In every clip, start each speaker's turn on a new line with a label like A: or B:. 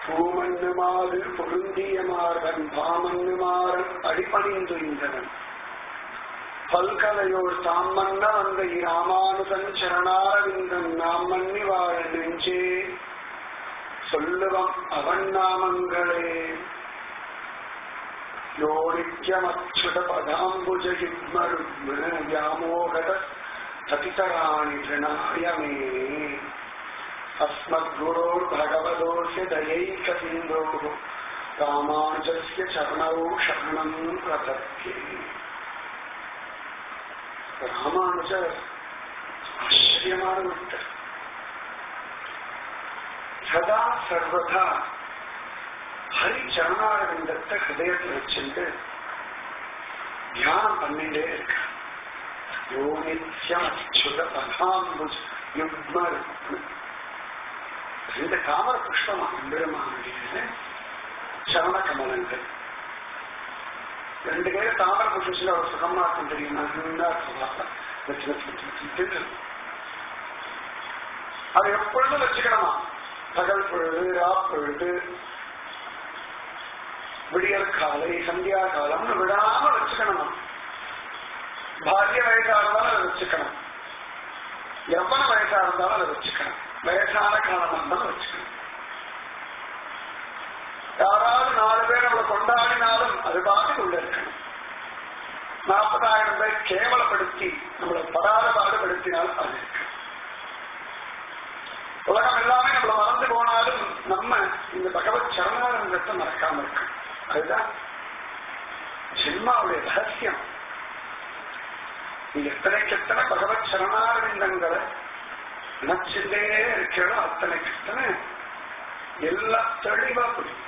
A: பூமண்ணுமாறு பொருந்திய மார்பன் பாமண்ணுமாறன் அடிபணிந்துய்ந்தவன் பல்கலையோர் தாம் மன்ன வந்த இராமானுதன் சரணாரவிந்தன் நாம் மன்னி வாழ நெஞ்சே சொல்லுவம் அவன் நாமங்களே யோ நித்யமச்சுத பதாம்புஜ யுக்மருக்ம வியாமோகத சதிதராணி திருநாயமே अस्मद्गुरोर्भगवतोऽस्य दयैकसिन्धोः रामानुजस्य चरणौ शरणम् प्रपद्ये ராமானுஜ ஆச்சரியமான ஒருத்தர் சதா சர்வதா ஹரி சரணாரவிந்தத்தை ஹிருதயத்தில் வச்சுட்டு தியானம் பண்ணிட்டே இருக்க யோனித்யம் அச்சுத பதாம்புஜ் யுக்ம ரெண்டு தாமர புஷ்பமா பெருமானுடைய சரண கமலங்கள் ரெண்டு பேரும் தாமர புஷ்பத்தில் அவர் சுகமா இருக்கும் தெரியுமா நல்லா சுகாசம் வச்சு வச்சு வச்சு வச்சு தின்னு. அதை எப்பொழுதும் வச்சுக்கணுமா பகல் பொழுது ராப்பொழுது விடியற் காலை சந்தியா காலம்னு விடாம வச்சுக்கணுமா பாரிய வயசா இருந்தாலும் அதை வச்சுக்கணும் எவ்வளவு வயசா இருந்தாலும் அதை வச்சுக்கணும் வயசான காலம் இருந்தாலும் வச்சுக்கணும் யாராவது நாலு பேர் நம்மளை கொண்டாடினாலும் அது பாட்டு உள்ள இருக்கணும் நாற்பதாயிரம் பேர் கேவலப்படுத்தி நம்மளை படாத பாடுபடுத்தினாலும் அது இருக்கு உலகம் எல்லாமே நம்மளை மறந்து போனாலும் நம்ம இந்த பகவத் சரணாரங்கத்தை மறக்காம இருக்கணும் அதுதான் ஜென்மாவுடைய ரகசியம் நீ எத்தனைக்கு எத்தனை பகவத் சரணாரவிந்தங்களை நினைச்சுட்டே இருக்கிறோம் அத்தனைக்கு எத்தனை எல்லாம் தெளிவா புரியும்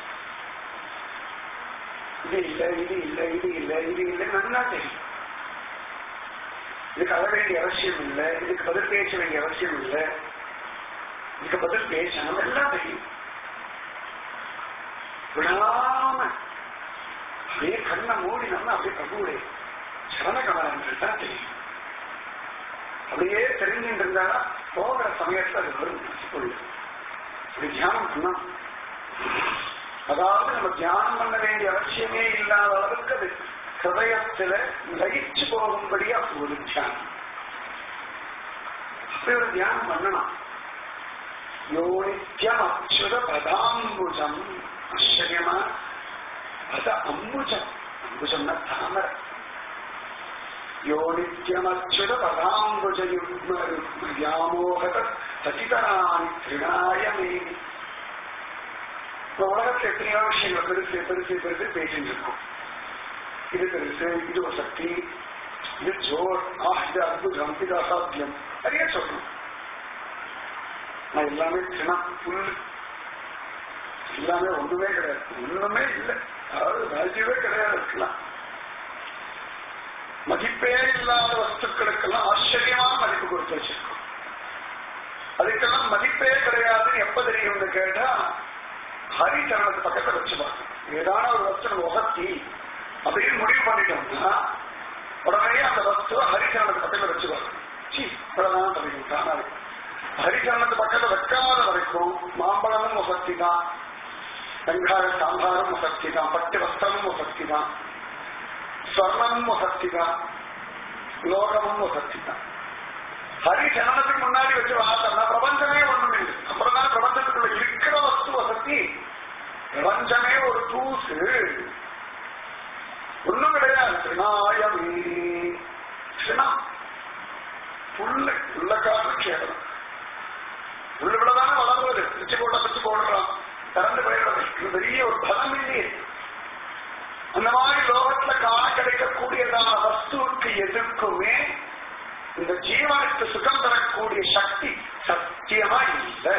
A: இது இல்ல இது இல்ல இது இல்ல இது இல்ல நல்லா தெரியும் இதுக்கு அழ வேண்டிய அவசியம் இல்ல இதுக்கு பதில் பேச வேண்டிய அவசியம் இல்ல இதுக்கு பதில் பேசணும் எல்லாம் தெரியும் விடாம அப்படியே கண்ணை மூடி நம்ம அப்படியே பிரபுடைய சரணகமலங்கள் தான் தெரியும் அப்படியே தெரிஞ்சுட்டு இருந்தாரா போகிற சமயத்துல அது வரும் மனசுக்குள்ள அப்படி தியானம் பண்ணணும் அதாவது நம்ம தியானம் பண்ண வேண்டிய அவசியமே இல்லாத அளவுக்கு அது ஹிருதயத்துல லயிச்சு போகும்படியா ஒரு தியானம் அப்படி ஒரு தியானம் பண்ணணும் யோனித்யம் அச்சுத பதாம்புஜம் ஆச்சரியமா பத அம்புஜம் அம்புஜம்னா தாமரை யோனித்யமச்சுத பதாம்புஜ யுக்ம ருக்ம வியாமோகத சதிதராணி திருநாயமே இந்த உலகத்துல எத்தனையோ விஷயங்கள் பெருசு பெருசு பெருசு பேசிட்டு இருக்கோம் இது பெருசு இது ஒரு சக்தி இது ஜோர் ஆ இது அற்புதம் இது அசாத்தியம் நிறைய சொல்லணும் நான் எல்லாமே தினம் புல் எல்லாமே ஒண்ணுமே கிடையாது ஒண்ணுமே இல்லை அதாவது வேல்யூவே கிடையாது இருக்கலாம் மதிப்பே இல்லாத வஸ்துக்களுக்கெல்லாம் ஆச்சரியமான மதிப்பு கொடுத்து வச்சிருக்கோம் அதுக்கெல்லாம் மதிப்பே கிடையாதுன்னு எப்ப தெரியும்னு கேட்டா ஹரிச்சரணத்து பக்கத்துல வச்சு பார்க்கணும் ஏதான ஒரு வஸ்து நம்ம உகத்தி அப்படின்னு முடிவு பண்ணிட்டோம்னா உடனே அந்த வஸ்துவை ஹரிச்சரணத்து பக்கத்துல வச்சு பார்க்கணும் சி இவ்வளவுதான் தெரியும் தானாவே ஹரிச்சரணத்து பக்கத்துல வைக்காத வரைக்கும் மாம்பழமும் உசக்தி தான் வெங்காய சாம்பாரும் உசக்தி தான் பட்டு வஸ்திரமும் உசக்தி தான் ஸ்வர்ணமும் உசக்தி தான் லோகமும் உசக்தி தான் ஹரி ஜனனத்துக்கு முன்னாடி வச்சு பார்த்தோம்னா பிரபஞ்சமே ஒண்ணும் இல்லை அப்புறம் தான் பிரபஞ்சத்துக்குள்ள இருக்கிற வஸ்து வசதி பிரபஞ்சமே ஒரு தூசு ஒண்ணும் கிடையாது திருநாயமே சினா புல்ல புல்ல கால கேவலம் உள்ளுக்குள்ளதானே வளர்வது பிச்சு போட்ட பிச்சு போடுறான் திறந்து போயிடுறது இது பெரிய ஒரு பலம் இல்லையே அந்த மாதிரி லோகத்துல காண கிடைக்கக்கூடியதான வஸ்துவுக்கு எதிர்க்குமே இந்த ஜீவனுக்கு சுகம் தரக்கூடிய சக்தி சத்தியமா இல்லை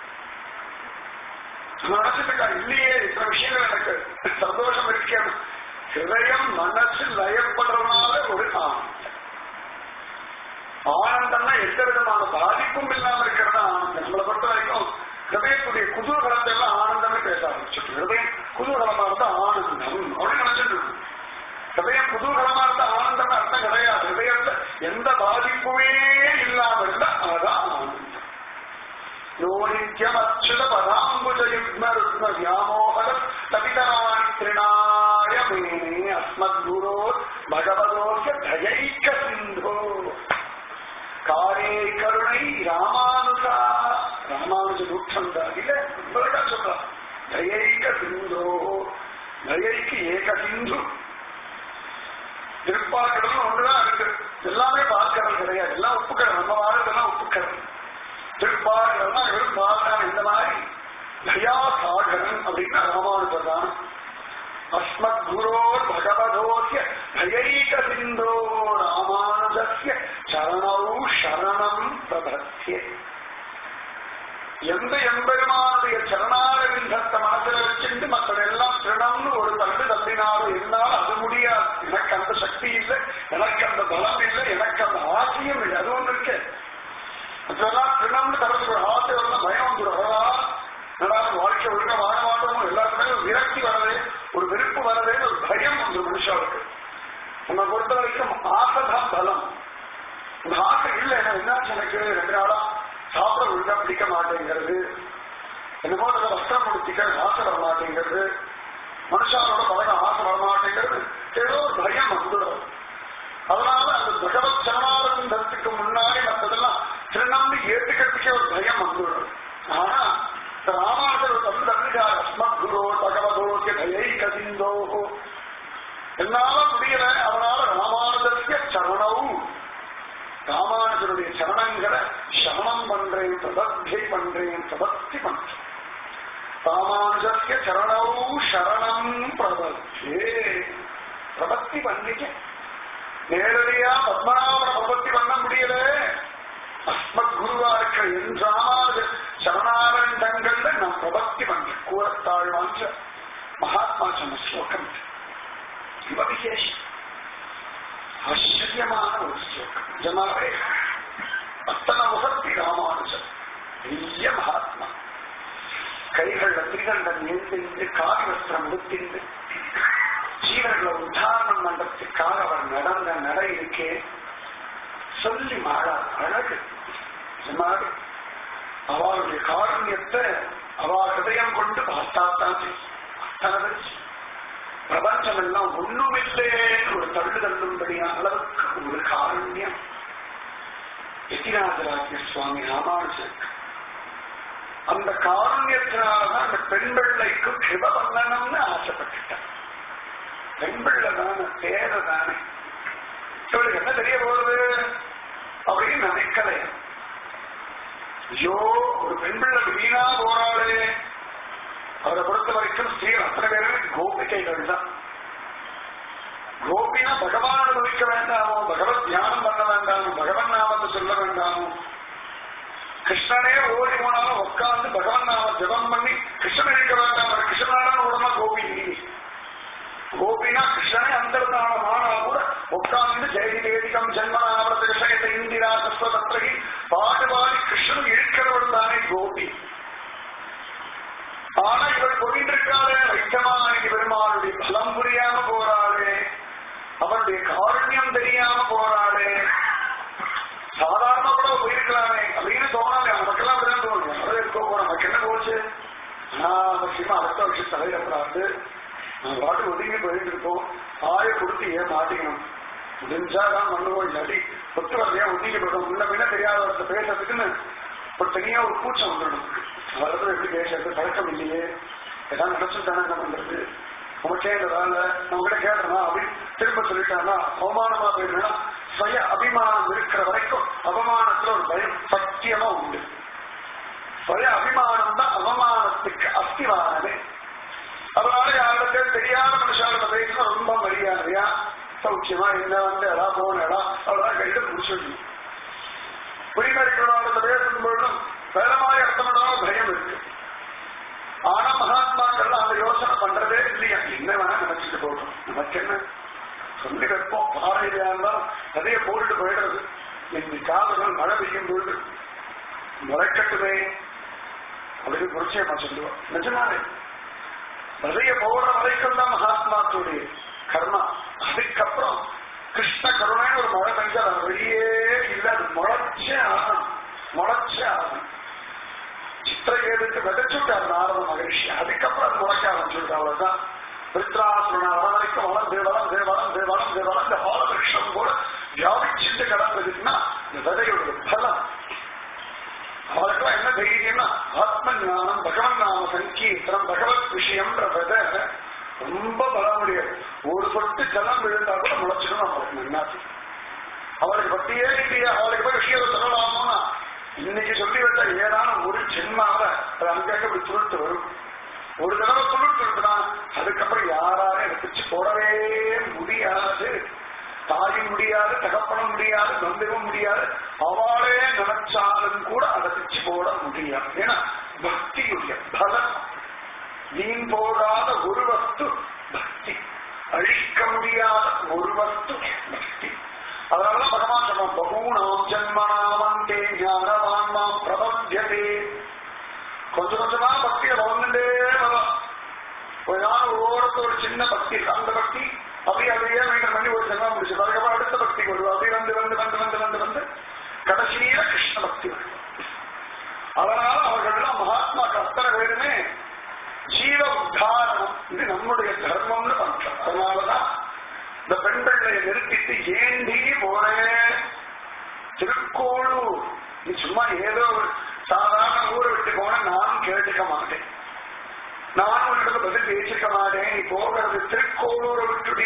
A: மனசுக்கு இல்லையே இந்த விஷயங்கள் எனக்கு சந்தோஷம் இருக்கணும் ஹிருதயம் மனசு லயப்படுறதுனால ஒரு ஆனந்தம் ஆனந்தம்னா எந்த விதமான பாதிப்பும் இல்லாம இருக்கிறதா ஆனந்தம் நம்மளை பொறுத்த வரைக்கும் ஹிருதயத்துடைய குதூகலத்தை எல்லாம் ஆனந்தமே பேச ஆரம்பிச்சுட்டு ஹிருதயம் குதூகலமா இருந்தா ஆனந்தம் அப்படின்னு நினைச்சிட்டு இருக்கும் ஹிருதயம் குதூகலமா இருந்தா ஆனந்தம் அர்த்தம் கிடையாது ஹிருதயத்துல எந்த பாதிப்புமே இல்லாம இருந்தா அதான் ஆனந்தம் யோனித்யம் அச்சுத பதாம்புஜ யுக்ம ருக்ம வியாமோகர தபிதராணி திருநாய மேனே அஸ்மத் குரோ பகவதோச தயைக்க சிந்தோ காரே கருணை ராமானுஜா ராமானுஜ நூற்றந்தா இல்ல உங்களோட சொல்றான் தயைக்க சிந்தோ தயைக்கு ஏக சிந்து திருப்பாக்கடல் ஒன்றுதான் இருக்கு எல்லாமே பார்க்கடல் கிடையாது எல்லாம் உப்புக்கடல் நம்ம வாழ்றதெல்லாம் உப்புக்கடல் திருப்பாக்கடல்னா வெறும் பார்க்கலாம் இந்த மாதிரி தயா சாகரன் அப்படின்னா ராமானுஜர் தான் அஸ்மத் குரோ பகவதோசிய தயைக சிந்தோ ராமானுஜஸ்ய சரணௌ சரணம் பிரபத்தியே எந்த எம்பெருமானுடைய சரணாரவிந்தத்தை மனசுல வச்சுட்டு மற்றதெல்லாம் திருடம்னு ஒரு தள்ளு தள்ளினாலும் என்னால் அது முடியாது எனக்கு அந்த சக்தி இல்லை எனக்கு அந்த பலம் இல்லை எனக்கு அந்த ஆசையும் இல்லை அது ஒண்ணு இருக்கு மற்றெல்லாம் திருடம்னு தரது ஒரு ஆசை வரலாம் பயம் வந்துடும் அவ்வளவா நடாது வாழ்க்கை ஒழுங்க வாழ மாட்டோம் எல்லாருமே ஒரு விரக்தி வரதே ஒரு வெறுப்பு வரதே ஒரு பயம் வந்து மனுஷாவுக்கு நம்ம பொறுத்த வரைக்கும் ஆசைதான் பலம் இந்த ஆசை இல்லை என்னாச்சு எனக்கு ரெண்டு நாளா சாப்பிட ஒழுங்கா பிடிக்க மாட்டேங்கிறது என்னமோ அந்த வஸ்திரம் முடிச்சிக்க ஆசை வர மாட்டேங்கிறது மனுஷாரோட பழக ஆசை வர மாட்டேங்கிறது ஏதோ ஒரு பயம் வந்துடும் அதனால அந்த பகவத் சரணாரந்தத்துக்கு முன்னாடி மற்றதெல்லாம் திருநம்பி ஏற்றுக்கிறதுக்கே ஒரு பயம் வந்துடும் ஆனா இந்த ராமானுஜர் வந்து தந்துட்டார் அஸ்மத் குரு பகவதோக்கிய தயை கசிந்தோ என்னால முடியல அதனால ராமானுஜர்கிய சரணவும் ராமானுஜருடைய சரணங்களை சரணம் பண்றேன் பிரபத்தை பண்றேன் பிரபத்தி பண்றேன் ராமானுஜர்கிய சரணவு சரணம் பிரபத்தே பிரபத்தி பண்ணிக்க நேரடியா பத்மநாபன பிரபத்தி பண்ண முடியல அஸ்மத் குருவா இருக்கிற என் ராமானுஜ சரணாரண்டங்கள்ல நான் பிரபத்தி பண்றேன் கூறத்தாழ்வான்ற மகாத்மா சொன்ன ஸ்லோகம் இவ விசேஷம் ஆச்சரியமான ஒரு ஸ்லோகம் ஜனாவே அத்தனை முகத்தி ராமானுஜன் பெரிய மகாத்மா கைகள்ல திரிகண்டன் எழுந்திருந்து காவி வஸ்திரம் உடுத்திந்து ஜீவர்களை உத்தாரணம் பண்றதுக்காக அவர் நடந்த நடை இருக்கே சொல்லி மாறா அழகு ஜனாவே அவளுடைய காரண்யத்தை அவ ஹிருதயம் கொண்டு பார்த்தாத்தான் அத்தனை வச்சு பிரபஞ்சம் எல்லாம் ஒண்ணுமில்லேன்னு ஒரு தள்ளு தள்ளும்படியான அளவுக்கு ஒரு காரண்யம் எதிராஜராஜ்ய சுவாமி ராமானுஜர் அந்த காரண்யத்தினாலதான் அந்த பெண் பிள்ளைக்கு கிருப பண்ணணும்னு ஆசைப்பட்டுட்டான் பெண் பிள்ளை தானே தேவை தானே இவளுக்கு என்ன தெரிய போறது அப்படின்னு நினைக்கல ஐயோ ஒரு பெண் பிள்ளை வீணா போறாளே அவரை பொறுத்த வரைக்கும் ஸ்ரீ அத்தனை பேருமே கோபிகைகள் தான் கோபினா பகவான் அனுபவிக்க வேண்டாமோ பகவத் தியானம் பண்ண வேண்டாமோ பகவன் நாமத்தை சொல்ல வேண்டாமோ கிருஷ்ணனே ஓடி போனாலும் உட்கார்ந்து பகவன் நாம ஜபம் பண்ணி கிருஷ்ணன் இருக்க வேண்டாம் கிருஷ்ணனான உடனே கோபி நீ கோபினா கிருஷ்ணனே அந்தர்தானம் ஆனா கூட உட்கார்ந்து ஜெயதி வேதிகம் ஜன்மனாவரத விஷயத்தை இந்திரா சஸ்வதத்திரகி பாடு பாடி கிருஷ்ணன் இருக்கிறவள் தானே கோபி ஆனா இவர் போயிட்டிருக்காளே வைத்தமானி பெருமாளுடைய பலம் புரியாம போறாளே அவனுடைய காரண்யம் தெரியாம போறாளே சாதாரண கூட போயிருக்கலாமே அப்படின்னு தோணாலே நமக்கெல்லாம் அப்படிதான் தோணும் யாரும் இருக்க போறோம் நமக்கு என்ன போச்சு நான் விஷயமா அடுத்த விஷயம் தலையிடப்படாது நான் பாட்டு ஒதுங்கி போயிட்டு இருக்கோம் ஆய கொடுத்து ஏன் மாட்டிக்கணும் முடிஞ்சாதான் பண்ணுவோம் இல்லாட்டி ஒத்து வரலையா ஒதுங்கி போயிடும் முன்ன பின்ன தெரியாதவர்கிட்ட பேசுறதுக்குன்னு ஒரு தனியா ஒரு கூச்சம் வந்துடும் வரது எப்படி பேசுறது பழக்கம் இல்லையே ஏதாவது நினைச்சு தானே என்ன பண்றது உமக்கே இந்த வேலை நம்ம கிட்ட கேட்டனா அப்படின்னு திரும்ப சொல்லிட்டாங்கன்னா அவமானமா போயிடுனா சுய அபிமானம் இருக்கிற வரைக்கும் அவமானத்துல ஒரு பயம் சத்தியமா உண்டு சுய அபிமானம் தான் அவமானத்துக்கு அஸ்திவானது அதனால யாருக்கு தெரியாத மனுஷால பேசினா ரொம்ப மரியாதையா சௌக்கியமா என்ன வந்து எடா போன எடா அவ்வளவுதான் கையில முடிச்சிடணும் குடிமறிகளோட பேசும்பொழுதும் வேற மாதிரி அர்த்தமான பயம் இருக்கு ஆனா மகாத்மாக்கள் அந்த யோசனை பண்றதே இல்லையா என்ன வேணா நினைச்சிட்டு போகணும் நமக்கு என்ன சொல்லி வைப்போம் பாறையில இருந்தாலும் நிறைய போட்டு போயிடுறது இந்த காதல்கள் மழை பெய்யும் பொழுது முளைக்கட்டுமே அப்படின்னு புரிச்சயமா சொல்லுவோம் நிஜமாவே நிறைய போடுற வரைக்கும் தான் மகாத்மாக்களுடைய கர்மா அதுக்கப்புறம் கிருஷ்ண கருணை ஒரு மழை பெஞ்சா அது வெளியே இல்லை அது முளைச்சே ஆகணும் முளைச்சே ஆகணும் சித்திரகேதுக்கு விதைச்சுட்டார் நாரத மகரிஷி அதுக்கப்புறம் அது முளைக்க ஆரம்பிச்சுட்டு அவ்வளவுதான் விருத்ராசுரனா வர வரைக்கும் வளர்ந்து வளர்ந்து வளர்ந்து வளர்ந்து வளர்ந்து பாலகிருஷ்ணன் கூட வியாபிச்சுட்டு கிடந்ததுன்னா இந்த விதையோட பலம் அவளுக்கெல்லாம் என்ன தைரியம்னா ஆத்ம ஞானம் பகவன் நாம சங்கீர்த்தனம் பகவத் விஷயம்ன்ற விதை ரொம்ப பலம் முடியாது ஒரு சொட்டு ஜலம் விழுந்தா கூட முளைச்சிடும் அவளுக்கு நன்னாச்சு அவளுக்கு பத்தியே இல்லையா அவளுக்கு போய் விஷயத்தை சொல்லலாமோனா இன்னைக்கு சொல்லி வச்ச ஏதான ஒரு ஜென்மாவ அது அங்கங்க இப்படி துருத்து வரும் ஒரு தடவை துருத்து இருக்குன்னா அதுக்கப்புறம் யாராலும் அதை பிச்சு போடவே முடியாது தாயும் முடியாது தகப்பனும் முடியாது நம்பவும் முடியாது அவளே நினைச்சாலும் கூட அதை பிச்சு போட முடியாது ஏன்னா பக்தியுடைய பலம் வீண் போகாத ஒரு வஸ்து பக்தி அழிக்க முடியாத ஒரு வஸ்து பக்தி அதனால பகவான் சொன்னான் பகூனாம் ஜன்மனாமந்தே ஞானவான்மாம் பிரபத்தியதே கொஞ்சம் கொஞ்சமா பக்தியை வளர்ந்துட்டே வரும் ஒரு நாள் ஓரத்து ஒரு சின்ன பக்தி இருக்கு அந்த பக்தி அப்படியே அப்படியே மெயின்டைன் பண்ணி ஒரு ஜென்மம் முடிச்சு அதுக்கப்புறம் அடுத்த பக்தி வருவோம் அப்படியே வந்து வந்து வந்து வந்து வந்து வந்து கடைசியில கிருஷ்ண பக்தி வரும் அதனால அவர்கள்லாம் மகாத்மாக்கள் அத்தனை பேருமே ஜீவ உத்தாரணம் இது நம்முடைய தர்மம்னு பண்றோம் அதனாலதான் இந்த பெண்களை நிறுத்திட்டு ஏண்டி போறேன் திருக்கோளூர் நீ சும்மா ஏதோ ஒரு சாதாரண ஊரை விட்டு போன நானும் கேட்டுக்க மாட்டேன் நானும் உன்னிடத்துல பதில் பேசிக்க மாட்டேன் நீ போகிறது திருக்கோளூரை விட்டுடி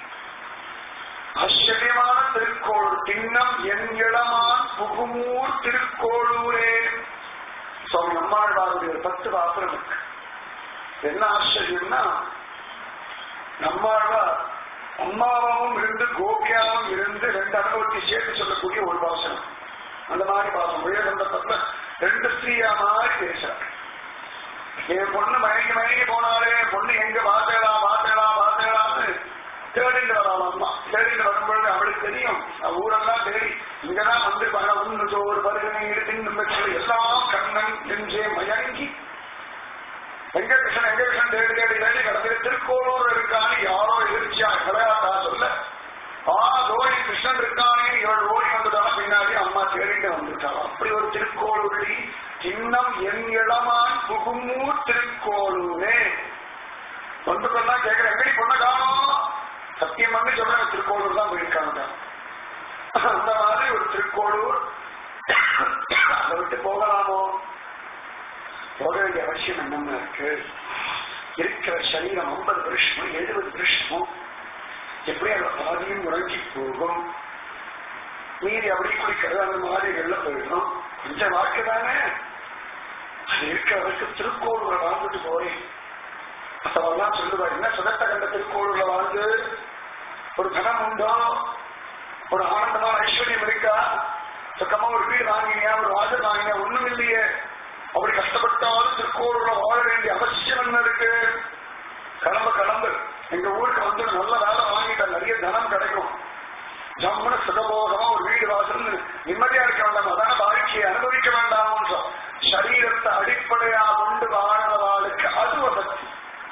A: ஆச்சரியமான திருக்கோளூர் திண்ணம் என் இளமான் புகுமூர் திருக்கோளூரே சுவாமி நம்மாழ்வாருடைய ஒரு பத்து பாத்திரம் இருக்கு என்ன ஆச்சரியம்னா நம்மாழ்வார் அம்மாவாவும் இருந்து கோபியாவும் இருந்து ரெண்டு அனுபவத்தை சேர்த்து சொல்லக்கூடிய ஒரு பாசனம் அந்த மாதிரி பாசம் உயர்ந்தப்பட்ட ரெண்டு ஸ்திரீயா மாதிரி பேசுறார் என் பொண்ணு மயங்கி மயங்கி போனாலே பொண்ணு எங்க வாத்தேடா வாத்தேடா வாத்தேடான்னு தேடிட்டு வராள் அம்மா தேடிட்டு வரும்பொழுது அவளுக்கு தெரியும் அவ ஊரெல்லாம் தேடி இங்கதான் வந்திருப்பாங்க உன்னு சோறு பருகனை இடுத்தின் எல்லாம் கண்ணன் நெஞ்சே மயங்கி எங்க கிருஷ்ணன் எங்க கிருஷ்ணன் தேடி தேடி தேடி கிடந்து திருக்கோளூர் இருக்கான்னு யாரோ எதிர்ச்சியா விளையாட்டா சொல்ல ஆ தோழி கிருஷ்ணன் இருக்கானே இவள் ஓடி வந்துட்டாலும் பின்னாடி அம்மா தேடிட்டு வந்துட்டாள் அப்படி ஒரு திருக்கோளூரி சின்னம் என் இளமான் புகுமூர் திருக்கோளூரே பொண்ணுக்கெல்லாம் கேட்கிற எங்கடி பொண்ணை காணும் சத்தியம் பண்ணி சொல்றேன் திருக்கோளூர் தான் போயிருக்காங்க அந்த மாதிரி ஒரு திருக்கோளூர் அதை விட்டு போகலாமோ போக வேண்டிய அவசியம் என்னென்ன இருக்கு இருக்கிற சரீரம் ஐம்பது வருஷமும் எழுபது வருஷமும் எப்படி அந்த பாதியும் உறங்கி போகும் மீறி அப்படி குடிக்கிறது அந்த மாதிரி வெளில போயிடும் கொஞ்சம் வாழ்க்கை தானே அது இருக்கிறவருக்கு திருக்கோளூரை வாழ்ந்துட்டு போறேன் அதெல்லாம் சொல்லுவா என்ன சுகத்த கண்ட திருக்கோளூர்ல வாழ்ந்து ஒரு தனம் உண்டோ ஒரு ஆனந்தமான ஐஸ்வர்யம் இருக்கா சுத்தமா ஒரு வீடு வாங்கினியா ஒரு வாசல் வாங்கினியா ஒண்ணும் இல்லையே அப்படி கஷ்டப்பட்டாலும் திருக்கோளூர்ல வாழ வேண்டிய அவசியம் என்ன இருக்கு கிளம்பு கிளம்பு எங்க ஊருக்கு வந்து நல்ல வேலை வாங்கிட்ட நிறைய தனம் கிடைக்கும் ஜம்முன சுகபோகமா ஒரு வீடு வாசல் நிம்மதியா இருக்க வேண்டாம் அதான வாழ்க்கையை அனுபவிக்க வேண்டாம் சரீரத்தை அடிப்படையா கொண்டு வாழ்றவாளுக்கு அது வசதி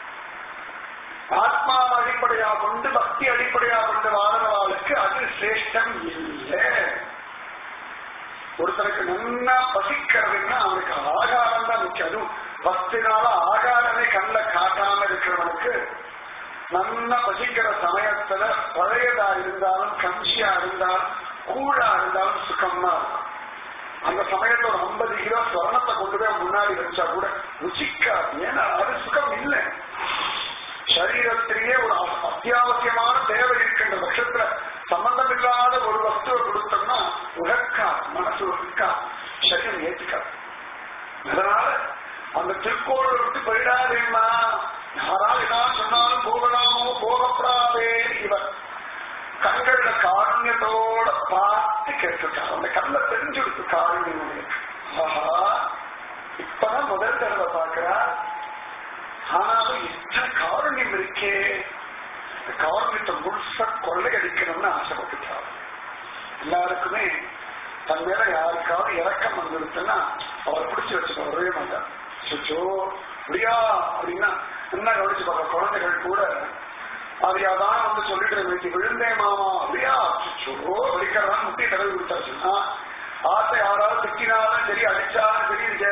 A: ஆத்மாவை அடிப்படையா கொண்டு பக்தி அடிப்படையா கொண்டு வாழ்றவாளுக்கு அது சிரேஷ்டம் இல்லை ஒருத்தருக்கு நல்லா பசிக்கிறதுன்னா அவனுக்கு ஆகாரம் தான் முக்கியம் அதுவும் பக்தினால ஆகாரமே கண்ணில் காட்டாம இருக்கிறவனுக்கு நல்லா பசிக்கிற சமயத்துல பழையதா இருந்தாலும் கஞ்சியா இருந்தாலும் கூழா இருந்தாலும் சுகமா இருக்கும் அந்த சமயத்துல ஒரு ஐம்பது கிலோ ஸ்வரணத்தை கொண்டு போய் முன்னாடி வச்சா கூட ருச்சிக்காது ஏன்னா அது சுகம் இல்லை சரீரத்திலேயே ஒரு அத்தியாவசியமான தேவை இருக்கின்ற பட்சத்துல சம்பந்தம் இல்லாத ஒரு வஸ்துவை கொடுத்தோம்னா உகக்கா மனசு உகக்கா சரீரம் ஏற்றுக்காது அதனால அந்த திருக்கோளை விட்டு போயிடாதேம்மா யாராவது ஏதாவது சொன்னாலும் போகலாமோ போகப்படாதே இவர் கண்கள்ல காரண்யத்தோட பார்த்து கேட்டுட்டார் அந்த கண்ணில் தெரிஞ்சு கொடுத்து காரண்யம் உங்களுக்கு. ஆஹா இப்பதான் முதல் தடவை பார்க்கிறா ஆனாலும் இத்தனை காரண்யம் இருக்கே இந்த காரண்யத்தை முழுசா கொள்ளையடிக்கணும்னு ஆசைப்பட்டுட்டார் எல்லாருக்குமே தன் மேல யாருக்காவது இறக்கம் வந்துருச்சுன்னா அவர் பிடிச்சு வச்சுக்க வரவே மாட்டார் சுச்சோ முடியா அப்படின்னா என்ன கவனிச்சு பார்க்க குழந்தைகள் கூட அது அதான் வந்து சொல்லிட்டு இன்னைக்கு விழுந்தேன் மாமா அப்படியா சுச்சோ வலிக்கிறதா முட்டி தடவி கொடுத்தாச்சுன்னா ஆசை யாராவது திட்டினாலும் சரி அடிச்சாலும் சரி செய்யலாம்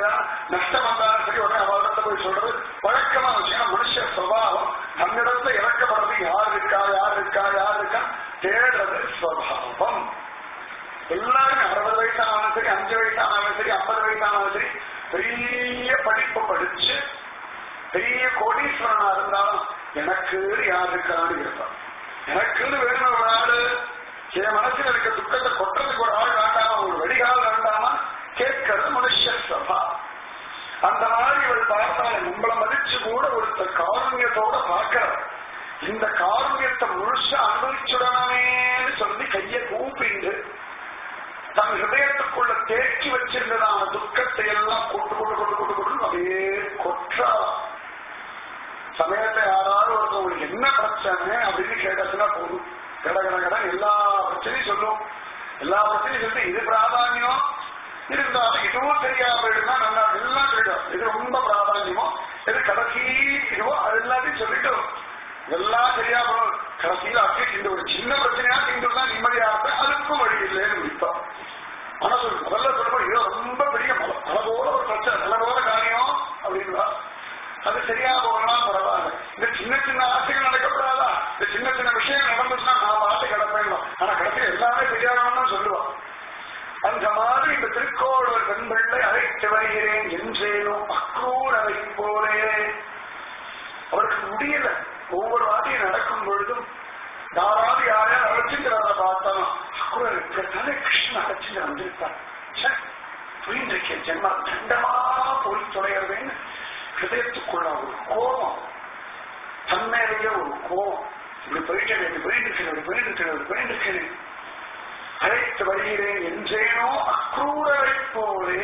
A: நஷ்டம் வந்தாலும் சரி உடனே அவர்கிட்ட போய் சொல்றது வழக்கமா விஷயம் மனுஷ சுவாவம் தன்னிடத்துல இறக்கப்படுறது யார் இருக்கா யார் இருக்கா யார் இருக்கா தேடுறது ஸ்வபாவம் எல்லாருமே அறுபது வயசானாலும் சரி அஞ்சு வயசானாலும் சரி ஐம்பது வயசானாலும் சரி பெரிய படிப்பு படிச்சு பெரிய கோடீஸ்வரனா இருந்தாலும் எனக்கு யார் இருக்கான்னு இருப்பான் எனக்குன்னு வேணும் ஒரு ஆளு என் மனசுல இருக்க துக்கத்தை கொட்டுறதுக்கு ஒரு ஆள் வேண்டாமா ஒரு வெடிகால் வேண்டாமா கேட்கறது மனுஷ சபா அந்த மாதிரி இவள் பார்த்தாலே நம்மளை மதிச்சு கூட ஒருத்தர் காருண்யத்தோட பார்க்கிறார் இந்த காருண்யத்தை முழுசா அனுபவிச்சுடனேன்னு சொல்லி கையை கூப்பிண்டு தன் ஹிருதயத்துக்குள்ள தேக்கி வச்சிருந்ததான துக்கத்தை எல்லாம் கொண்டு கொண்டு கொண்டு கொண்டு கொண்டு அப்படியே கொற்றா சமயத்தை யாராவது ஒருத்தர் உங்களுக்கு என்ன பிரச்சனை அப்படின்னு கேட்டதுன்னா போதும் கட கட கட எல்லா பிரச்சனையும் சொல்லும் எல்லா பிரச்சனையும் சொல்லி இது பிராதானியம் இருந்தாலும் இதுவும் சரியா போயிடுனா நல்லா எல்லாம் சொல்லிடும் இது ரொம்ப பிராதானியமோ இது கடைசி இதுவோ அது எல்லாத்தையும் சொல்லிட்டோம் எல்லாம் சரியா போகும் கடைசியில் அட்லீஸ்ட் இந்த ஒரு சின்ன பிரச்சனையா தீர்ந்துருந்தா நிம்மதியா இருப்பேன் அதுக்கும் வழி இல்லைன்னு முடிப்போம் ஆனா சொல்லு முதல்ல சொல்லும்போது இதோ ரொம்ப பெரிய மலை மலை போல ஒரு பிரச்சனை மலை போல காரியம் அப்படின்னா அது சரியா போகலாம் பரவாயில்ல இந்த சின்ன சின்ன ஆசைகள் நடக்கப்படாதா இந்த சின்ன சின்ன விஷயம் நடந்துச்சுன்னா நான் பார்த்து கிடப்பேன் ஆனா கடைசியில் எல்லாமே சரியாகணும்னு சொல்லுவான் அந்த மாதிரி இந்த திருக்கோளூர் பெண்பிள்ளை அழைத்து வருகிறேன் என்றேனும் அக்கூரவை போலே அவருக்கு முடியல ஒவ்வொரு வாட்டியும் நடக்கும் பொழுதும் யாராவது யாரையாவது அழைச்சுங்கிறத பார்த்தாலும் அக்கூரர் இருக்கிறதாலே கிருஷ்ணன் அழைச்சுங்க வந்திருப்பார் ச்சே, புரிந்திருக்கேன் ஜென்மா தண்டமா போய் தொலைகிறதுன்னு ஹிருதயத்துக்குள்ள ஒரு கோபம் தன்மையிலேயே ஒரு கோபம் இப்படி போயிட்டேன் இப்படி போயிட்டு இருக்கேன் இப்படி போயிட்டு இருக்கேன் இப்படி போயிட்டு இருக்கேன் அழைத்து வருகிறேன் என்றேனோ அக்ரூரரை போலே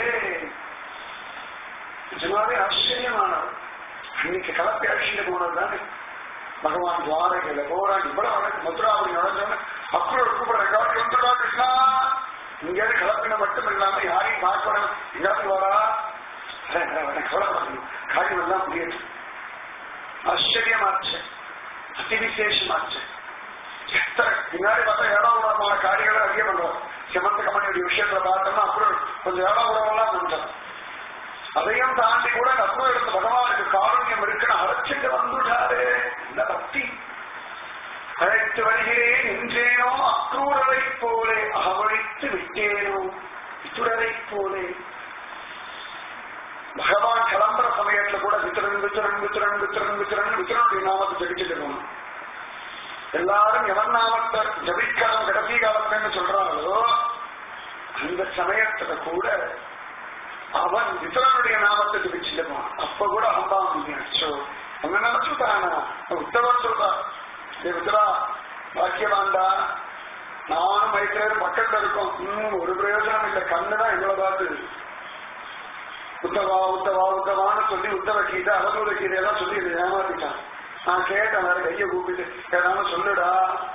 A: நிஜமாவே ஆச்சரியமானவர் அன்னைக்கு கலப்பை அழிச்சுட்டு போனது தானே பகவான் துவாரகையில போறான் இவ்வளவு அழகு மதுராபுரி நடந்தவன அக்ரூர் கூப்பிடுற வந்துடா கிருஷ்ணா இங்கேயாவது கலப்பின மட்டும் இல்லாம யாரையும் பார்க்கணும் எங்காவது வரா கவலைப்படணும் காரியம் எல்லாம் முடியாது ஆச்சரியமாச்சு அதி விசேஷமாச்சு எத்தனை பின்னாடி பார்த்தா ஏடாபுரமான காரியங்களை அதிகம் பண்றோம் சிமந்த கமனியுடைய விஷயத்துல பார்த்தோம்னா அப்புறம் கொஞ்சம் ஏடாபுரமெல்லாம் பண்றோம் அதையும் தாண்டி கூட அப்புறம் இருந்த பகவானுக்கு காரண்யம் இருக்குன்னு அழைச்சிட்டு வந்துட்டாரு இந்த பக்தி அழைத்து வருகிறேன் என்றேனோ அக்ரூரரை போலே அகவழித்து விட்டேனோ இத்துடரை போலே பகவான் கிளம்புற சமயத்துல கூட வித்திரன் வித்திரன் வித்திரன் வித்திரன் வித்திரன் வித்திரனுடைய நாமத்தை ஜபிச்சுட்டு போகணும் எல்லாரும் எவன் நாமத்தை ஜபிக்கலாம் கடைசி காலத்துன்னு சொல்றாங்களோ அந்த சமயத்துல கூட அவன் வித்திரனுடைய நாமத்தை ஜபிச்சுட்டு போனான் அப்ப கூட அம்பாங்க அச்சோ அவங்க நினைச்சுட்டானா உத்தவர் சொல்றா ஏ வித்ரா பாக்கியவாண்டா நானும் மைத்திரரும் பக்கத்துல இருக்கோம் இன்னும் ஒரு பிரயோஜனம் இல்லை கண்ணுதான் எங்களை பார்த்து உத்தவா உத்தவா உத்தவான்னு சொல்லி உத்தவ கீதை அவதூத கீதையெல்லாம் சொல்லி என்னை ஏமாத்திட்டான் நான் கேட்டேன் வேற கையை கூப்பிட்டு ஏதாவது சொல்லுடா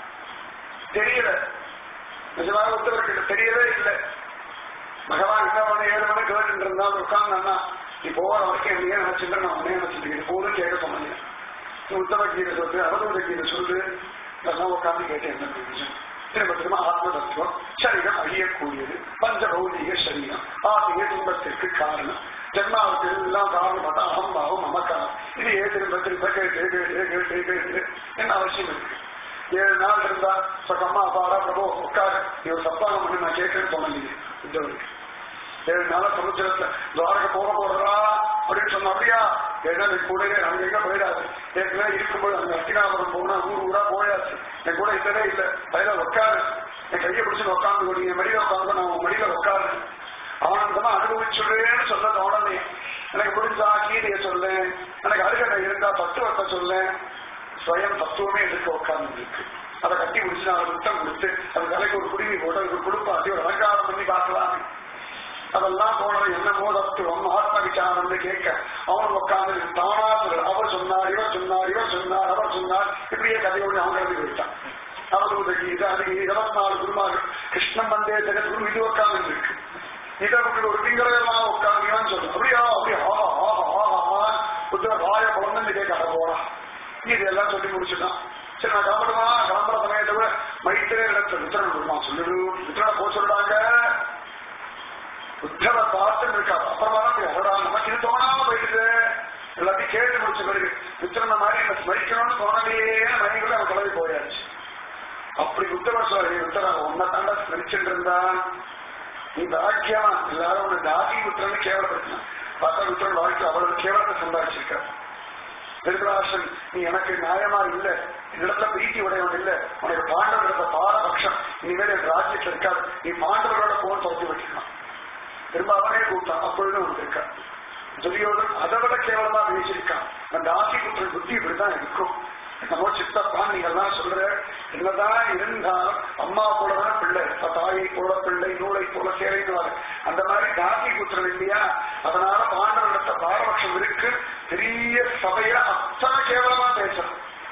A: தெரியல நிஜமாக உத்தவ கீதை தெரியவே இல்லை பகவான் என்ன பண்ண ஏழு மணி கேட்டு இருந்தா உட்கார்ந்தா நீ போற வரைக்கும் என்னையே நினைச்சுட்டு நான் உடனே நினைச்சிட்டு இது போதும் கேட்க சொன்னீங்க நீ உத்தவ கீதை சொல்லு அவதூத கீதை சொல்லு இதெல்லாம் உட்கார்ந்து கேட்டு என்ன பிரயோஜனம் திரும்ப திரும்ப ஆத்ம தத்துவம் சரீரம் அழியக்கூடியது பஞ்ச பௌதிக சரீரம் ஆத்மீக துன்பத்திற்கு காரணம் ஜென்மாவுக்கு எல்லாம் காரணம் பார்த்தா அகம்பாவம் மமக்காரம் இது ஏ திரும்ப திரும்ப கேட்டு கேட்டு கேட்டு கேட்டு என்ன அவசியம் இருக்கு ஏழு நாள் இருந்தா அம்மா அப்பாடா பிரபு உட்காரு இவர் சப்பாகம் பண்ணி நான் கேட்கறேன்னு சொன்னீங்க உத்தவருக்கு ஏழு நாள சமுத்திரத்துல துவாரக போக போடுறா அப்படின்னு சொன்ன அப்படியா ஏன்னா நீ கூட அங்க எங்க போயிடாது ஏற்கனவே இருக்கும்போது அங்க அத்தினாபுரம் போனா ஊர் ஊரா போயாச்சு என் கூட இல்லவே இல்லை அதுல உட்காரு என் கையை பிடிச்சு உட்காந்து கொடி என் மடியில உட்காந்து நான் உன் மடியில உட்காரு ஆனந்தமா அனுபவிச்சுடுறேன்னு சொல்ல உடனே எனக்கு முடிஞ்சா கீதையை சொல்லேன் எனக்கு அருகதை இருந்தா தத்துவத்தை சொல்லேன் ஸ்வயம் தத்துவமே எதுக்கு உட்கார்ந்து இருக்கு அதை கட்டி முடிச்சு நான் முத்தம் கொடுத்து அது தலைக்கு ஒரு குடிமை போட்டு அதுக்கு கொடுப்பாட்டி ஒரு அலங்காரம் பண்ணி பார்க்கலாமே அதெல்லாம் போனது என்னமோ தத்துவம் மகாத்மா விசாரம் கேட்க அவன் உட்கார்ந்து தானா சொல்லு. அவர் சொன்னார் இவர் சொன்னார் இவர் சொன்னார் அவர் சொன்னார் இப்படியே கதையோடு அவங்க எழுதி விட்டான் அவதூத கீதை அது இருபத்தி நாலு குருமார்கள் கிருஷ்ணன் வந்தே ஜெகத்குரு இது உட்கார்ந்து இருக்கு இதை விட்டு ஒரு திங்களெல்லாம் உட்கார்ந்தீங்கன்னு சொல்லு அப்படியா அப்படியா ஆஹா ஆஹா ஆஹா ஆஹா புத்தக வாய குழந்தை கேட்க அட போடா இதெல்லாம் சொல்லி முடிச்சுட்டான் சரி நான் கிளம்பணுமா கிளம்புற சமயத்தை கூட மைத்திரே இடத்துல வித்தரன் விடுமா சொல்லிடு வித்தரனை போக சொல்றாங்க உத்தவ பார்த்து இருக்கா அப்புறமா தான் அவரா நமக்கு இது தோணாம போயிடுது எல்லாத்தையும் கேட்டு முடிச்ச பிறகு வித்திரன மாதிரி என்ன ஸ்மரிக்கணும்னு தோணலையே மைண்டில் அவன் கிளம்பி போயாச்சு அப்படி உத்தவர் சொல்லி உத்தரா உன்னை தாண்டா ஸ்மரிச்சுட்டு இருந்தான் நீ பாக்கியமா எல்லாரும் உன்னை தாதி புத்திரன்னு கேவலப்படுத்தினான் பார்த்தா உத்தரன் வாழ்க்கை அவ்வளவு கேவலத்தை சம்பாதிச்சிருக்க திருதராசன் நீ எனக்கு நியாயமா இல்ல இடத்துல பிரீத்தி உடையவன் இல்ல உனக்கு பாண்டவர்கள பாரபட்சம் இனிமேல் என் ராஜ்யத்தில் இருக்காது நீ பாண்டவர்களோட போன் தொடர்ந்து வச்சிருக்கான் திரும்ப அவனே கூப்பிட்டான் அப்பொழுது வந்திருக்கான் துரியோதன் அதை விட கேவலமா பேசியிருக்கான் அந்த ஆசி புத்திரன் புத்தி இப்படிதான் இருக்கும் நம்ம சித்தப்பா நீங்க எல்லாம் சொல்ற என்னதான் இருந்தாலும் அம்மா போலதான் பிள்ளை தாயை போல பிள்ளை நூலை போல சேவைக்குவாரு அந்த மாதிரி தாசி புத்திரன் இல்லையா அதனால பாண்டவர்கிட்ட பாரபட்சம் இருக்கு பெரிய சபைய அத்தனை கேவலமா பேசணும்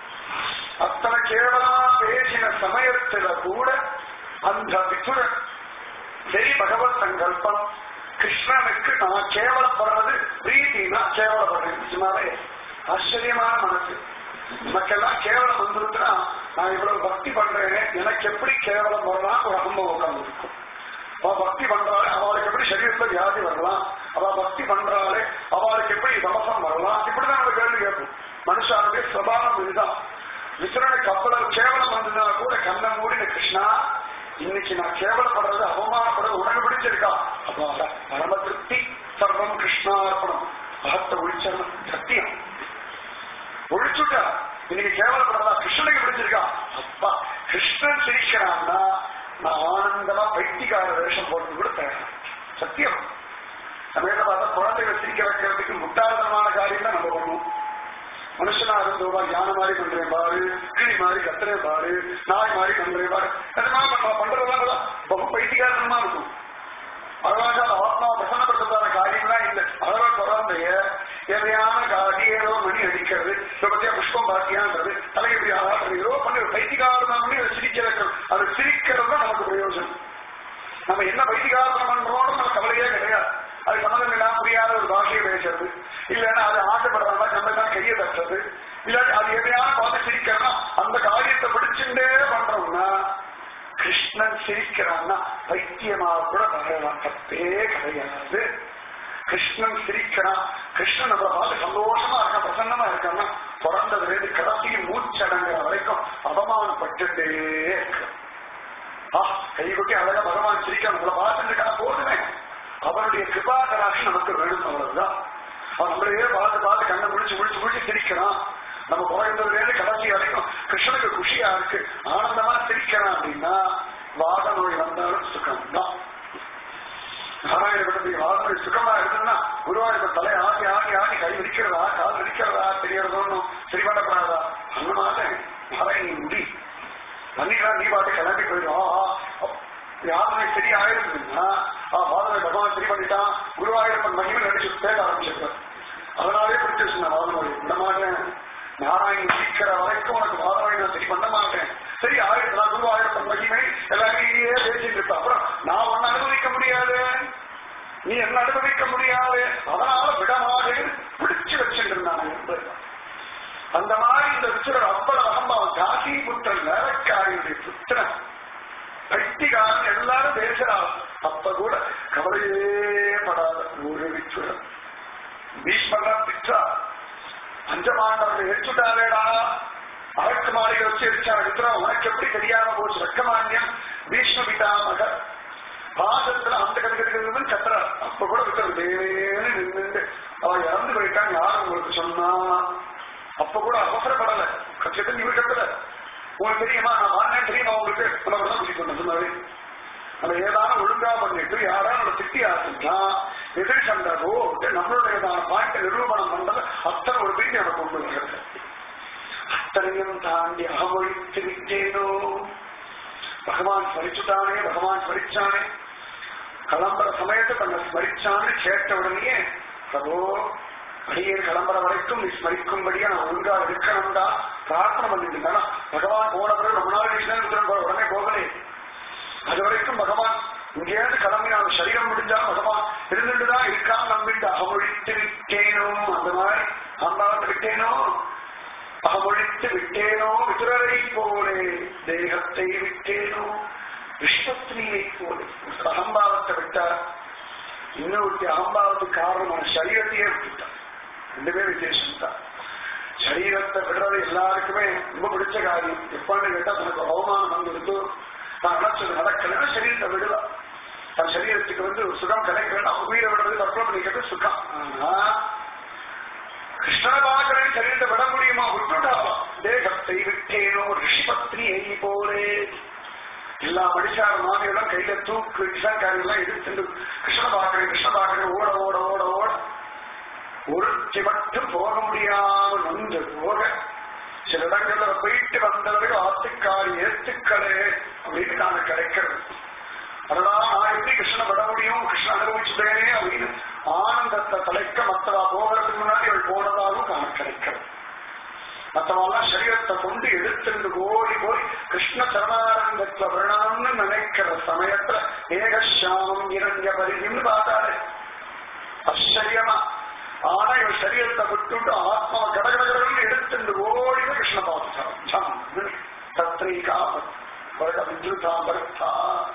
A: அத்தனை கேவலமா பேசின சமயத்துல கூட அந்த விதுரன் சரி பகவத் சங்கல்பம் கிருஷ்ணனுக்கு நான் கேவலப்படுறது பிரீத்தினா கேவலப்படுறேன் நிஜமாவே ஆச்சரியமான மனசு நமக்கெல்லாம் கேவலம் வந்துருச்சுன்னா நான் இவ்வளவு பக்தி பண்றேனே எனக்கு எப்படி கேவலம் வரலாம் ஒரு அனுபவம் உட்கார்ந்து இருக்கும் அவ பக்தி பண்றாளே அவளுக்கு எப்படி சரீரத்துல வியாதி வரலாம் அவ பக்தி பண்றாளே அவளுக்கு எப்படி தமசம் வரலாம் இப்படிதான் நம்ம கேள்வி கேட்போம் மனுஷாருடைய சுவாவம் இதுதான் விசுரனுக்கு அவ்வளவு கேவலம் வந்ததுனா கூட கண்ண மூடின கிருஷ்ணா இன்னைக்கு நான் கேவலப்படுறது அவமானப்படுறது உனக்கு பிடிச்சிருக்கா அப்போ பரம திருப்தி சர்வம் கிருஷ்ணார்ப்பணம் மகத்தை ஒழிச்சணும் சத்தியம் ஒழிச்சுட்டா இன்னைக்கு கேவலப்படுறதா கிருஷ்ணனுக்கு பிடிச்சிருக்கா அப்பா கிருஷ்ணன் சிரிக்கிறான்னா நான் ஆனந்தமா பைத்தியக்கார வேஷம் போட்டு கூட தயார் சத்தியம் சமயத்தை பார்த்தா குழந்தைகளை சிரிக்க வைக்கிறதுக்கு முட்டாள்தனமான காரியம் தான் நம்ம பண்ணுவோம் மனுஷனா இருந்தோமா யானை மாதிரி பண்றேன் பாரு கிளி மாதிரி கத்துறேன் பாரு நாய் மாதிரி பண்றேன் பாரு அதெல்லாம் நம்ம பண்றதெல்லாம் பகு பைத்தியகாரமா இருக்கும் அழகாக ஆத்மா பிரசன்னப்படுத்தான காரியம்லாம் இல்லை அழகா குழந்தைய எதையான காடி ஏதோ மணி அடிக்கிறது இப்ப பத்தியா புஷ்பம் பாக்கியான்றது தலைக்கு இப்படி ஆகிறது ஏதோ பண்ணி ஒரு பைத்தியகாரணம் பண்ணி அதை சிரிக்க வைக்கணும் அது சிரிக்கிறது தான் நமக்கு பிரயோஜனம் நம்ம என்ன பைத்தியகாரணம் பண்றோம்னு நம்ம கவலையே கிடையாது அது சம்மந்தம் இல்லாம புரியாத ஒரு பாஷையை பேசுறது இல்லைன்னா அது ஆசைப்படுற மாதிரி நம்ம தான் கையை தட்டுறது இல்லாட்டி அது எதையான பார்த்து சிரிக்கணும் அந்த காரியத்தை பிடிச்சுட்டே பண்றோம்னா கிருஷ்ணன் சிரிக்கிறான்னா பைத்தியமா கூட வரலாம் தப்பே கிடையாது கிருஷ்ணன் சிரிக்கிறான் கிருஷ்ணன் நம்மளை பார்த்து சந்தோஷமா இருக்கான் பிரசன்னமா இருக்கான்னா பிறந்ததுல இருந்து கடைசி மூச்சடங்குற வரைக்கும் அவமானப்பட்டுட்டே இருக்கு ஆ கை கொட்டி அழகா பகவான் சிரிக்க உங்களை பார்த்துட்டு போதுமே அவருடைய கிருபா கராட்சி நமக்கு வேணும் அவ்வளவுதான் அவன் நம்மளையே பார்த்து பார்த்து கண்ணை முடிச்சு முடிச்சு முடிச்சு சிரிக்கிறான் நம்ம பிறந்ததுலேருந்து கடைசி வரைக்கும் கிருஷ்ணனுக்கு குஷியா இருக்கு ஆனந்தமா சிரிக்கிறான் அப்படின்னா வாத நோய் வந்தாலும் சுகம் தான் நாராயணபுரத்துக்கு வாத நோய் சுகமா இருந்ததுன்னா குருவாயூர் தலை ஆடி ஆடி ஆடி கை விரிக்கிறதா கால் விரிக்கிறதா தெரியறதோன்னு சரி பண்ணக்கூடாதா அந்த மாதிரி நாராயணி முடி பண்ணிக்கலாம் நீ பாட்டு கிளம்பி போயிடும் யாருமே சரி ஆயிருந்ததுன்னா வாதனை பகவான் சரி பண்ணிட்டான் குருவாயூரப்பன் மகிமை நடிச்சு பேச ஆரம்பிச்சிருக்கார் அதனாலே பிடிச்சி சொன்ன வாதனோடு விட மாட்டேன் நாராயணன் சிரிக்கிற வரைக்கும் உனக்கு வாதனை நான் சரி பண்ண மாட்டேன் சரி ஆயிரத்தி நான் குருவாயூரப்பன் மகிமை எல்லாரும் இதையே பேசிட்டு இருப்ப அப்புறம் நான் ஒன்னு அனுபவிக்க முடியாது நீ என்ன அனுபவிக்க முடியாது அதனால விடமாட்டேன் பிடிச்சு வச்சுட்டு இருந்தான் என்பது அந்த மாதிரி இந்த விசுரர் அவ்வளவு அகம்பாவம் காசி புத்திரன் வேலைக்காரியுடைய புத்திரன் பக்திகாரன் எல்லாரும் பேசுறான் அப்ப கூட கவலையே படாத ஒரு விச்சுரன் பீஷ்மர்லாம் திட்டா பஞ்சமாண்டவர்கள் எரிச்சுட்டாரேடா அரக்கு மாளிகை வச்சு எரிச்சா வித்துறோம் உனக்கு எப்படி தெரியாம போச்சு ரக்கமானியம் பீஷ்ம பிதாமக பாசத்துல அந்த கடுக்கிறது கத்துறா அப்ப கூட வித்துறது தேவேன்னு நின்று அவ இறந்து போயிட்டான் யார் உங்களுக்கு சொன்னா அப்ப கூட அவசரப்படல கட்சத்தை இவர் கட்டல உங்களுக்கு தெரியுமா நான் வாங்கினேன் தெரியுமா உங்களுக்கு நம்ம தான் சொல்லி சொன்ன சொன்னாரு நம்ம ஏதாவது ஒழுங்கா பண்ணிட்டு யாராவது நம்ம திட்டி ஆச்சுன்னா எதிரி சண்டகோ நம்மளுடையதான பாயிண்ட் நிரூபணம் பண்றது அத்தனை ஒரு பெரிய எனக்கு கொண்டு வருகிறது அத்தனையும் தாண்டி அகமொழித்து விட்டேனோ பகவான் ஸ்மரிச்சுட்டானே பகவான் ஸ்மரிச்சானே கிளம்புற சமயத்தை தன்னை ஸ்மரிச்சான்னு கேட்ட உடனே பிரபோ அடியே கிளம்புற வரைக்கும் நீ ஸ்மரிக்கும்படியா நான் ஒழுங்கா இருக்கணும்டா பிரார்த்தனை பண்ணிட்டு இருந்தா பகவான் போன பிறகு ரொம்ப நாள் கிருஷ்ணன் உடனே போகலே அது வரைக்கும் பகவான் இங்கேருந்து கிளம்பினான் சரீரம் முடிஞ்சாலும் பகவான் இருந்துட்டுதான் இருக்கான் நம்பிட்டு அகமொழித்து விட்டேனோ அந்த மாதிரி அம்பாவத்தை விட்டேனோ அகமொழித்து விட்டேனோ விதுரரை போலே தேகத்தை விட்டேனோ விஷ்ணத்ரியை போலே அகம்பாவத்தை விட்டார் இன்னொருத்தி ஆம்பாவது காரணமான சரீரத்தையே விட்டுட்டான் ரெண்டுமே விசேஷம் தான் சரீரத்தை விடுறது எல்லாருக்குமே ரொம்ப பிடிச்ச காரியம் எப்பன்னு கேட்டா தனக்கு அவமானம் வந்துருந்தோ நான் நினைச்சது நடக்கலைன்னா சரீரத்தை விடுவா தன் சரீரத்துக்கு வந்து ஒரு சுகம் கிடைக்கலன்னா உயிரை விடுறது தற்கொலை பண்ணிக்கிறது சுகம் ஆனா கிருஷ்ணனை பார்க்கிறேன் சரீரத்தை விட முடியுமா விட்டுட்டாவா தேகத்தை விட்டேனோ ரிஷிபத்னியை போலே எல்லா மனுஷார மாமியெல்லாம் கையில தூக்கு இசைக்காரெல்லாம் எடுத்துட்டு கிருஷ்ண பார்க்கிறேன் கிருஷ்ண பார்க்கிறேன் ஓட ஓட ஓட ஓட ஒருத்தி மட்டும் போக முடியாம நொந்து போக சில இடங்கள்ல போயிட்டு வந்தவர்கள் ஆத்துக்காரி ஏத்துக்களே அப்படின்னு நான் கிடைக்கிறது அதெல்லாம் நான் எப்படி கிருஷ்ணனை விட முடியும் கிருஷ்ணன் அனுபவிச்சுட்டேனே அப்படின்னு ஆனந்தத்தை தலைக்க மற்றவா போகிறதுக்கு முன்னாடி அவள் போனதாகவும் காண கிடைக்கிறது மற்றவெல்லாம் சரீரத்தை கொண்டு எடுத்துட்டு ஓடி போய் கிருஷ்ண சரணாரங்கத்துல விழணும்னு நினைக்கிற சமயத்துல ஏகசாமம் இரண்ய பரிதின்னு பார்த்தாரு ஆச்சரியமா ஆனா இவன் சரீரத்தை விட்டுட்டு ஆத்மாவை கடகடகடன்னு எடுத்துட்டு ஓடி போய் கிருஷ்ண பார்த்துட்டான் தத்ரீகா வருட வித்ருதா பர்த்தா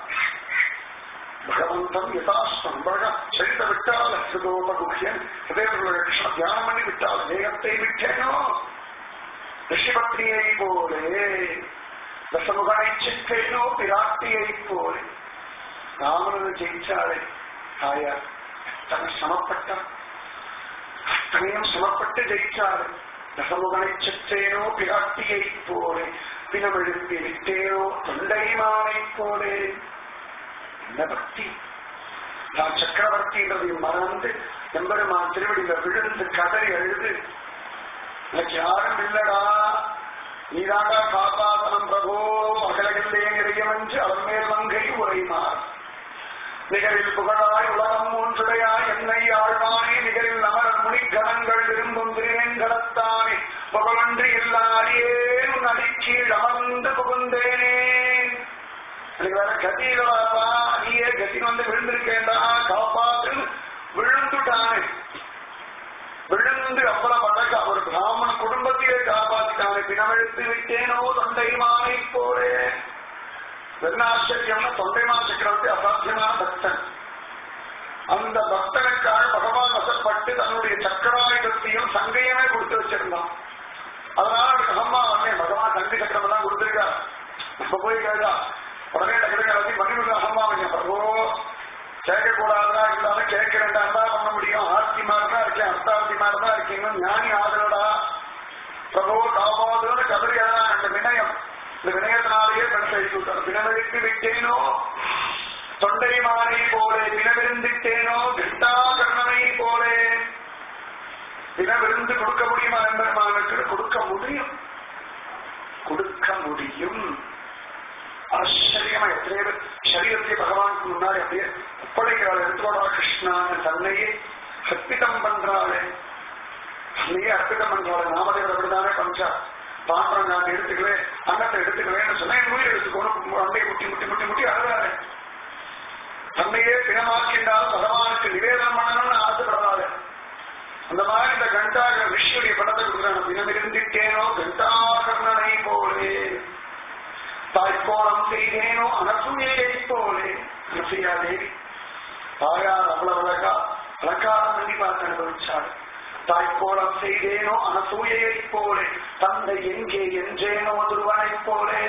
A: பகவந்தம் யதாஸ்தம் பக சரீர விட்டால் சுதோபகுஹ்யன் ஹிருதயத்தில் கிருஷ்ண தியானம் பண்ணி விட்டால் தேகத்தை விட்டேனோ ரிஷிபத்னியை போலே தசமுகனை சித்தேனோ பிராட்டியை போலே ராமனது ஜெயிச்சாலே தாயார் தன்னை சமப்பட்டார் அத்தனையும் சமப்பட்டு ஜெயிச்சாரு தசமுகனை சித்தேனோ பிராட்டியை போலே பிணமெழுப்பி விட்டேனோ தொண்டைமானை போலே என்ன பக்தி நான் சக்கரவர்த்தின்றதையும் மறந்து எம்பெருமான் திருவடியில விழுந்து கதறி அழுது எனக்கு யாரும் இல்லடா நீதாண்டா காப்பாத்தனம் பிரபோ அகலகில்லே நிறையவென்று அவன் மேல் மங்கை உரைமார் நிகரில் புகழாய் உலகம் ஒன்றுடையாய் என்னை ஆழ்வானே நிகரில் அமரர் முனிகணங்கள் விரும்பும் திருவேங்கடத்தானே புகழொன்று இல்லாடியேன் உன் அடிக்கீழ் அமர்ந்து புகுந்தேனே எனக்கு வேற கதியிலப்பா நீயே கதி வந்து விழுந்திருக்கேண்டா காப்பாத்து விழுந்துட்டானே விழுந்து அவ்வளவு அழகா ஒரு பிராமண குடும்பத்தையே காப்பாத்திட்டானே பிணமெழுத்து விட்டேனோ தொண்டைமானை போலே வெண்ணாச்சரியம்னா தொண்டைமா சக்கரவர்த்தி அசாத்தியமான பக்தன் அந்த பக்தனுக்காக பகவான் வசப்பட்டு தன்னுடைய சக்கராயுதத்தையும் சங்கையுமே கொடுத்து வச்சிருந்தான் அதனால அவனுக்கு அம்மா வந்தேன் பகவான் சங்கை சக்கரம் எல்லாம் கொடுத்துருக்கா இப்ப போய் கேட்டா உடனே டக்கு கலத்தி மணிமுக அம்மா வந்தேன் பிரபோ கேட்கக்கூடாதா இருந்தாலும் கேட்கிறேன்டா தான் பண்ண முடியும் ஆர்த்திமா தான் இருக்கேன் அர்த்தார்த்திமா தான் இருக்கீங்க ஞானி ஆதரடா பிரபு காப்பாதுன்னு கதறியதா அந்த வினயம் இந்த வினயத்தினாலேயே பெண் செய்து விட்டார் வினவெடுத்து விட்டேனோ தொண்டை மானை போலே வினவிருந்திட்டேனோ கிருஷ்ணா கர்ணனை போலே வினவிருந்து கொடுக்க முடியுமா என்பதற்கு கொடுக்க முடியும் கொடுக்க முடியும் ஆச்சரியமா எத்தனையோ பேர் சரீரத்தை பகவானுக்கு முன்னாடி அப்படியே ஒப்படைக்கிறாள் எடுத்துக்கோடா கிருஷ்ணான்னு தன்னையே அர்ப்பிதம் பண்றாளே தன்னையே அர்ப்பிதம் பண்றாள் நாமதேவர் அப்படிதானே பஞ்சா பாத்திரம் நான் எடுத்துக்கவே அன்னத்தை எடுத்துக்கவேன்னு சொன்னா என் உயிர் எடுத்துக்கணும் அண்டையை முட்டி முட்டி முட்டி முட்டி அழுதாரு தன்னையே பிணமாக்கின்றால் பகவானுக்கு நிவேதனம் பண்ணணும்னு ஆசைப்படுறாரு அந்த மாதிரி இந்த கண்டாக விஷ்ணுடைய படத்தை கொடுக்குறாங்க தினம் இருந்திட்டேனோ கண்டாகர்ணனை போலே தாய்க்கோளம் செய்தேனோ அனசூயை போலே அனசூயா தேவி தாயார் அவ்வளவு அழகா அலங்காரம் பண்ணி பார்த்து அனுபவிச்சாள் தாய்க்கோளம் செய்தேனோ அனசூயை போலே தந்தை எங்கே என்றேனோ துருவனை போலே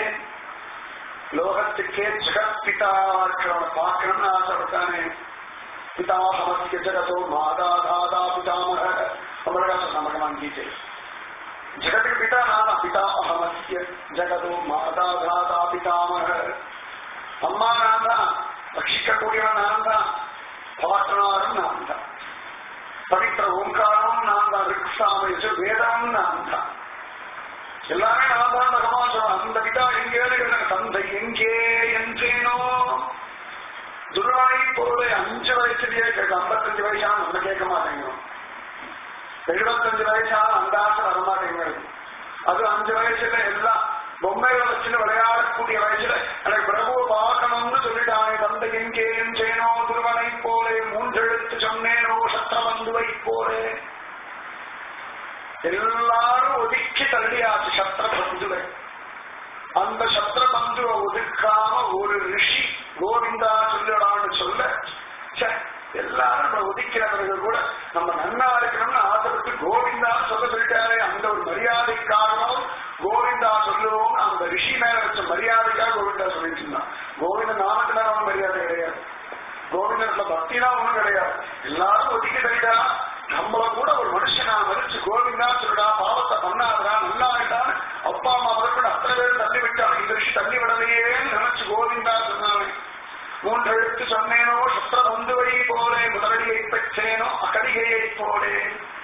A: லோகத்துக்கே ஜெகத்பிதா இருக்கிறவனை பார்க்கணும்னு ஆசைப்பட்டானே பிதாமஸ்ய ஜகதோ மாதா தாதா பிதாமக நம்மளோட சொன்ன பகவான் கீதை ஜெகத்துக்கு பிதா நானா பிதா அகமஸ்ய ஜகதோ மாதா தாதா பிதாமக அம்மா நான் தான் ரட்சிக்கக்கூடியவன் நான் தான் பாட்டனாரும் நான் தான் பவித்திர ஓங்காரம் நான் தான் ரிக்ஷாம வேதமும் நான் தான் எல்லாமே நான் தான் பகவான் சொல்றேன் அந்த பிதா எங்கே எனக்கு தந்தை எங்கே என்றேனோ துருவானை போல அஞ்சு வயசுலயே கேட்க ஐம்பத்தஞ்சு வயசான நம்ம கேட்க மாட்டேங்கிறோம் எழுபத்தஞ்சு வயசான அந்த ஆசை வரமாட்டேங்கிறது அது அஞ்சு வயசுல எல்லாம் பொம்மைகளை வச்சுட்டு விளையாடக்கூடிய வயசுல எனக்கு பிரபுவை பார்க்கணும்னு சொல்லிட்டானே தந்தை எங்கே என்றேனோ துருவனை போலே மூன்றெழுத்து சொன்னேனோ சத்திரபந்துவை போலே எல்லாரும் ஒதுக்கி தள்ளியாச்சு சத்திரபந்துவை அந்த சத்திரபந்துவை ஒதுக்காம ஒரு ரிஷி கோவிந்தா சொல்லலான்னு சொல்ல ச்சே, எல்லாரும் நம்ம ஒதுக்கிறவர்கள் கூட நம்ம நன்னா இருக்கணும்னு ஆசைப்பட்டு கோவிந்தா சொல்ல சொல்லிட்டாரு அந்த ஒரு மரியாதை காரணம் கோவிந்தா சொல்லுவோம் அந்த ரிஷி மேல வச்ச மரியாதைக்காக கோவிந்தா சொல்லிட்டு இருந்தான் கோவிந்த நாமத்துல நம்ம மரியாதை கிடையாது கோவிந்தத்துல பக்திலாம் ஒண்ணும் கிடையாது எல்லாரும் ஒதுக்கி தரிடா நம்மள கூட ஒரு மனுஷனா மதிச்சு கோவிந்தா சொல்லுடா பாவத்தை பண்ணாதடா நல்லா ஆயிட்டான்னு அப்பா அம்மா முதற்கொண்டு அத்தனை பேரும் தள்ளி விட்டான் இந்த ரிஷி தள்ளி விடலையேன்னு நினைச்சு கோவிந்தா சொன்னாங்க மூன்று எழுத்து சொன்னேனோ சுற்ற பந்துவை போலே முதலடியை பெற்றேனோ அகடிகையை போலே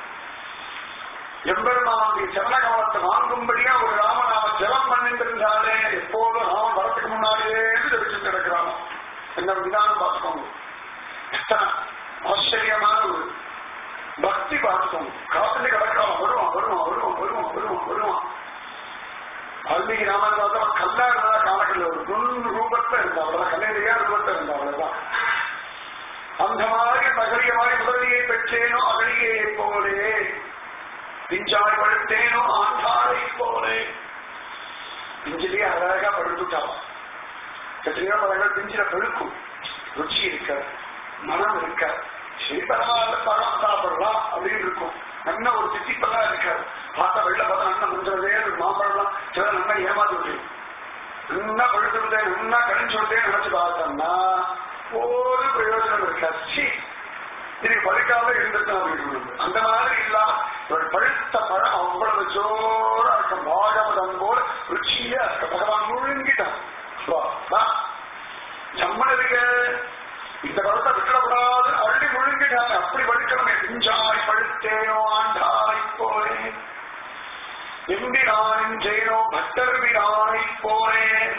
A: எம்பெருமானுடைய சரணகமலத்தை வாங்கும்படியா ஒரு ராமநாம ஜலம் பண்ணிருந்தாலே எப்போதும் ராமன் வரத்துக்கு முன்னாடியே தெரிவிச்சு கிடக்கிறான் என்ன விதானம் பார்த்துக்கோங்க எத்தனை ஆச்சரியமான ஒரு பக்தி பார்த்துக்கோங்க காத்துல கிடக்கிறான் வருவான் வருவான் வருவான் வருவான் வருவான் வருவான் வால்மீகி ராமன் பார்த்தா கல்லா இருந்தா காலக்கல்ல ஒரு நுண் ரூபத்தை இருந்தா அவ்வளவுதான் கல்லையா ரூபத்தை இருந்தா அவ்வளவுதான் அந்த மாதிரி பகலிய மாதிரி முதலியை பெற்றேனோ அகலியை போலே பிஞ்சாய் படுத்தேனோ ஆண்டாளை போலே பிஞ்சிலேயே அழகா படுத்துட்டான் எத்தனையோ பழங்கள் பிஞ்சில பழுக்கும் ருச்சி இருக்காது மனம் இருக்காது சரி பரவாயில்ல பழம் சாப்பிடலாம் அப்படின்னு இருக்கும் நல்ல ஒரு தித்திப்பெல்லாம் இருக்காது பார்த்தா வெள்ள பார்த்தா நல்ல முந்திரதே ஒரு மாம்பழம்லாம் சில நல்லா ஏமாத்தி விட்டு நல்லா பழுத்து விட்டேன் நல்லா கழிஞ்சு விட்டேன் நினைச்சு பார்த்தோம்னா ஒரு பிரயோஜனம் இருக்காது சி இதுக்கு பழுக்காம இருந்திருக்கோம் அப்படின்னு அந்த மாதிரி இல்லாம ஒரு பழுத்த பழம் அவ்வளவு ஜோரா இருக்கும் பாகவதம் போல ருச்சியா இருக்க பகவான் முழுங்கிட்டான் வா, வா. சம்மன் இருக்கு இந்த பழத்தை விட்டுடக்கூடாது அள்ளி முழுங்கிட்டாங்க அப்படி பழுக்கணுமே பிஞ்சாய் பழுத்தேனோ ஆண்டாய் போறேன் எம்பிரான் ஜெயனோ பட்டர் வீரானை போறேன்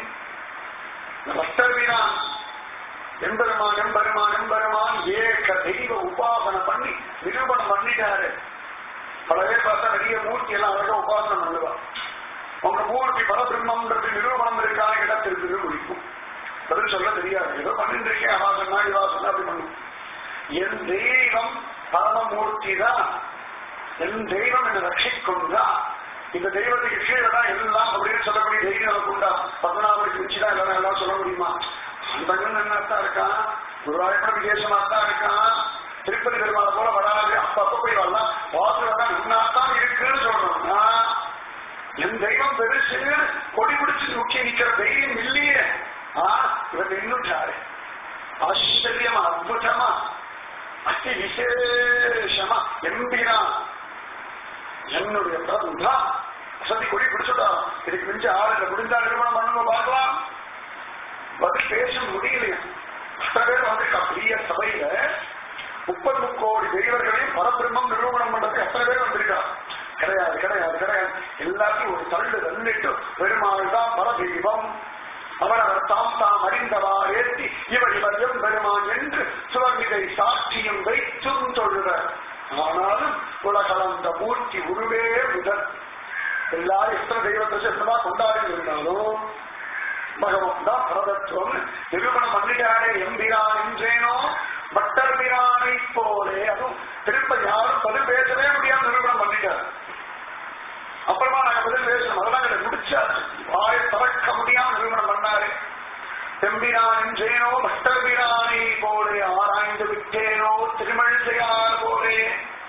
A: பட்டர் வீரான் எம்பெருமான் எம்பெருமான் எம்பெருமான் ஏக தெய்வ உபாசனை பண்ணி நிரூபணம் பண்ணிட்டாரு பல பேர் பார்த்தா நிறைய மூர்த்தி எல்லாம் அழகா உபாசனை பண்ணுவா உங்க மூர்த்தி பரபிரம்மன்றது நிரூபணம் இருக்கான இடத்திற்கு முடிக்கும் பதில் சொல்ல தெரியாது ஏதோ பண்ணிட்டு இருக்கேன் அவா சொன்னா இவா சொன்னா அப்படி பண்ணும் என் தெய்வம் பரமமூர்த்தி தான் என் தெய்வம் என்னை ரட்சிக்கொண்டுதான் இந்த தெய்வத்துக்கு கீழே தான் எல்லாம் அப்படின்னு சொல்லக்கூடிய தைரியம் நமக்கு உண்டா பத்மநாபனுக்கு மிஞ்சி தான் எல்லாம் எல்லாம் சொல்ல முடியுமா அந்தங்க நன்னாத்தான் இருக்கான் குருவாயூர் விசேஷமா தான் இருக்கான் திருப்பதி பெருமாளை போல வராது அப்ப அப்ப போய் வரலாம் வாசல தான் நன்னாத்தான் இருக்குன்னு சொல்றோம்னா என் தெய்வம் பெருசு கொடி பிடிச்சு முக்கிய நிக்கிற தைரியம் இல்லையே ஆ இவன் நின்னுட்டாரு ஆச்சரியமா அற்புதமா அதி விசேஷமா எம்பினா என்னுடைய பிரபு தான் சதி கொடி பிடிச்சுட்டா இதுக்கு மிஞ்ச ஆளுல முடிஞ்சா நிறுவனம் பண்ணுங்க பார்க்கலாம் பதில் பேச முடியலையா அத்தனை பேர் வந்திருக்கா பெரிய சபையில முப்பது முக்கோடி தெய்வர்களையும் பரபிரம்மம் நிரூபணம் பண்றதுக்கு எத்தனை பேர் வந்திருக்கா கிடையாது கிடையாது கிடையாது எல்லாத்தையும் ஒரு தள்ளு தள்ளிட்டு பெருமாள் தான் பரதெய்வம் அவர் அவர் தாம் தாம் அறிந்தவா ஏற்றி இவர் இவர் எம் பெருமான் என்று சுவர்மிகை சாட்சியும் வைத்தும் தொழுவர் ஆனாலும் உலகளந்த மூர்த்தி உருவே முதல் எல்லாரும் எத்தனை தெய்வத்தை சேர்ந்தமா கொண்டாடி இருந்தாலும் பகவான் தான் பரதத்துவம் நிரூபணம் பண்ணிட்டாரே எம்பிரான் என்றேனோ பட்டர் பிரானை போலே அதுவும் திரும்ப யாரும் பதில் பேசவே முடியாம நிரூபணம் பண்ணிட்டார் அப்புறமா நாங்க பதில் பேசணும் அதெல்லாம் எங்களை முடிச்சாச்சு வாய் திறக்க முடியாம நிரூபணம் பண்ணாரு செம்பிரான் என்றேனோ பட்டர் பிரானை போலே ஆராய்ந்து விட்டேனோ திருமழிசையார் போலே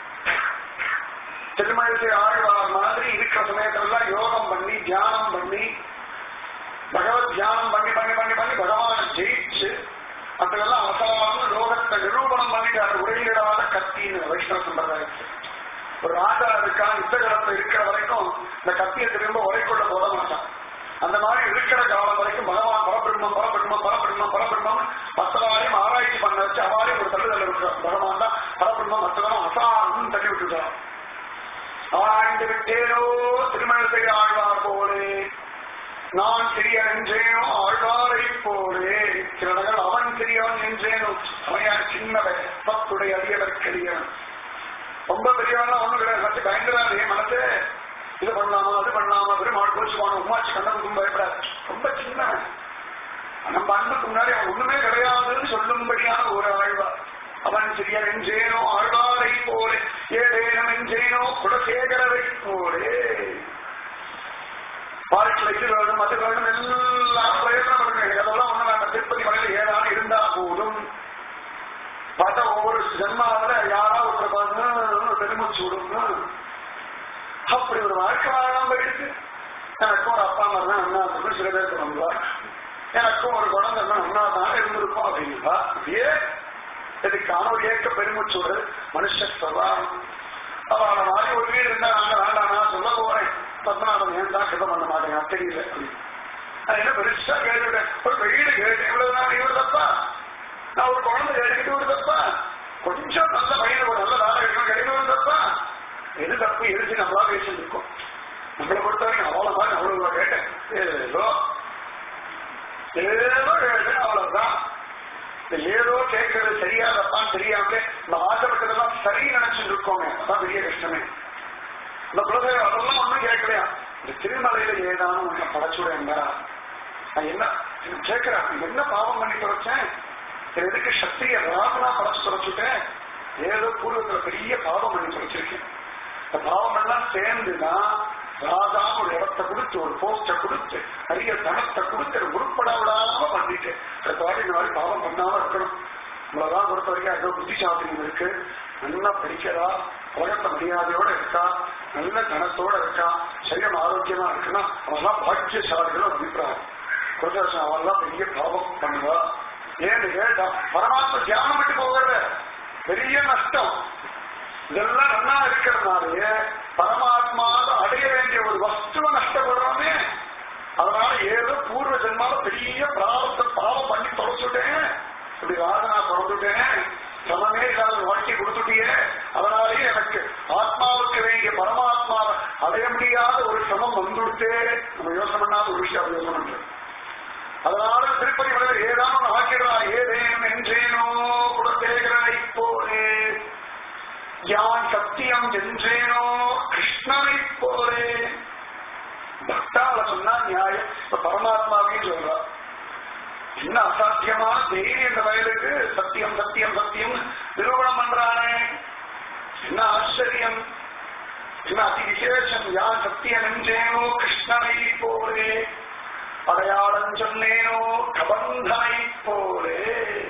A: திருமழிசை ஆழ்வார் மாதிரி இருக்கிற சமயத்திலெல்லாம் யோகம் பண்ணி தியானம் பண்ணி பகவத் தியானம் பண்ணி பண்ணி பண்ணி பண்ணி பகவானை ஜெயிச்சு அதெல்லாம் அசாதாரண லோகத்தை நிரூபணம் பண்ணிட்டாரு உரையிடாத கத்தின்னு வைஷ்ணவ சம்பிரதாயத்தில் ஒரு ராஜா இருக்கான் யுத்தகலத்துல இருக்கிற வரைக்கும் இந்த கத்தியை திரும்ப உரைக்குள்ள போட மாட்டான் அந்த மாதிரி இருக்கிற காலம் வரைக்கும் பகவான் பரபிரம்மம் பரபிரம்மம் பரபிரம்மம் பரபிரம்மம் மற்றவாரையும் ஆராய்ச்சி பண்ண வச்சு அவாரையும் ஒரு தள்ளுதல் விட்டுறான் பகவான் தான் பரபிரம்மம் மற்றவரும் அசாரம் தள்ளி விட்டுட்டான் ஆராய்ந்து விட்டேனோ திருமணத்தை ஆழ்வார் போலே நான் சிறியன் என்றேனோ ஆழ்வாரை போலே சில இடங்கள் அவன் சிறியவன் என்றேனோ அவன் சின்னவன் பத்துடைய அடியவர் பெரியவன் ரொம்ப பெரியவன் ஒண்ணு கிடையாது மனசு பயங்கராதே மனசு இது பண்ணலாமா அது பண்ணலாமா பெருமாள் கோச்சுவான உமாச்சு கண்ணனுக்கும் பயப்படாது ரொம்ப சின்னவன் நம்ம அன்புக்கு முன்னாடி அவன் ஒண்ணுமே கிடையாதுன்னு சொல்லும்படியான ஒரு ஆழ்வார் அவன் சிறியன் என்றேனோ ஆழ்வாரை போலே ஏதேனம் என்றேனோ குலசேகரரை போலே வாழ்க்கையில இது வேணும் அது வேணும் எல்லாம் பிரயோஜனம் பண்ணுங்க அதெல்லாம் ஒண்ணு வேண்டாம் திருப்பதி மலையில ஏதாவது இருந்தா போதும் பார்த்தா ஒவ்வொரு ஜென்மாவில யாரா ஒருத்தர் பார்த்து பெருமூச்சு விடுங்க அப்படி ஒரு வாழ்க்கை வாழாம போயிடுது எனக்கும் ஒரு அப்பா அம்மா தான் அண்ணா இருக்கும் சில பேருக்கு நம்புவா எனக்கும் ஒரு குழந்தை தான் அண்ணா தான் இருந்திருக்கும் அப்படின்னா அப்படியே இதுக்கான ஒரு ஏக்க பெருமூச்சு விடுறது மனுஷ சவாலம் அவளை மாதிரி ஒரு வீடு இருந்தா நாங்க வேண்டாம் நான் சொல்ல போறேன் பத்மநாபன் ஏன் தான் கிட்ட பண்ண மாட்டேன் தெரியல அப்படின்னு நான் என்ன பெருசா கேட்டுட்டேன் ஒரு வீடு கேட்டு இவ்வளவு நாள் இவர் தப்பா நான் ஒரு குழந்தை கேட்டுக்கிட்டு ஒரு தப்பா கொஞ்சம் நல்ல பையனை ஒரு நல்ல வேலை இருக்கணும் கிடைக்க ஒரு தப்பா எது தப்பு எது நம்மளா பேசிட்டு இருக்கோம் நம்மளை பொறுத்த வரைக்கும் அவ்வளவு மாதிரி அவ்வளவு கேட்டேன் ஏதோ ஏதோ கேட்டேன் அவ்வளவுதான் இந்த ஏதோ கேட்கறது சரியா தப்பான்னு தெரியாம நம்ம ஆசைப்பட்டதெல்லாம் சரி நினைச்சிட்டு இருக்கோமே அதான் பெரிய கஷ்டமே இந்த குலதெய்வம் அதெல்லாம் ஒண்ணும் கேட்கலையா இந்த திருமலையில ஏதானும் ஒண்ணு படைச்சுடா நான் என்ன கேட்கிறேன் என்ன பாவம் பண்ணி தொலைச்சேன் எதுக்கு சக்திய ராமனா படைச்சு தொலைச்சுட்டேன் ஏதோ பூர்வத்துல பெரிய பாவம் பண்ணி தொலைச்சிருக்கேன் இந்த பாவம் எல்லாம் சேர்ந்துதான் ராஜா ஒரு இடத்தை கொடுத்து ஒரு போஸ்ட கொடுத்து நிறைய தனத்தை கொடுத்து உருப்பட விடாம பண்ணிட்டு அடுத்த வாட்டி இந்த மாதிரி பாவம் பண்ணாம இருக்கணும் இவ்வளவுதான் பொறுத்த வரைக்கும் ஏதோ புத்திசாலியம் இருக்கு நல்லா படிக்கிறா உலகத்த மரியாதையோட இருக்கா நல்ல கணத்தோட இருக்கா சரீரம் ஆரோக்கியமா இருக்குன்னா அவெல்லாம் பாக்கியசாலிகள் அபிப்பிராயம் குருதாசன் அவெல்லாம் பெரிய பாவம் பண்ணுவா ஏன்னு கேட்டா பரமாத்ம தியானம் விட்டு போகிறது பெரிய நஷ்டம் இதெல்லாம் நல்லா இருக்கிறதுனாலயே பரமாத்மாவை அடைய வேண்டிய ஒரு வஸ்துவை நஷ்டப்படுறோமே அதனால ஏதோ பூர்வ ஜென்மால பெரிய பிராரத்தை பாவம் பண்ணி தொலைச்சுட்டேன் இப்படி ராஜனா பிறந்துட்டேன் சமமே இல்லாத வாழ்க்கை கொடுத்துட்டியே அதனாலேயே எனக்கு ஆத்மாவுக்கு வேண்டிய பரமாத்மாவை அடைய முடியாத ஒரு சமம் வந்துடுத்தே நம்ம யோசனை பண்ணாத ஒரு விஷயம் யோசனை பண்றோம் அதனால திருப்பதி மலையில் ஏதானும் ஆக்கிறா ஏதேனும் என்றேனோ குடத்தேகரனை போலே யான் சத்தியம் என்றேனோ கிருஷ்ணனை போலே பக்தால சொன்னா நியாயம் இப்ப பரமாத்மாவையும் சொல்றா என்ன அசாத்தியமான தைரியம் இந்த வயலுக்கு சத்தியம் சத்தியம் சத்தியம் நிரூபணம் பண்றானே என்ன ஆச்சரியம் என்ன அதி விசேஷம் யான் சத்தியம் என்றேனோ கிருஷ்ணனை போலே அடையாளம் சொன்னேனோ கபந்தனை போலே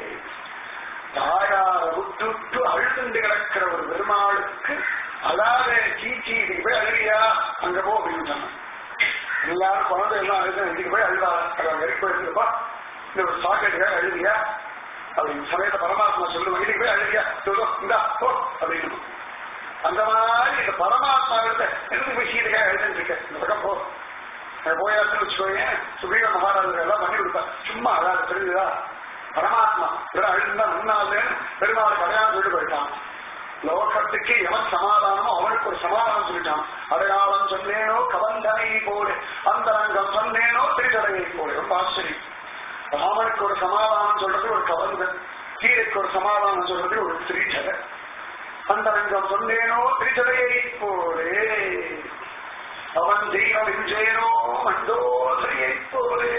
A: தாயார விட்டு விட்டு அழுதுண்டு கிடக்கிற ஒரு பெருமாளுக்கு அழாத சீச்சி இதுக்கு போய் அழுகியா அங்க போ அப்படின்னு சொன்னான் எல்லாரும் குழந்தை எல்லாம் அழுது இதுக்கு போய் அழுதா அதை வெறுப்பு எடுத்துப்பா இந்த ஒரு சாக்கெட்டுக்காக அழுதியா அப்படின்னு சமயத்தை பரமாத்மா சொல்லுவோம் இதுக்கு போய் அழுதியா சொல்லு இந்தா போ அப்படின்னு அந்த மாதிரி இந்த பரமாத்மா எழுத எதுக்கு போய் சீட்டுக்காக எழுதிட்டு இருக்க இந்த பக்கம் போ போயாச்சுன்னு வச்சுக்கோங்க சுபீர மகாராஜர் எல்லாம் பண்ணி கொடுத்தா சும்மா அதாவது தெரிஞ்சுதா பரமாத்மா இதெல்லாம் அழுந்தா முன்னாலேன்னு பெருமாள் கடையான்னு சொல்லிட்டு போயிட்டான் லோகத்துக்கு எவன் சமாதானமோ அவனுக்கு ஒரு சமாதானம் சொல்லிட்டான் அடையாளம் சொன்னேனோ கவந்தனை போல அந்தரங்கம் சொன்னேனோ திருச்சடையை போல ரொம்ப ஆச்சரியம் ராமனுக்கு ஒரு சமாதானம் சொல்றது ஒரு கவந்தன் கீரைக்கு ஒரு சமாதானம் சொல்றது ஒரு திரிச்சடை அந்தரங்கம் சொன்னேனோ திருச்சடையை போலே அவன் தெய்வம் என்றேனோ மண்டோதரியை போலே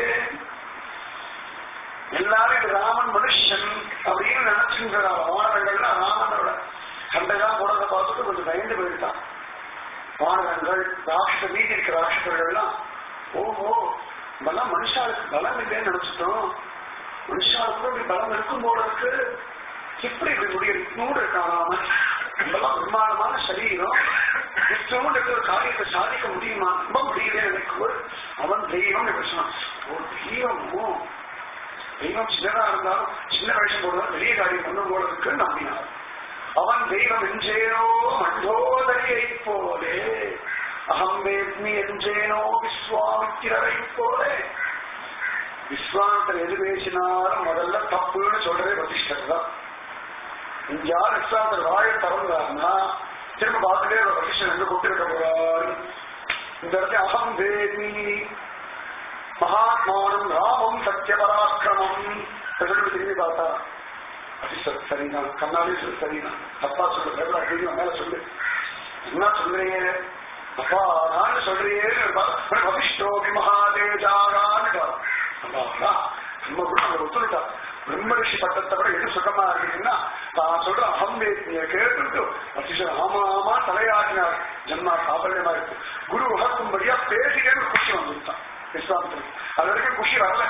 A: எல்லாரும் இது ராமன் மனுஷன் அப்படின்னு நினைச்சுங்கிற வானகங்கள்லாம் ராமனோட சண்டைதான் போடுறத பார்த்துட்டு கொஞ்சம் பயந்து போயிருக்கான் வானகங்கள் ராஷ்டிர மீதி இருக்கிற ராஷ்டிரங்கள்லாம் ஓஹோ இதெல்லாம் மனுஷாளுக்கு பலம் இல்லைன்னு நினைச்சிட்டோம் மனுஷாளுக்கு இப்படி பலம் இருக்கும் போல இருக்கு எப்படி இப்படி முடியும் நூறு இருக்கான் ராமன் இதெல்லாம் பிரம்மாண்டமான சரீரம் இஷ்டமும் ஒரு காரியத்தை சாதிக்க முடியுமா ரொம்ப முடியல எனக்கு அவன் தெய்வம் எப்படி சொன்னான் ஓ தெய்வமோ தெய்வம் சின்னதா இருந்தாலும் சின்ன வேஷம் போடுவார் பெரிய காரியம் பண்ணும் போல இருக்குன்னு நம்பினார் அவன் தெய்வம் என்றேனோ மண்டோதரியை போலே அகம் வேத்மி என்றேனோ விஸ்வாமித்திரரை போலே விஸ்வாமித்தர் எது பேசினாலும் முதல்ல தப்புன்னு சொல்றதே வசிஷ்டர் தான் யார் விஸ்வாமித்தர் வாயை திறந்தாருன்னா திரும்ப பார்த்துட்டே ஒரு வசிஷ்டர் எங்க கொண்டிருக்க போறாரு இந்த இடத்துல அகம் வேத்மி மகாத்மானம் ராமம் சத்திய பராக்கிரமம் சொல்லி திரும்பி பார்த்தா வசிஷ்டர் சரிதான் கண்ணாடி சொல்லு சரிதான் அப்பா சொல்லு பேர் அப்படின்னு மேல சொல்லு என்ன சொல்றீங்க அப்பா நான் சொல்றியே வசிஷ்டோபி மகாதேஜாகான்னு நம்ம கூட அவங்க ஒத்துட்டா பிரம்ம ரிஷி பட்டத்தை விட எது சுகமா இருக்குன்னா தான் சொல்ற அகம்பேத்திய கேட்டுட்டு வசிஷ்டர் ஆமா ஆமா தலையாட்டினார் ஜன்மா சாபல்யமா இருக்கு குரு உகக்கும்படியா பேசிக்கன்னு குஷி வந்துட்டான் விஸ்வாமித்திரன் அது வரைக்கும் குஷி வரல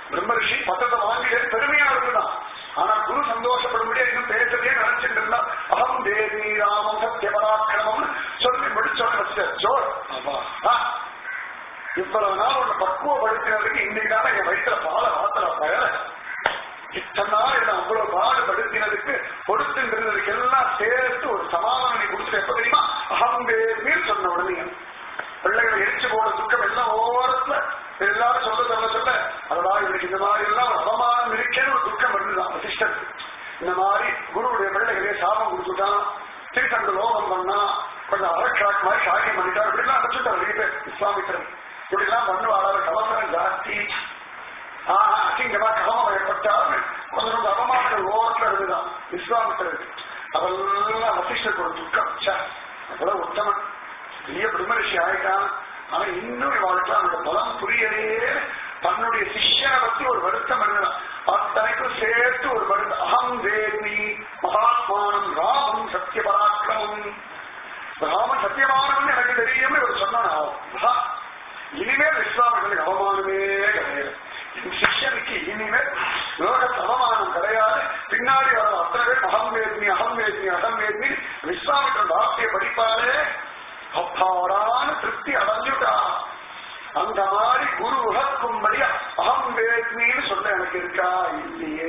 A: பிரம்ம ரிஷி பத்திரத்தை வாங்கிட்டு பெருமையா இருக்குதான் ஆனா குரு சந்தோஷப்படும்படி இன்னும் பேசுறதே நினைச்சிட்டு இருந்தா அகம் தேவி ராமம் சத்தியபராக்கிரமம் சொல்லி முடிச்சோன்னு வச்சு ஜோர் அப்பா இவ்வளவு நாள் உன்னை பக்குவப்படுத்தினதுக்கு இன்னைக்கான என் வயிற்றுல பால வாத்தல பயல இத்தனை நாள் என்ன அவ்வளவு பாடுபடுத்தினதுக்கு கொடுத்துங்கிறதுக்கு எல்லாம் சேர்த்து ஒரு சமாதானம் நீ கொடுத்து எப்ப தெரியுமா அகம்பேர் சொன்ன உடனே பிள்ளைகளை எரிச்சு போன துக்கம் எல்லாம் ஓரத்துல எல்லாரும் சொல்ல சொல்ல சொல்ல அதா இவருக்கு இந்த மாதிரி எல்லாம் ஒரு அவமானம் இருக்கேன்னு ஒரு துக்கம் வருதுதான் வசிஷ்டருக்கு இந்த மாதிரி குருவுடைய பிள்ளைகளே சாபம் கொடுத்துட்டான் திருக்கண்டு லோகம் பண்ணா கொஞ்சம் அரக்காக் மாதிரி காரியம் பண்ணிட்டா இப்படிலாம் அனுப்பிச்சுட்டார் நிறைய பேர் இஸ்லாமியர்கள் இப்படிலாம் பண்ணுவாங்க கவசனம் ஜாஸ்தி ஆஹ் அசிங்கமா கவனம் ஏற்பட்டால் கொஞ்சம் கொஞ்சம் அவமானங்கள் ஓரத்துல இருந்துதான் இஸ்லாமியர்களுக்கு அதெல்லாம் வசிஷ்டருக்கு ஒரு துக்கம் ச்சே, அதெல்லாம் உத்தமன் பெரிய பிரம்மரிஷி ஆயிட்டான் ஆனா இன்னும் வாழ்க்கை அந்த பலம் புரியலையே தன்னுடைய சிஷ்யனை பத்தி ஒரு வருத்தம் இருந்தான் அத்தனைக்கும் சேர்த்து ஒரு வருத்தம் அகம் வேதி மகாத்மானம் ராமம் சத்திய பராக்கிரமம் ராமன் சத்தியமானவன் எனக்கு தெரியும் இவர் சொன்னான் ஆஹா, இனிமேல் இஸ்லாமியர்களுக்கு அவமானமே கிடையாது என் சிஷ்யனுக்கு இனிமேல் லோக அவமானம் கிடையாது பின்னாடி வர அத்தனை பேர் அகம் வேத்மி அகம் வேத்மி அகம் வேத்மி இஸ்லாமியர்கள் வார்த்தையை படிப்பாரே அப்பாடான திருப்தி அடைஞ்சுட்டா அந்த மாதிரி குரு உகக்கும்படி அகம் வேத்மின்னு சொல்ல எனக்கு இருக்கா இல்லையே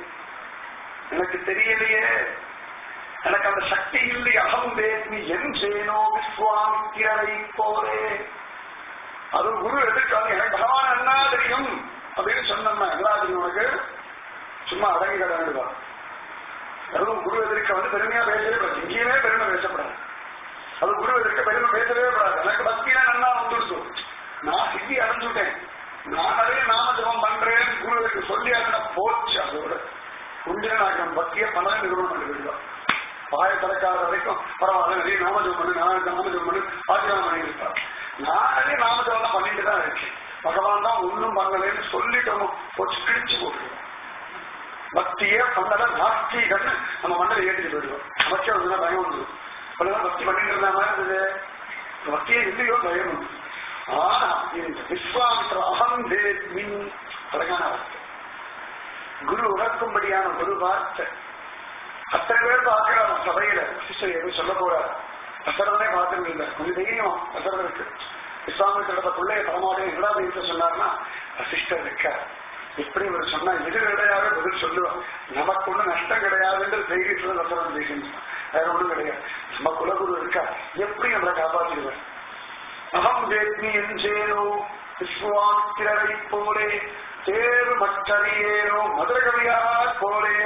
A: எனக்கு தெரியலையே எனக்கு அந்த சக்தி இல்லை அகம் வேத்மி என் சேனோ விஸ்வாமித்திரரை போலே அது குரு எதிர்க்காது எனக்கு பகவான் என்ன தெரியும் அப்படின்னு சொன்னோம்னா என்ன தெரியும் உனக்கு சும்மா அடங்கி கடந்துதான் அதுவும் குரு எதிர்க்க வந்து பெருமையா பேசவே கூடாது எங்கேயுமே பெருமை பேசப்படாது அது குரு எதிர்க்க பெருமை பேசவே கூடாது எனக்கு பக்தியா நல்லா வந்துடுச்சு நான் சித்தி அடைஞ்சுட்டேன் நான் நிறைய நாம ஜபம் பண்றேன் குரு எதிர்க்க சொல்லி அண்ணா போச்சு அதோட குண்டின நாட்டம் பக்தியை பல நிறுவனம் பண்ணிவிடுவோம் பாய திறக்காத வரைக்கும் பரவாயில்ல நிறைய நாமஜபம் பண்ணு நான் நாமஜபம் பண்ணு ஆச்சரியம் பண்ணியிருப்பார் நான் நிறைய நாமஜபம் தான் பண்ணிட்டு தான் இருக்கேன் பகவான் தான் ஒன்றும் பண்ணலைன்னு சொல்லிட்டோம் போச்சு கிழிச்சு போட்டுருவோம் பக்தியே பண்ணல நாஸ்திகன்னு நம்ம மண்டல ஏற்றிட்டு போயிடுவோம் நமக்கே வந்து பயம் வந்துடும் அப்பதான் பக்தி பண்ணிட்டு இருந்த மாதிரி இருந்தது பக்தியே இல்லையோ பயம் உண்டு ஆனா இந்த விஸ்வாமித்திர அகம் தேத்மின் அழகான வார்த்தை குரு உணர்க்கும்படியான ஒரு வார்த்தை அத்தனை பேர் பார்க்கிறாங்க சபையில சிஸ்டர் எதுவும் சொல்ல போறாரு அசரவனே பார்க்கறது இல்லை கொஞ்சம் தைரியம் அசரவனுக்கு இஸ்லாமியத்தோட பிள்ளைய பரமாவளி இரண்டாவது வீட்டில் சொன்னார்னா சிஸ்டர் இருக்க எப்படி இவர் சொன்னா எதிரடையாவே பதில் சொல்லுவார் நமக்கு ஒண்ணும் நஷ்டம் கிடையாதுன்றது தைரியத்துல அசரவன் பேசணும் வேற ஒண்ணும் கிடையாது நம்ம குலகுரு இருக்கா எப்படி நம்மளை காப்பாற்றிடுவார் அகம் வேத்மி எஞ்சேனோ விஸ்வாமித்திரரை போலே தேறு மற்றறியேனோ மதுரகவியார் போலே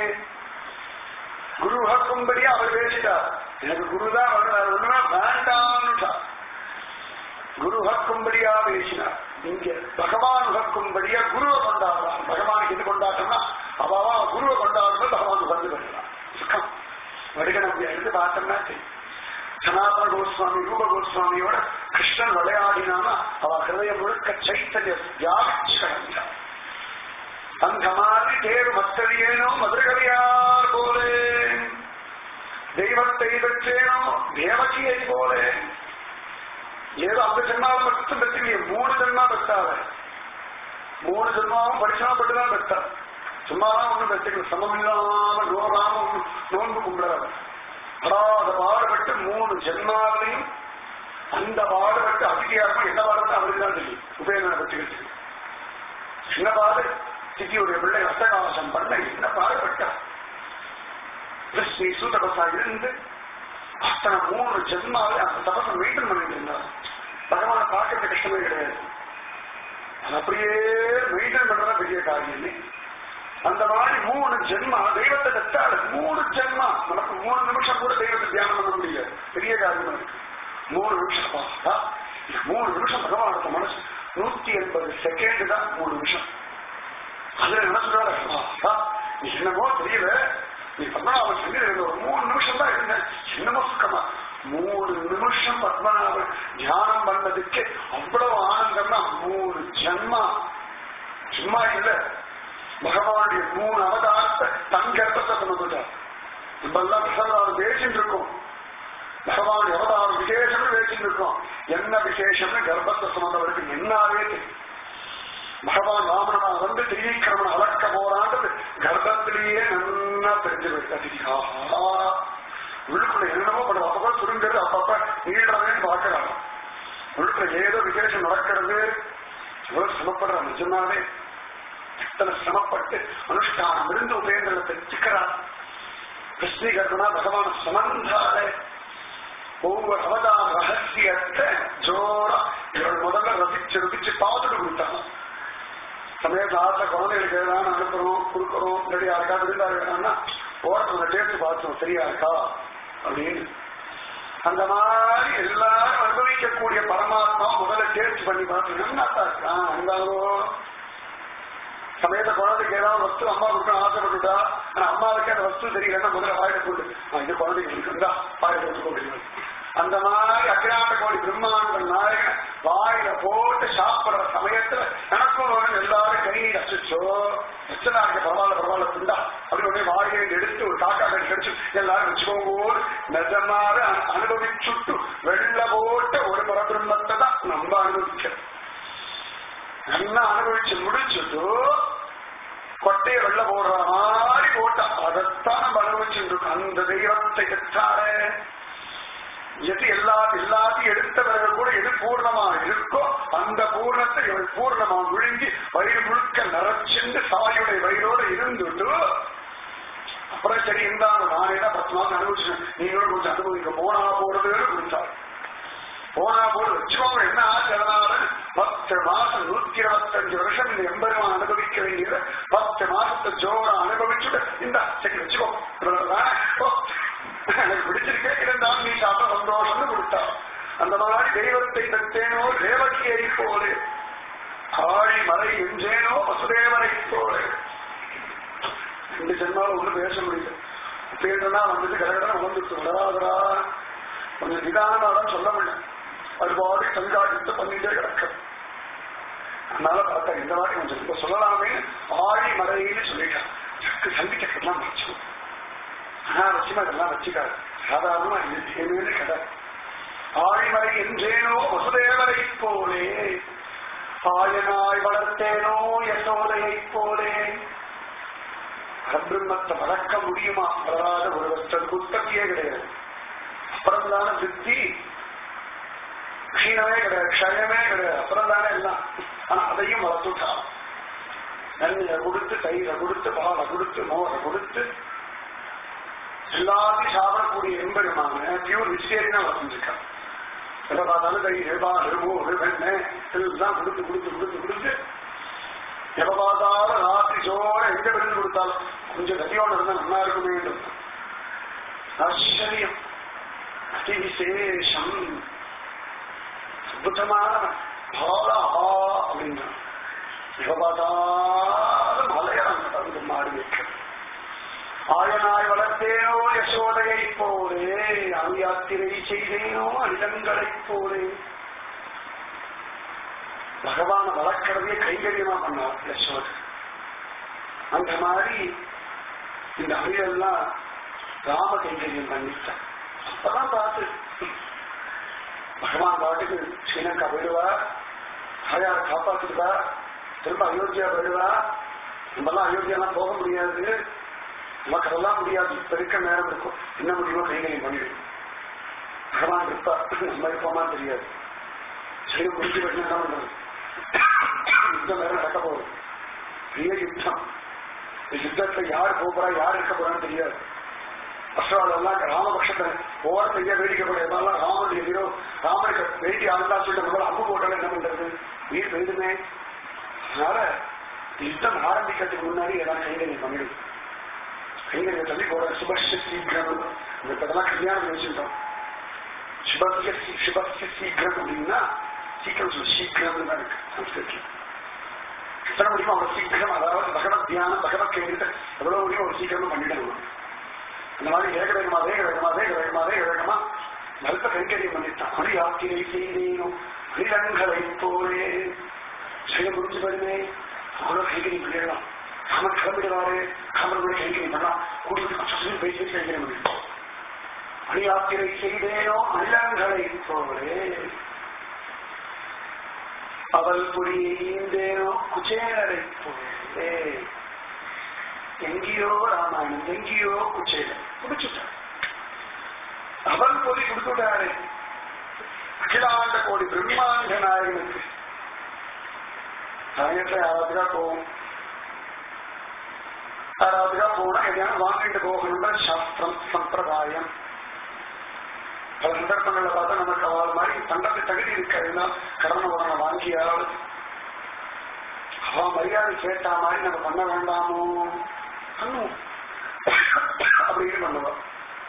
A: குரு ஹக்கும்படியா அவர் பேசிட்டார் எனக்கு குருதான் வரணும் ஒண்ணுமே வேண்டாம்னுட்டார் குரு ஹக்கும்படியா பேசினார் இங்க பகவான் ஹக்கும்படியா குருவை கொண்டாடுறான் பகவானுக்கு இது கொண்டாட்டம்னா அவாவா குருவை கொண்டாடுறது பகவான் வந்து பண்ணலாம் சுக்கம் வடுகணம் எடுத்து பார்த்தோம்னா தெரியும் சனாதன கோஸ்வாமி ரூப கோஸ்வாமியோட கிருஷ்ணன் விளையாடினானா அவ ஹிருதயம் முழுக்க சைத்தன்ய வியாபிச்சு கிடந்தார் அந்த மாதிரி தேர் மத்தடியேனோ மதுரகவியார் போலே தெய்வத்தை பெற்றேனோ தேவகியை போலே ஏதோ அந்த ஜென்மாவை மட்டும் பெற்றீங்க மூணு ஜென்மா பெற்றாவ மூணு ஜென்மாவும் படிச்சா பட்டுதான் பெற்றா சும்மாதான் ஒண்ணும் பெற்றுக்கல சமம் இல்லாம நோகாம ஒண்ணும் நோன்பு கும்பிடாது படாத பாடுபட்டு மூணு ஜென்மாவிலையும் அந்த பாடுபட்டு அதிகாரமா என்ன பாடுறது அவருக்கு தான் தெரியும் உபயோகம் பெற்றுக்கிட்டு சின்ன பாடு சித்தியுடைய பிள்ளை அட்டகாசம் பண்ண என்ன பாடுபட்டா கிருஷ்ணி சூதபசா இருந்து அத்தனை மூணு ஜென்மாவில அந்த தபசை மெயின்டைன் பண்ணிட்டு இருந்தார் பகவானை பார்க்கறது கஷ்டமே கிடையாது அது அப்படியே மெயின்டைன் பண்றதா பெரிய காரியமே அந்த மாதிரி மூணு ஜென்மா தெய்வத்தை கத்தாடு மூணு ஜென்மா நமக்கு மூணு நிமிஷம் கூட தெய்வத்தை தியானம் பண்ண முடியாது பெரிய காரியமா இருக்கு மூணு நிமிஷம் பார்த்தா இந்த மூணு நிமிஷம் பகவானோட மனசு நூத்தி எண்பது செகண்ட் தான் மூணு நிமிஷம் அதுல நினைச்சுடாரு நீ என்னமோ தெரியல நீ பத்மநாபன் சொல்லி ஒரு மூணு நிமிஷம் தான் இருந்தேன் என்னமோ சுக்கமா மூணு நிமிஷம் பத்மநாபன் தியானம் பண்ணதுக்கு அவ்வளவு ஆனந்தம்னா மூணு ஜன்மா சும்மா இல்ல பகவானுடைய மூணு அவதாரத்தை தன் கர்ப்பத்தை கொண்டுட்டார் நம்ம எல்லாம் பிரசவம் பேசிட்டு இருக்கோம் பகவானுடைய அவதாரம் விசேஷம்னு பேசிட்டு இருக்கோம் என்ன விசேஷம்னு கர்ப்பத்தை சுமந்தவருக்கு என்னாவே தெரியும் பகவான் ராமனா வந்து திரிவிக்கிரமன் அளக்க போறான்றது கர்ப்பத்திலேயே நன்னா தெரிஞ்சு போயிட்டு உள்ளுக்குள்ள என்னமோ படம் அப்பப்ப சுருங்கிறது அப்பப்ப நீடுறதுன்னு பாக்குறாங்க உள்ளுக்குள்ள ஏதோ விசேஷம் நடக்கிறது எவ்வளவு சிரமப்படுற நிஜமாவே எத்தனை சிரமப்பட்டு அனுஷ்டானம் இருந்து உபேந்திரனை தெரிஞ்சுக்கிறார் கிருஷ்ணீகர்ணா பகவான் சமந்தாலே ஒவ்வொரு அவதார ரகசியத்தை ஜோரா இவள் முதல்ல ரசிச்சு ரசிச்சு பார்த்துட்டு கொடுத்தாங்க சமயத்துல ஆசை குழந்தைகளுக்கு எதாவது அனுப்புறோம் கொடுக்குறோம் ரெடி இருக்கா விருந்தா இருக்கான்னா ஓரத்துல டேஸ்ட் பார்த்தோம் சரியா இருக்கா அப்படின்னு அந்த மாதிரி எல்லாரும் அனுபவிக்கக்கூடிய பரமாத்மா முதல்ல டேஸ்ட் பண்ணி பார்த்து நல்லா இருக்கான் இருந்தாலோ சமயத்தை குழந்தைக்கு ஏதாவது வஸ்து அம்மா கொடுக்கணும் ஆசைப்பட்டுட்டா ஆனா அம்மாவுக்கு அந்த வஸ்து தெரியலன்னா முதல்ல வாயில போட்டு "ஆ, இது குழந்தைக்கு இருக்குதா வாயில போட்டு போட்டு அந்த மாதிரி அகிலாண்ட கோடி பிரம்மாண்ட நாயகன் வாயில போட்டு சாப்பிடுற சமயத்துல எனக்கும் வேணும் எல்லாரும் கை அச்சோ எச்சனா இருக்க பரவாயில்ல பரவாயில்ல திண்டா அப்படி உடனே வாயிலை எடுத்து ஒரு காக்கா கை கடிச்சு எல்லாரும் வச்சுக்கோங்க நிஜமாக அனுபவிச்சுட்டு வெள்ள போட்ட ஒரு பரபிரம்மத்தை தான் நம்ம அனுபவிக்கிறோம் நல்லா அனுபவிச்சு முடிச்சுட்டு கொட்டையை வெள்ள போடுற மாதிரி போட்டா அதைத்தான் நம்ம அனுபவிச்சுட்டு இருக்கோம் அந்த தெய்வத்தை பெற்றாரு எது எல்லா எல்லாத்தையும் எடுத்த பிறகு கூட எது பூர்ணமா இருக்கோ அந்த பூர்ணத்தை இவள் பூர்ணமா விழுங்கி வயிறு முழுக்க நிறைச்சிருந்து சாயுடைய வயிறோட இருந்துட்டு அப்புறம் சரி இருந்தாங்க நானே தான் பத்து மாசம் அனுபவிச்சேன் நீங்களும் கொஞ்சம் அனுபவிக்க போனா போறதுன்னு கொடுத்தாரு போனா போது வச்சுக்கோங்க என்ன ஆச்சு அதனால பத்து மாசம் நூத்தி இருபத்தஞ்சு வருஷம் இந்த எம்பெருமான் அனுபவிக்க வேண்டியது பத்து மாசத்தை ஜோரா அனுபவிச்சுட்டு இந்த சரி வச்சுக்கோ இவ்வளவுதான். ஓ, எனக்கு பிடிச்சிருக்கே இருந்தாலும் நீ சாப்பிட சந்தோஷம்னு கொடுத்தா அந்த மாதிரி தெய்வத்தை தத்தேனோ தேவகியை போலே ஆழி மலை எஞ்சேனோ வசுதேவரை போலே ரெண்டு ஜென்மால ஒண்ணு பேச முடியல பேருனா வந்துட்டு கடகடன் வந்துட்டு வராதரா கொஞ்சம் நிதானமா தான் சொல்ல முடியும் அது பாடி கண்காணித்து பண்ணிட்டே கிடக்க அதனால பார்த்தா இந்த மாதிரி கொஞ்சம் இப்ப சொல்லலாமே ஆழி மலைன்னு சொல்லிட்டான் சக்கு சந்திக்கலாம் வச்சு அனாவசியமா இதெல்லாம் வச்சுக்காது சாதாரணமா இது கடை ஆழிமலை என்றேனோ வசுதேவரை போலே ஆயனாய் வளர்த்தேனோ யசோதையை போலே பரபிரம்மத்தை வளர்க்க முடியுமா வளராத ஒரு வருஷத்துக்கு உற்பத்தியே கிடையாது அப்புறம் தானே சித்தி க்ஷீணமே கிடையாது க்ஷயமே கிடையாது அப்புறம் தானே எல்லாம் ஆனா அதையும் வளர்த்துட்டான் நன்மையை கொடுத்து தயிரை கொடுத்து பாலை கொடுத்து மோரை கொடுத்து எல்லாத்தையும் சாப்பிடக்கூடிய எம்பெருமான பியூர் வெஜிடேரியனா வளர்ந்துருக்கான் எதை பார்த்தாலும் தயிர் பால் மோர் வெண்ணெய் எல்லாம் கொடுத்து கொடுத்து கொடுத்து கொடுத்து எப்ப பார்த்தாலும் ராத்திரி சோற எங்க விருந்து கொடுத்தாலும் கொஞ்சம் கதியோட இருந்தா நல்லா இருக்க வேண்டும் ஆச்சரியம் அதி விசேஷம் அற்புதமான பாலா அப்படின்னா எப்ப பார்த்தாலும் மலையாளம் வந்து மாடி வைக்கிறது ஆயனாய் வளர்த்தேனோ யசோதையை போலே அணுயாத்திரை செய்தேனோ அனிலங்களைப் போலே பகவான வளர்க்கறதே கைகரியமா பண்ணார் யசோதை அந்த மாதிரி இந்த அணிலெல்லாம் ராம கைங்கரியம் பண்ணிட்டான் அப்பதான் பார்த்து பகவான் பாட்டுக்கு ஸ்ரீலங்கா போயிடுவா தாயார் காப்பாத்துடுவா திரும்ப அயோத்தியா போயிடுவா நம்மெல்லாம் அயோத்தியாலாம் போக முடியாது நமக்கு அதெல்லாம் முடியாது இப்ப இருக்க நேரம் இருக்கும் என்ன முடியுமோ கைகரியம் பண்ணிடும் பகவான் இருப்பா நம்ம இருப்போமான்னு தெரியாது சரி முடிஞ்சு பண்ணி என்ன பண்றது யுத்தம் வேற நடக்க போகுது பெரிய யுத்தம் இந்த யுத்தத்துல யார் போறா யார் இருக்க போறான்னு தெரியாது அஸ்வாலெல்லாம் ராமபக்ஷத்தை போற பெரிய வேடிக்கை கூட எல்லாம் ராமனுடைய ஹீரோ ராமனுக்கு வேண்டி ஆளுநா சொல்லிட்டு முதல்ல அம்பு போட்டாலும் என்ன பண்றது நீர் பெய்துமே அதனால யுத்தம் ஆரம்பிக்கிறதுக்கு முன்னாடி எல்லாம் கைங்கரியம் பண்ணிடும் கைங்கரியம் சொல்லி போற சுபஸ்ய சீக்கிரம் இந்த இப்பதெல்லாம் கல்யாணம் வச்சுட்டோம் சுபஸ்ய சுபஸ்ய சீக்கிரம் அப்படின்னா சீக்கிரம் சொல்லு சீக்கிரம் தான் இருக்கு சம்ஸ்கிருத்தில் எத்தனை முடியுமோ அவ்வளவு சீக்கிரம் அதாவது பகவத் தியானம் பகவத் கைங்கரியத்தை எவ்வளவு முடியும் ஒரு சீக்கிரமா பண்ணிடணும் அந்த மாதிரி வேக வேகமா வேக வேகமா வேக வேகமா வேக வேகமா நல்ல கைங்கரியம் பண்ணிட்டான் மணி யாத்திரை செய்தேனும் மணிரங்களை போலே செய்ய முடிஞ்சு வருமே அவ்வளவு கைங்கரியம் பண்ணிடலாம் ராமன் கிளம்பிடுவாரு ராமன் கூட கைங்கரியம் பண்ணலாம் கூடி பேசி கைங்கரியம் பண்ணிட்டோம் மணி யாத்திரை செய்தேனோ அனிலங்களை போலே அவள் புரிந்தேனோ குச்சேலரை போலே எங்கேயோ ராமாயணம் எங்கேயோ குச்சேலர் குடிச்சுட்டார் அவள் பொறி கொடுத்துட்டாரு அகிலாண்ட கோடி பிரம்மாண்ட நாயகனுக்கு சாயங்காலத்துல யாராவதுக்கா போவோம் யாராவதுக்கா போனா எதையான வாங்கிட்டு போகணும்னா சாஸ்திரம் சம்பிரதாயம் பல சந்தர்ப்பங்கள்ல பார்த்தா நமக்கு அவள் மாதிரி தண்டத்தை தகுதி இருக்காதுன்னா கடனை உடனே வாங்கியாவது அவ மரியாதை கேட்டா மாதிரி நம்ம பண்ண வேண்டாமோ பண்ணுவோம் அப்படின்னு பண்ணுவோம்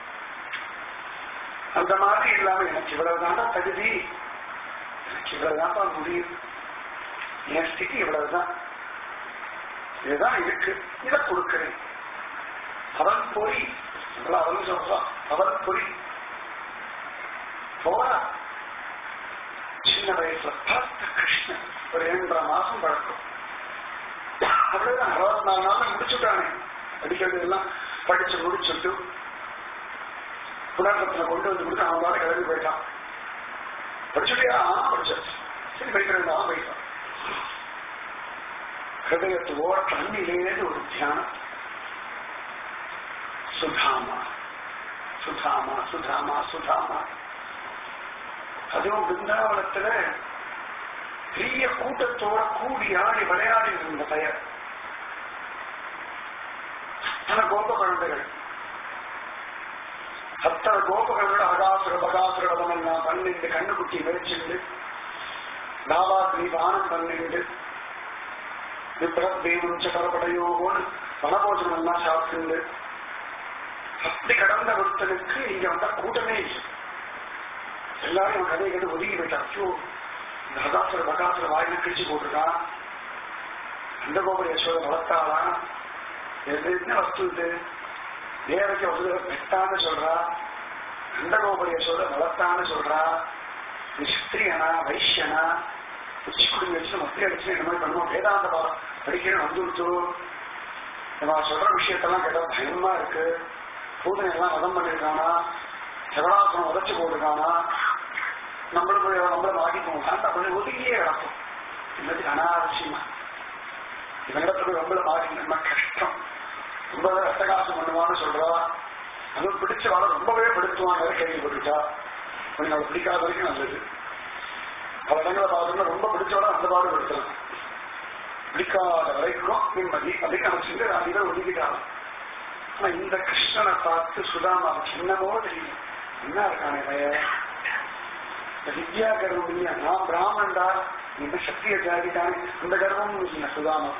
A: அந்த மாதிரி இல்லாம எனக்கு இவ்வளவுதான்டா தகுதி எனக்கு இவ்வளவுதான்ப்பா முடியும் என் ஸ்திதி இவ்வளவுதான் இதுதான் இருக்கு இதை கொடுக்கிறேன் அவன் பொறி அவன் சொல்றான் அவன் பொறி போறா சின்ன வயசுல பார்த்த கிருஷ்ணன் ஒரு இரண்டரை மாசம் பழக்கம் அவ்வளவுதான் அறுபத்தி நாலு நாள் முடிச்சுட்டானே படிக்கிறது எல்லாம் படிச்சு முடிச்சுட்டு புனர்பத்தின கொண்டு வந்து கொடுத்து அவன் தான் கிளம்பி போயிட்டான் படிச்சுட்டியா படிச்சாச்சு சரி படிக்கிறேன் தான் போயிட்டான் ஹிருதயத்தோட கண்ணிலேருந்து ஒரு தியானம் சுதாமா சுதாமா சுதாமா சுதாமா அதுவும் பிருந்தாவனத்துல பெரிய கூட்டத்தோட கூடி ஆடி விளையாடி இருந்த பெயர் அத்தனை கோப குழந்தைகள் அத்தனை கோப குழந்தைகள் அகாசுர பகாசுர வதமெல்லாம் பண்ணிட்டு கண்ணுக்குட்டி வெறிச்சிட்டு தாவாக்னி பானம் பண்ணிட்டு விப்ரதேவம் சக்கரப்படையோன்னு வனபோஜனம் எல்லாம் சாப்பிட்டு அப்படி கடந்த ஒருத்தனுக்கு இங்க வந்தா கூட்டமே இல்லை எல்லாரும் இவன் கதையை கேட்டு ஒதுங்கி போயிட்டான் ஐயோ இந்த அகாசுர பகாசுர வாயில கிழிச்சு போட்டிருக்கான் அந்த கோபுர யசோத வளர்த்தாளா எது என்ன வஸ்து இது தேவக்கு வசதி பெட்டான்னு சொல்றா அந்த கோபுர யசோத வளர்த்தான்னு சொல்றா நீ ஸ்திரியனா வைஷ்யனா உச்சிக்குடி வச்சு மத்திய அடிச்சு இந்த மாதிரி பண்ணுவோம் வேதாந்த பாடம் படிக்கணும் வந்துடுச்சு நம்ம சொல்ற விஷயத்தெல்லாம் கேட்டா பயமா இருக்கு பூதனை எல்லாம் வதம் பண்ணிருக்கானா சகலாசனம் உதச்சு போட்டிருக்கானா நம்மளுக்கு நம்மள மாட்டிப்போம் அப்படி ஒதுக்கியே கிடக்கும் இன்னது அனாவசியமா இவனிடத்துல நம்மள மாட்டி நம்ம கஷ்டம் ரொம்ப ரத்தகாசம் பண்ணுவான்னு சொல்றா அதுவும் பிடிச்சவாள ரொம்பவே படுத்துவாங்க கேள்விப்பட்டுட்டா கொஞ்சம் அவள் பிடிக்காத வரைக்கும் நல்லது பல இடங்களை பார்த்தோம்னா ரொம்ப பிடிச்சவள அந்த பாடு படுத்தலாம் பிடிக்காத வரைக்கும் நிம்மதி அப்படின்னு நினைச்சுட்டு அதிக ஒதுக்கிட்டாங்க ஆனா இந்த கிருஷ்ணனை பார்த்து சுதாமா சின்னமோ தெரியும் என்ன இருக்கானே பைய வித்யா கர்வம் இல்லையா நான் பிராமண்டா இந்த சக்தியை ஜாதிதானே இந்த கர்வம் இல்லையா சுதாமா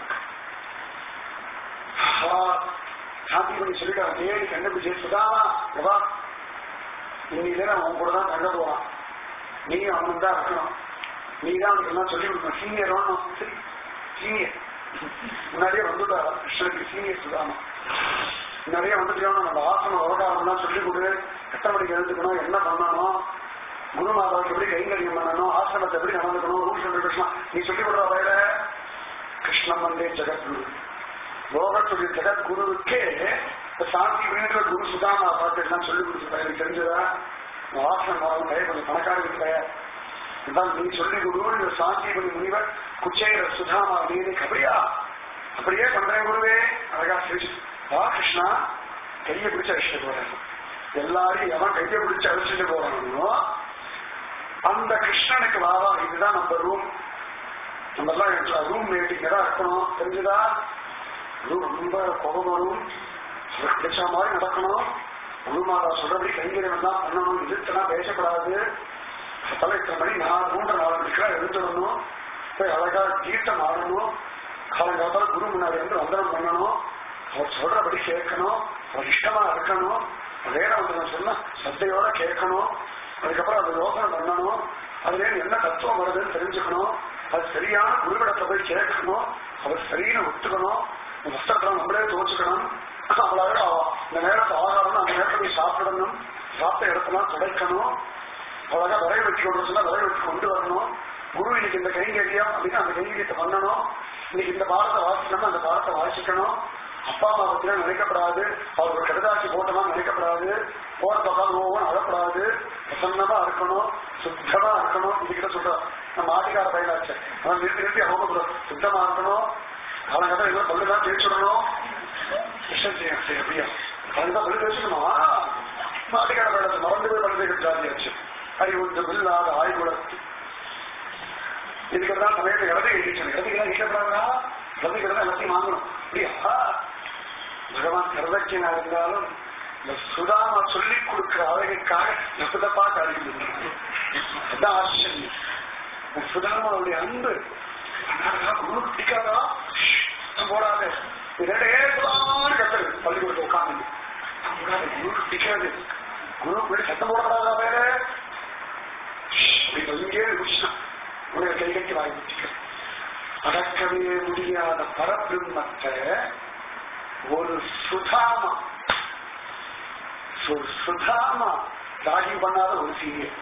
A: சாந்தி பண்ணி சொல்லிட்டு தேடி கண்டுபிடிச்சு சுதாமா எவா இன்னைக்கு அவன் கூட தான் தங்க போவான் நீயும் அவனுக்கு தான் இருக்கணும் நீ தான் அவனுக்கு எல்லாம் சொல்லி கொடுக்கணும் சீனியர் வேணும் சரி சீனியர் முன்னாடியே வந்துட்டாரா கிருஷ்ணனுக்கு சீனியர் சுதாமா நிறைய வந்துட்டோம் நம்ம ஆசனம் அவகாசம்லாம் சொல்லி கொடு எத்தனை மணிக்கு எழுந்துக்கணும் என்ன பண்ணணும் குருமாதாவுக்கு எப்படி கைங்கரியம் பண்ணணும் ஆசிரமத்தை எப்படி நடந்துக்கணும் ரூல்ஸ் அண்ட் ரெகுலேஷன் நீ சொல்லி கொடுற வயல கிருஷ்ணன் வந்தே ஜெகத்குரு லோகத்துடைய ஜெகத்குருவுக்கே சாந்தி வேணுன்ற குரு சுதாமா பார்த்து எல்லாம் சொல்லி கொடுத்துருப்பா எனக்கு தெரிஞ்சதா ஆசனம் வரணும் பய கொஞ்சம் பணக்காரருக்கு பய இதான் நீ சொல்லி குரு சாந்தி பண்ணி முனிவர் குச்சேர சுதாமா நீ அப்படியா அப்படியே பண்றேன் குருவே அழகா சிரிச்சு வா கிருஷ்ணா கையை பிடிச்சு அழிச்சுட்டு போறாங்க எல்லாரையும் எவன் கையை பிடிச்சு அழிச்சுட்டு போறானோ அந்த கிருஷ்ணனுக்கு வாவா இதுதான் நம்ம ரூம் நம்ம எல்லாம் ரூம் மேட்டிங்க தான் இருக்கணும் தெரிஞ்சுதா ரூம் ரொம்ப கோபம் வரும் பிடிச்ச மாதிரி நடக்கணும் குருமாதா சொல்றபடி கைங்கரியம் தான் பண்ணணும் எதிர்த்தெல்லாம் பேசப்படாது அப்பெல்லாம் இத்தனை மணி நாலு மூன்று நாலு மணிக்கெல்லாம் எழுந்துடணும் போய் அழகா கீர்த்தம் ஆடணும் காலங்காலத்தால குரு முன்னாடி வந்து வந்தனம் பண்ணணும் அவர் சொல்றபடி கேட்கணும் அவர் இஷ்டமா இருக்கணும் வேற வந்து சொன்னா சத்தையோட கேட்கணும் அதுக்கப்புறம் அது யோசனை பண்ணணும் அதுல என்ன தத்துவம் வருதுன்னு தெரிஞ்சுக்கணும் அது சரியான குருவிடத்தை போய் கேட்கணும் அவர் சரின்னு ஒத்துக்கணும் வஸ்திரத்தை நம்மளே துவச்சுக்கணும் அவளாக இந்த நேரத்தை ஆகாரம் அந்த நேரத்தை போய் சாப்பிடணும் சாப்பிட்ட இடத்தெல்லாம் துடைக்கணும் அழகா விரைவு வச்சு கொண்டு சொன்னா விரைவு வச்சு கொண்டு வரணும் குரு இன்னைக்கு இந்த கைங்கரியம் அப்படின்னு அந்த கைங்கரியத்தை பண்ணணும் இன்னைக்கு இந்த பாடத்தை வாசிக்கணும் அந்த பாடத்தை வாசிக்கணும் அப்பா அம்மா பத்தினா நினைக்கப்படாது அவர் ஒரு கடுதாசி போட்டமா நினைக்கப்படாது போற பக்கம் போவோம் அழப்படாது பிரசன்னமா இருக்கணும் சுத்தமா இருக்கணும் இதுக்கிட்ட சொல்றோம் நம்ம ஆட்டிக்கார பயிலாச்சு அவன் நிறுத்தி நிறுத்தி அவங்க சொல்றோம் சுத்தமா இருக்கணும் காலங்கட்டம் எல்லாம் பல்லுதான் தேய்ச்சிடணும் விஷம் செய்யணும் சரி அப்படியா அதுதான் பல்லு தேய்ச்சிக்கணுமா மாட்டுக்கார பயிலாச்சு மறந்து போய் பல்லு தேய்க்க ஜாதியாச்சு அறிவுண்டு இல்லாத ஆய்வுலத்து இதுக்கெல்லாம் சமயத்தில் இடத்தை எழுதிச்சு இடத்துக்கெல்லாம் ஈட்டப்படாதா இடத்துக்கு எல்லாத்தையும் வாங்கணும் அப்படியா பகவான் சர்வஜனா இருந்தாலும் இந்த சுதாம சொல்லிக் கொடுக்கிற அழகுக்காக நசுதப்பா காரியம் அதான் ஆச்சரியம் இந்த சுதாமாவுடைய அன்பு அதனாலதான் குரு பிடிக்காதா போடாது இரண்டே சுதாமான்னு கத்துரு பள்ளிக்கூடத்தை உட்காந்து போடாது குரு பிடிக்காது குரு போய் சத்தம் போடப்படாதா வேற அப்படி இங்கே முடிச்சான் உனக்கு கை கட்டி வாங்கி வச்சுக்க அடக்கவே முடியாத பரபிரம்மத்தை ஒரு சுதாமா ஒரு சுதாமா தாகி பண்ணாத ஒரு சீரியல்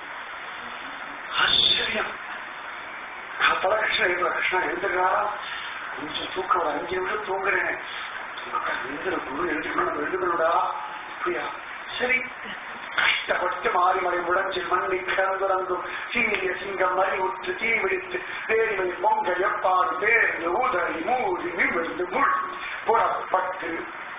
A: ஆச்சரியம் காத்தால கிருஷ்ணன் எழுதுற கிருஷ்ணா எழுதுறா கொஞ்சம் தூக்கம் ஒரு அஞ்சு நிமிஷம் தூங்குறேன் எழுதுற குரு எழுதுக்கணும் எழுதுக்கணுடா அப்படியா சரி கஷ்டப்பட்டு மாறிமலை முழஞ்சில் மண்ணை கிடந்துறங்கும் சீரிய சிங்கம் மறி உற்று தீ விழித்து வேரிமை பொங்க எப்பாடு பேர்ந்து ஊதறி மூடி நிமிர்ந்து முள் புறப்பட்டு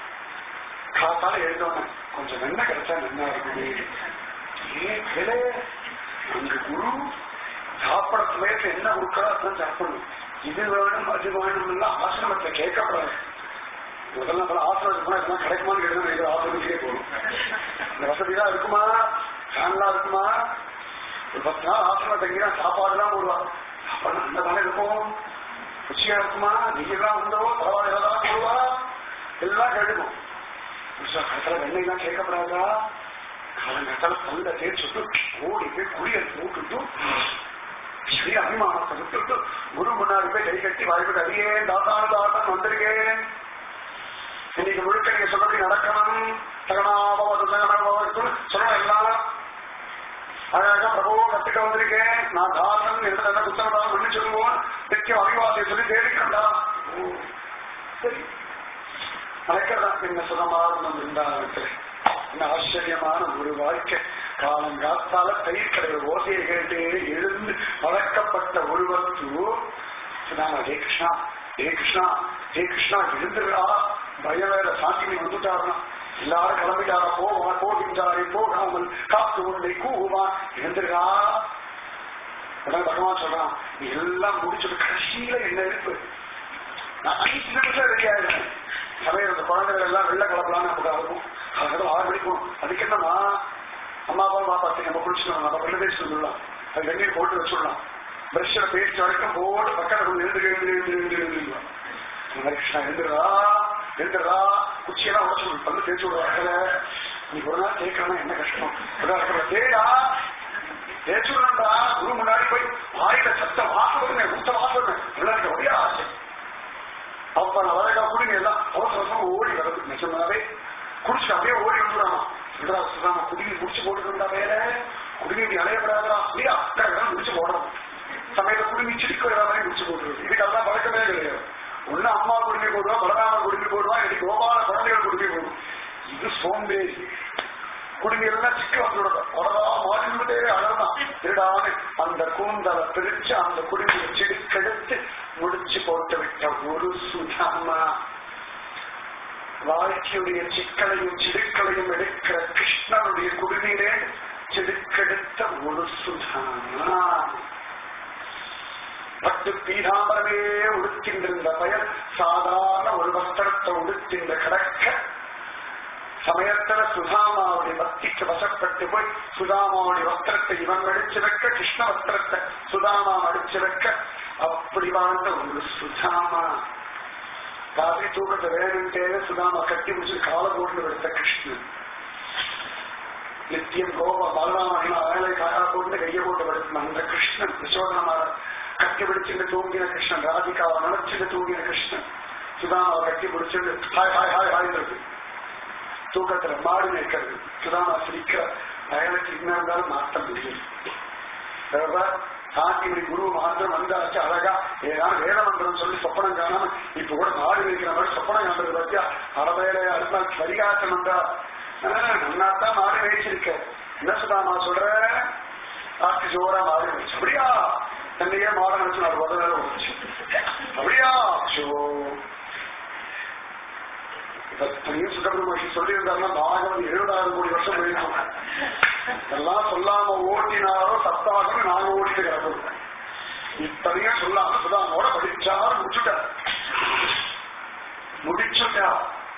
A: காத்தால எழுந்தோன்னு கொஞ்சம் என்ன கிடைச்சா நல்லா இருக்குது ஏன் கிளே அங்கு குரு சாப்பிட சமயத்துல என்ன கொடுக்கறோ அதான் சாப்பிடணும் இது வேணும் அது வேணும் எல்லாம் ஆசிரமத்தை கேட்கப்படாது முதல்ல பல ஆசிரமத்துக்கு போனா இதெல்லாம் கிடைக்குமான்னு கேட்டு இது ஆசிரமத்துக்கே போகணும் இந்த வசதிதான் இருக்குமா ஃபேன்லாம் இருக்குமா ஒரு பத்து நாள் ஆசிரமம் தங்கினா சாப்பாடுலாம் போடுவா சாப்பாடு அந்த தானே இருக்கும் ருச்சியா இருக்குமா நெய்யெல்லாம் உண்டோ பரவாயில்ல இதெல்லாம் போடுவா எல்லாம் கேட்டுக்கும் கடைசியில் வெண்ணெய்லாம் கேட்கப்படாதா காலங்கத்தால பல்ல தேய்ச்சிட்டு ஓடி போய் குளியல் போட்டுட்டு சரி அபிமானத்தை விட்டுட்டு குரு முன்னாடி போய் கை கட்டி வாய்ப்பு அடியே தாத்தான தாத்தன் வந்திருக்கேன் இன்னைக்கு முழுக்க நீங்க சொல்றபடி நடக்கணும் தகனாபவது தகனாபவத்துன்னு சொல்ல எல்லாம் அழகா பிரபு கத்துக்க வந்திருக்கேன் நான் தாசன் என்று என்ன குத்தம் பண்ணி சொல்லுவோம் நித்தியம் அபிவாதை சொல்லி தேடிக்கண்டா சரி நடக்கிறதா என்ன சுகமாக இருந்தால் என்ன ஆச்சரியமான ஒரு வாழ்க்கை காலம் காத்தால தயிர் கடையில் ஓசையை கேட்டு எழுந்து வளர்க்கப்பட்ட ஒருவத்து சொன்னாங்க ஹே கிருஷ்ணா ஹே கிருஷ்ணா ஹே கிருஷ்ணா எழுந்துடா பயம் வேற சாந்தினி வந்துட்டாருனா எல்லாரும் கிளம்பிட்டாரா போவான் போகின்றாரே போகாமல் காத்து உன்னை கூவான் எழுந்துடா உடனே பகவான் சொல்றான் நீ எல்லாம் முடிச்சுட்டு கடைசியில என்ன இருப்பு நான் அஞ்சு நிமிஷம் ரெடி ஆயிடுறேன் சமையல் அந்த குழந்தைகள் எல்லாம் வெள்ள கலப்பலான்னு நமக்கு ஆகும் அதனால ஆறு மணிக்கும் அதுக்கு என்னமா அம்மா அப்பா அம்மா பார்த்து நம்ம குளிச்சுடலாம் நம்ம பெண்ணு பேசி சொல்லலாம் அது வெந்நீர் போட்டு வச்சுடலாம் பிரஷ்ல பேச்சு வரைக்கும் போட்டு பக்கத்துல எழுந்து எழுந்து எழுந்து எழுந்து எழுந்துருவான் கிருஷ்ணா எழுந்துடா எழுந்துடா குச்சியெல்லாம் உடச்சு பல்லு தேய்ச்சி விடுவாங்க நீ ஒரு நாள் கேட்கறனா என்ன கஷ்டம் தேடா தேய்ச்சி விடணும்டா குரு முன்னாடி போய் வாயில சத்த வாசமே ஊத்த வாசமே எல்லாருக்கும் ஒரே ஆசை அப்ப நான் வரக்கா குடிங்க எல்லாம் அவசரமா ஓடி வரது நிஜமாவே குடிச்சு அப்படியே ஓடி வந்துடாமா சொல்றா சுதாமா குடிங்க முடிச்சு போட்டுருந்தா வேற குடிங்க இப்படி அலையப்படாதா அப்படியே அக்கா இடம் முடிச்சு போடணும் சமையல குடிங்க சிரிக்கிற மாதிரி முடிச்சு போட்டுருது இதுக்கு அதெல்லாம் பழக்கமே கிடையாது ஒண்ணு அம்மா குடிமை போடுவா பலராம குடிமை போடுவா இன்னைக்கு கோபால குழந்தைகள் குடிமை போடும் இது சோம்பேறி குடிமை எல்லாம் சிக்க வந்துவிடுது உடனே மாட்டிவிட்டே அழகான் திருடானு அந்த கூந்தலை பிரிச்சு அந்த குடிமையை சிடுக்கெடுத்து முடிச்சு போட்டு விட்ட ஒரு சுதாமா வாழ்க்கையுடைய சிக்கலையும் சிடுக்களையும் எடுக்கிற கிருஷ்ணனுடைய குடிநீரே சிடுக்கெடுத்த ஒரு சுதாமா பட்டு பீதாம்பரமே உடுத்தின்றிருந்த பயன் சாதாரண ஒரு வஸ்திரத்தை உடுத்தின்ற கடக்க சமயத்துல சுதாமாவுடைய பக்திக்கு வசப்பட்டு போய் சுதாமாவுடைய வஸ்திரத்தை இவன் அடிச்சு வைக்க கிருஷ்ண வஸ்திரத்தை சுதாமா அடிச்சு வைக்க அப்படி வாழ்ந்த ஒரு சுதாமா ராத்திரி தூக்கத்தை வேணும்ட்டே சுதாமா கட்டி முடிச்சு கால போட்டு எடுத்த கிருஷ்ணன் நித்தியம் கோப பலராமகிமா வேலை காயா போட்டு கையை போட்டு படுத்தின அந்த கிருஷ்ணன் யசோதனமாக கட்டி பிடிச்சிட்டு தூங்கின கிருஷ்ணன் ராதிகாவை நினைச்சிட்டு தூங்கின கிருஷ்ணன் சுதாமாவை கட்டி பிடிச்சிட்டு ஹாய் ஹாய் ஹாய் ஹாய்ன்றது தூக்கத்துல மாடு நிற்கிறது சுதாமா சிரிக்கிற வயலுக்கு இன்னும் இருந்தாலும் மாற்றம் முடியும் சாந்திமணி குரு மந்திரம் வந்தாச்சு அழகா ஏதாவது வேத மந்திரம் சொல்லி சொப்பனம் காணாம இப்ப கூட மாடு வைக்கிற மாதிரி சொப்பனம் காண்றது பத்தியா அறவேலை அருமா பரிகாசம் வந்தா நன்னாத்தான் மாடு வச்சிருக்க என்ன சுதாமா சொல்ற ஆட்சி ஜோரா மாடு வச்சு அப்படியா தன்னையே மாட நினைச்சு நான் உதவ வந்துச்சு அப்படியா ஷோ தனியும் சுகபிரமஹி சொல்லியிருந்தாருன்னா பாகவன் எழுபதாயிரம் கோடி வருஷம் போயிருக்கோம் இதெல்லாம் சொல்லாம ஓட்டினாரோ சத்தாகவே நாங்க ஓட்டிட்டு கிடப்போம் இத்தனையும் சொல்லாம சுதாமோட படிச்சார் முடிச்சுட்டார் முடிச்சுட்டா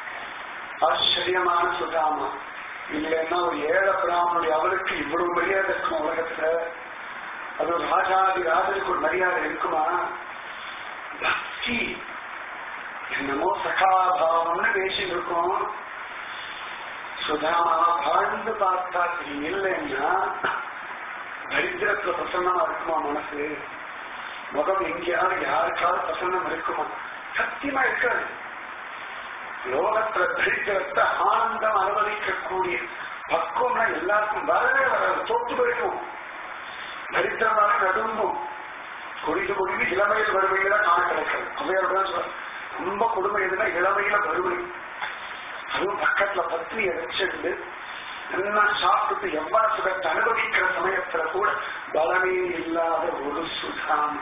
A: ஆச்சரியமான சுதாமா இல்லைன்னா ஒரு ஏழை பிராமணுடைய அவளுக்கு இவ்வளவு மரியாதை இருக்கும் உலகத்துல அது ஒரு ராஜாதி ராஜனுக்கு ஒரு மரியாதை இருக்குமா பக்தி என்னமோ சகாபாவம்னு பேசிட்டு இருக்கோம் சுதாமா வாழ்ந்து பார்த்தா இல்லைன்னா தரித்திரத்துல பிரசன்னமா இருக்குமா மனசு முகம் எங்கேயாவது யாருக்காவது பிரசன்னம் இருக்குமா சத்தியமா இருக்காது லோகத்துல தரித்திரத்தை ஆனந்தம் அனுபவிக்கக்கூடிய பக்குவம்னா எல்லாருக்கும் வரவே வராது தோத்து போயிடும் தரித்திரமாக நடுங்கும் கொடிது கொடிது இளமையில் வறுமையில காண கிடைக்கிறது அவையோட சொல்ற ரொம்ப கொடுமை எதுனா இளமையில வறுமை அதுவும் பக்கத்துல பத்னியை வச்சிருந்து நல்லா சாப்பிட்டு எவ்வளவு சுகத்தை அனுபவிக்கிற சமயத்துல கூட பலமே இல்லாத ஒரு சுதாம்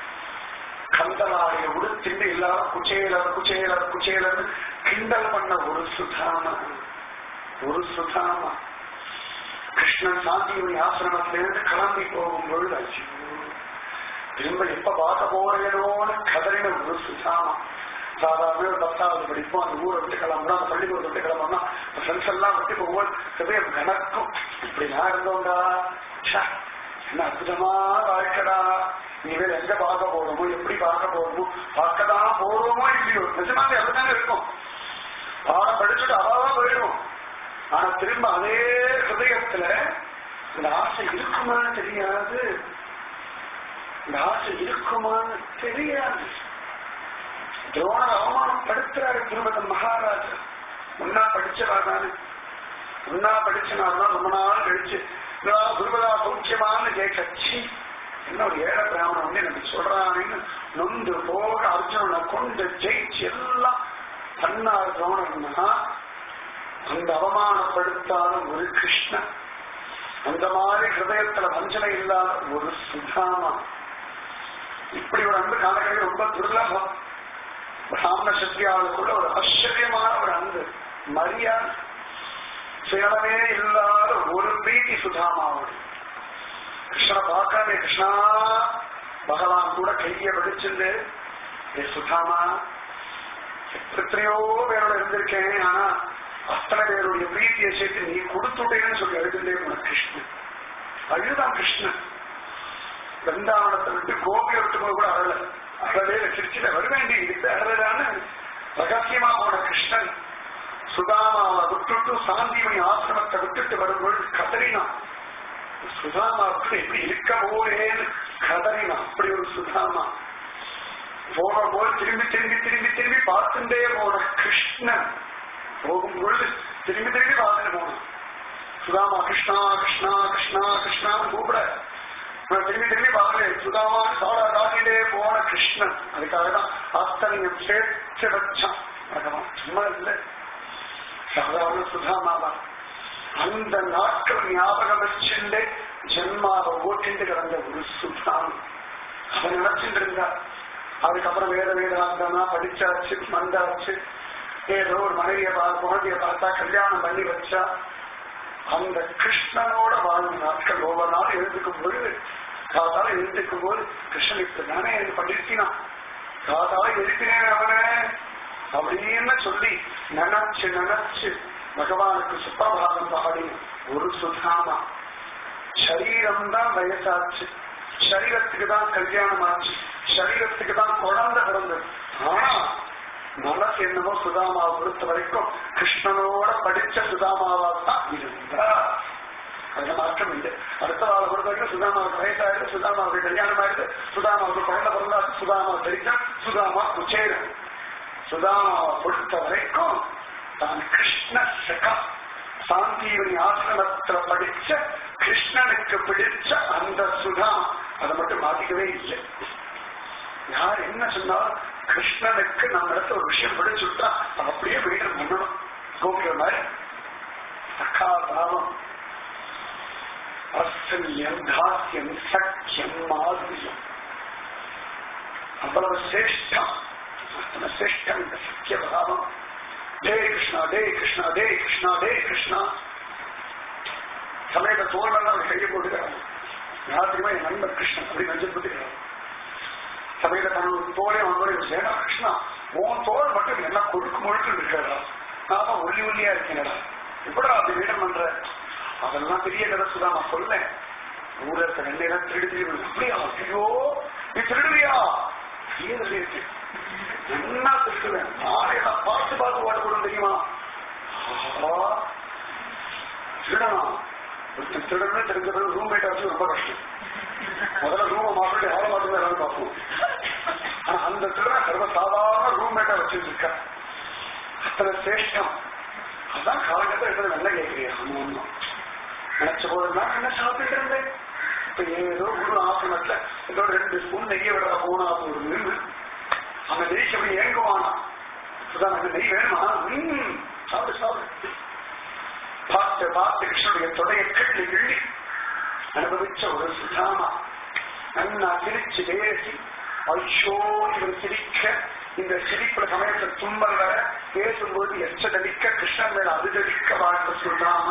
A: கந்தலாடைய உடுத்திண்டு எல்லாரும் குச்சேலர் குச்சேலர் குச்சேலர் கிண்டல் பண்ண ஒரு சுதாம ஒரு சுதாம கிருஷ்ணன் சாந்தியுனி ஆசிரமத்திலிருந்து கிளம்பி போகும் பொழுது ஐயோ, திரும்ப எப்ப பார்க்க போறேனோன்னு கதறின ஒரு சுதாமா சாதாரண ஒரு பத்தாவது படிப்போம் அந்த ஊரை விட்டு கிளம்புறோம் அந்த பள்ளிக்கூடத்தை விட்டு கிளம்புறோம் ஃப்ரெண்ட்ஸ் எல்லாம் விட்டு போகும்போது ஹிருதயம் கணக்கும் இப்படி நான் இருந்தோம்டா ச்சே, என்ன அற்புதமா வாழ்க்கடா இனிமேல் எங்க பார்க்க போறோமோ எப்படி பார்க்க போறோமோ பார்க்கதான் போறோமோ இல்லையோ நிஜமாவே அப்படித்தானே இருக்கும் பாடம் படிச்சுட்டு அவாவா போயிடும் ஆனா திரும்ப அதே ஹிருதயத்துல இந்த ஆசை இருக்குமான்னு தெரியாது இந்த ஆசை இருக்குமான்னு தெரியாது துரோணர் அவமானப்படுத்துறாரு திருமதி மகாராஜா முன்னா படிச்சவா தானே முன்னா படிச்சனால்தான் ரொம்ப நாள் கழிச்சு குருபதா சௌக்கியமான்னு கேட்கச்சி என்ன ஒரு ஏழை பிராமணன் வந்து எனக்கு சொல்றான்னு நொந்து போக அர்ஜுனனை கொண்டு ஜெயிச்சு எல்லாம் பண்ணார் துரோணர்னா அந்த அவமானப்படுத்தாத ஒரு கிருஷ்ணன் அந்த மாதிரி ஹிருதயத்துல வஞ்சனை இல்லாத ஒரு சுதாமா இப்படி ஒரு அன்பு காலங்களில் ரொம்ப துர்லபம் பிராமண சக்தியாளுக்குள்ள ஒரு ஆச்சரியமான ஒரு அன்பு மரியாதை சுயமே இல்லாத ஒரு பிரீத்தி சுதாமாவோடு கிருஷ்ணனை பார்க்காம கிருஷ்ணா பகவான் கூட கைய வெடிச்சிருந்து ஏ சுதாமா எத்தனையோ பேரோட இருந்திருக்கேன் ஆனா அத்தனை பேருடைய பிரீத்தியை சேர்த்து நீ கொடுத்துட்டேன்னு சொல்லி எழுதுண்டே போன கிருஷ்ணன் அழுதான் கிருஷ்ணன் பிருந்தாவனத்தை விட்டு கோபியை விட்டு போய் கூட அழல அழவே சிரிச்சுல வர வேண்டி இருக்கு அழலான்னு ரகசியமா போன கிருஷ்ணன் சுதாமாவை விட்டுட்டு சாந்திமணி ஆசிரமத்தை விட்டுட்டு வரும்பொழுது கதறினான் சுதாமாவுக்கு எப்படி இருக்க போறேன்னு கதறினான் அப்படி ஒரு சுதாமா போன போது திரும்பி திரும்பி திரும்பி திரும்பி பார்த்துட்டே போன கிருஷ்ணன் போகும்பொழுது திரும்பி திரும்பி பார்த்துட்டு போனான் சுதாமா கிருஷ்ணா கிருஷ்ணா கிருஷ்ணா கிருஷ்ணான்னு கூப்பிட நான் திரும்பி திரும்பி பார்க்கிறேன் சுதாமா சாடா காட்டிலே போன கிருஷ்ணன் அதுக்காக தான் அத்தனையும் சேர்த்து வச்சான் பகவான் சும்மா இல்லை சாதாரண சுதாமா தான் அந்த நாட்கள் ஞாபகம் வச்சுட்டு ஜென்மாவை ஓட்டிட்டு கிடந்த ஒரு சுதாம் அவன் நினைச்சிட்டு இருந்தா அதுக்கப்புறம் வேத வேதாந்தனா படிச்சாச்சு வந்தாச்சு ஏதோ ஒரு மனைவியை பார்த்து குழந்தைய பார்த்தா கல்யாணம் பண்ணி வச்சா அந்த கிருஷ்ணனோட வாழ்ந்த நாட்கள் ஒவ்வொரு நாள் எழுந்துக்கும் பொழுது காதால எழுந்துக்கும் போது கிருஷ்ணன் இப்படி தானே இது பண்ணிருக்கிறான் காதால எழுப்பினேன் அவனை அப்படின்னு சொல்லி நினைச்சு நினைச்சு பகவானுக்கு சுப்பிரபாதம் பாடி ஒரு சுதாமா சரீரம் தான் வயசாச்சு சரீரத்துக்கு தான் கல்யாணம் ஆச்சு சரீரத்துக்கு தான் குழந்தை பிறந்தது ஆனா மனசு என்னமோ சுதாமாவை பொறுத்த வரைக்கும் கிருஷ்ணனோட படிச்ச சுதாமாவா தான் இருந்தா அதுல மாற்றம் இல்லை அடுத்த வாழ பொறுத்த வரைக்கும் சுதாமாவுக்கு வயசாயிருக்கு சுதாமாவுக்கு கல்யாணம் ஆயிருக்கு சுதாமாவுக்கு குழந்தை பிறந்தா சுதாமா தெரிஞ்சா சுதாமா குச்சேரன் சுதாமாவை பொறுத்த வரைக்கும் தான் கிருஷ்ண சகா சாந்தீவனி ஆசிரமத்துல படிச்ச கிருஷ்ணனுக்கு பிடிச்ச அந்த சுதா அதை மட்டும் மாத்திக்கவே இல்லை யார் என்ன சொன்னாலும் கிருஷ்ணனுக்கு நம்ம இடத்துல ஒரு விஷயம் பிடிச்சுட்டா அதை அப்படியே வீடு பண்ணணும் கோபிக்கிற மாதிரி சக்கா பாவம் அசல்யம் தாஸ்யம் சக்கியம் மாதுரியம் அவ்வளவு சிரேஷ்டம் அத்தனை சிரேஷ்டம் இந்த சக்கிய பாவம் டே கிருஷ்ணா டே கிருஷ்ணா டே கிருஷ்ணா டே கிருஷ்ணா சமயத்தை தோழர்கள் கையை போட்டுக்கிறாங்க யாருக்குமே என் நண்பர் கிருஷ்ணன் அப்படி நெஞ்சு போட்டுக்கிறாங்க சமயத்தை தன்னோட தோழே அவனோட ஏன்னா கிருஷ்ணா உன் தோல் மட்டும் என்ன கொழுக்கு முழுக்கு இருக்கிறதா நாம ஒல்லி ஒல்லியா இருக்கீங்களா எப்படா அப்படி வீடம் பண்ற அதெல்லாம் பெரிய கதை சுதா நான் சொல்லேன் ஊர்ல இருக்க ரெண்டு திருடி திருடி அப்படியா ஐயோ நீ திருடுவியா ஏது இருக்கு என்ன திருடுவேன் நாளையெல்லாம் பார்த்து பார்த்து ஓடக்கூடும் தெரியுமா ஆஹா, திருடனா ஒருத்தன் திருடணும் தெரிஞ்சது ரூம்மேட்டை வச்சு ரொம்ப கஷ்டம் முதல்ல ரூமை மாப்பிட்டு எவ்வளவு மாட்டுமே எல்லாரும் பார்ப்போம் ஆனா அந்த திருடன் சர்வ சாதாரண ரூம்மேட்டை வச்சுட்டு இருக்க அத்தனை சேஷ்டம் அதான் காலகட்டத்தில் இருக்கிறது நல்ல கேட்கிறீங்க ஆமா ஆமா நினைச்ச போதெல்லாம் என்ன சாப்பிட்டு இருந்தேன் இப்ப ஏதோ குரு ஆசிரமத்துல ஏதோ ரெண்டு ஸ்பூன் நெய்ய விட போனா போடுது அந்த நெய்க்கு அப்படி ஏங்குவானா சுதா எனக்கு நெய் வேணுமா ம், சாப்பிடு சாப்பிடு பார்த்து பார்த்து கிருஷ்ணனுடைய தொடைய கிள்ளி கிள்ளி அனுபவிச்ச ஒரு சுதாமா நன்னா சிரிச்சு பேசி ஐயோ இவர் சிரிக்க இந்த சிரிப்புல சமயத்துல தும்பல் வர பேசும்போது எச்சதளிக்க கிருஷ்ணன் மேல அதிகரிக்க வாழ்க்கை சுதாமா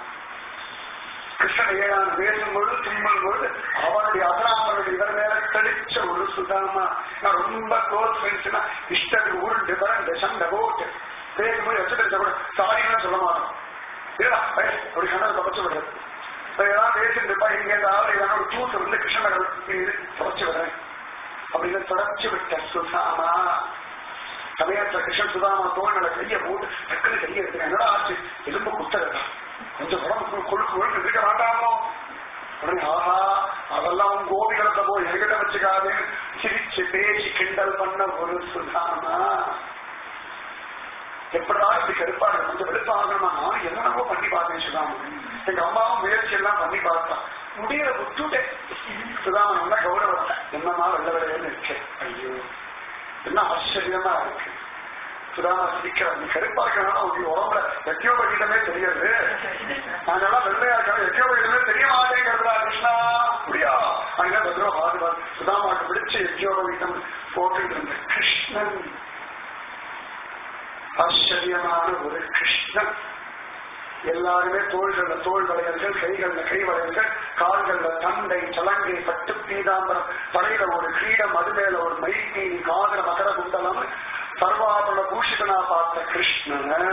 A: கிருஷ்ணன் ஏழாம் பேசும்பொழுது தும்மல் பொழுது அவனுடைய அபராமனுடைய இவர் மேல தெளிச்ச ஒரு சுதாமா நான் ரொம்ப க்ளோஸ் ஃப்ரெண்ட்ஸ்னா இஷ்டத்துக்கு உருண்டு பரண்டு சண்டை போட்டு பேசும்போது எச்சதளிச்ச கூட சாரின்னு சொல்ல மாட்டோம் இல்லடா பையன் அப்படி கண்ணது தொடச்சு விடுறது இப்ப ஏதாவது பேசிட்டு இருப்பா இங்க இந்த ஆள் ஏதாவது ஒரு தூத்து வந்து கிருஷ்ணன் தொடச்சு விடுறேன் அப்படின்னு தொடச்சு விட்ட சுதாமா சமயத்துல கிருஷ்ணன் சுதாமா தோழனை கைய போட்டு டக்குனு கைய எடுக்கிறேன் என்னடா ஆச்சு எலும்பு குத்தறதா கொஞ்சம் உடம்பு கொழுக்கு கொழுக்கு இருக்க மாட்டாமோ உடனே ஆஹா அதெல்லாம் உன் கோபிகளத்தை போய் எங்கிட்ட வச்சுக்காது சிரிச்சு பேசி கிண்டல் பண்ண ஒரு சுதாமா எப்படா இப்படி கருப்பாங்க கொஞ்சம் வெளுப்பாகணுமா நான் என்னென்னவோ பண்ணி பார்த்தேன் சுதாமா எங்க அம்மாவும் முயற்சி எல்லாம் பண்ணி பார்த்தா முடியல விட்டுட்டேன் சுதாமா நல்லா கௌரவத்தை என்னமா வெள்ள வெள்ளைன்னு இருக்கேன் ஐயோ என்ன ஆச்சரியமா இருக்கு சுதாமா சிரிக்கிறார் நீ கருப்பா இருக்கனால உங்க உடம்புல எத்தியோ பகிட்டமே தெரியாது நாங்கெல்லாம் வெள்ளையா இருக்கோம் எத்தியோ பகிட்டமே தெரிய மாட்டேங்கிறதுடா கிருஷ்ணா முடியா அங்க பத்திரம் பாதுகாப்பு சுதாமாக்கு பிடிச்ச எத்தியோ பகிட்டம் போட்டுட்டு இருந்த கிருஷ்ணன் ஆச்சரியமான ஒரு கிருஷ்ணன் எல்லாருமே தோள்கள்ல தோல் வளையல்கள் கைகள்ல கை வளையல்கள் கால்கள்ல தண்டை சலங்கை பட்டு பீதாம்பரம் தலையில ஒரு கிரீடம் அது மேல ஒரு மைத்தீனி காதல மகர குண்டலம் சர்வாபரண பூஷிதனா பார்த்த கிருஷ்ணன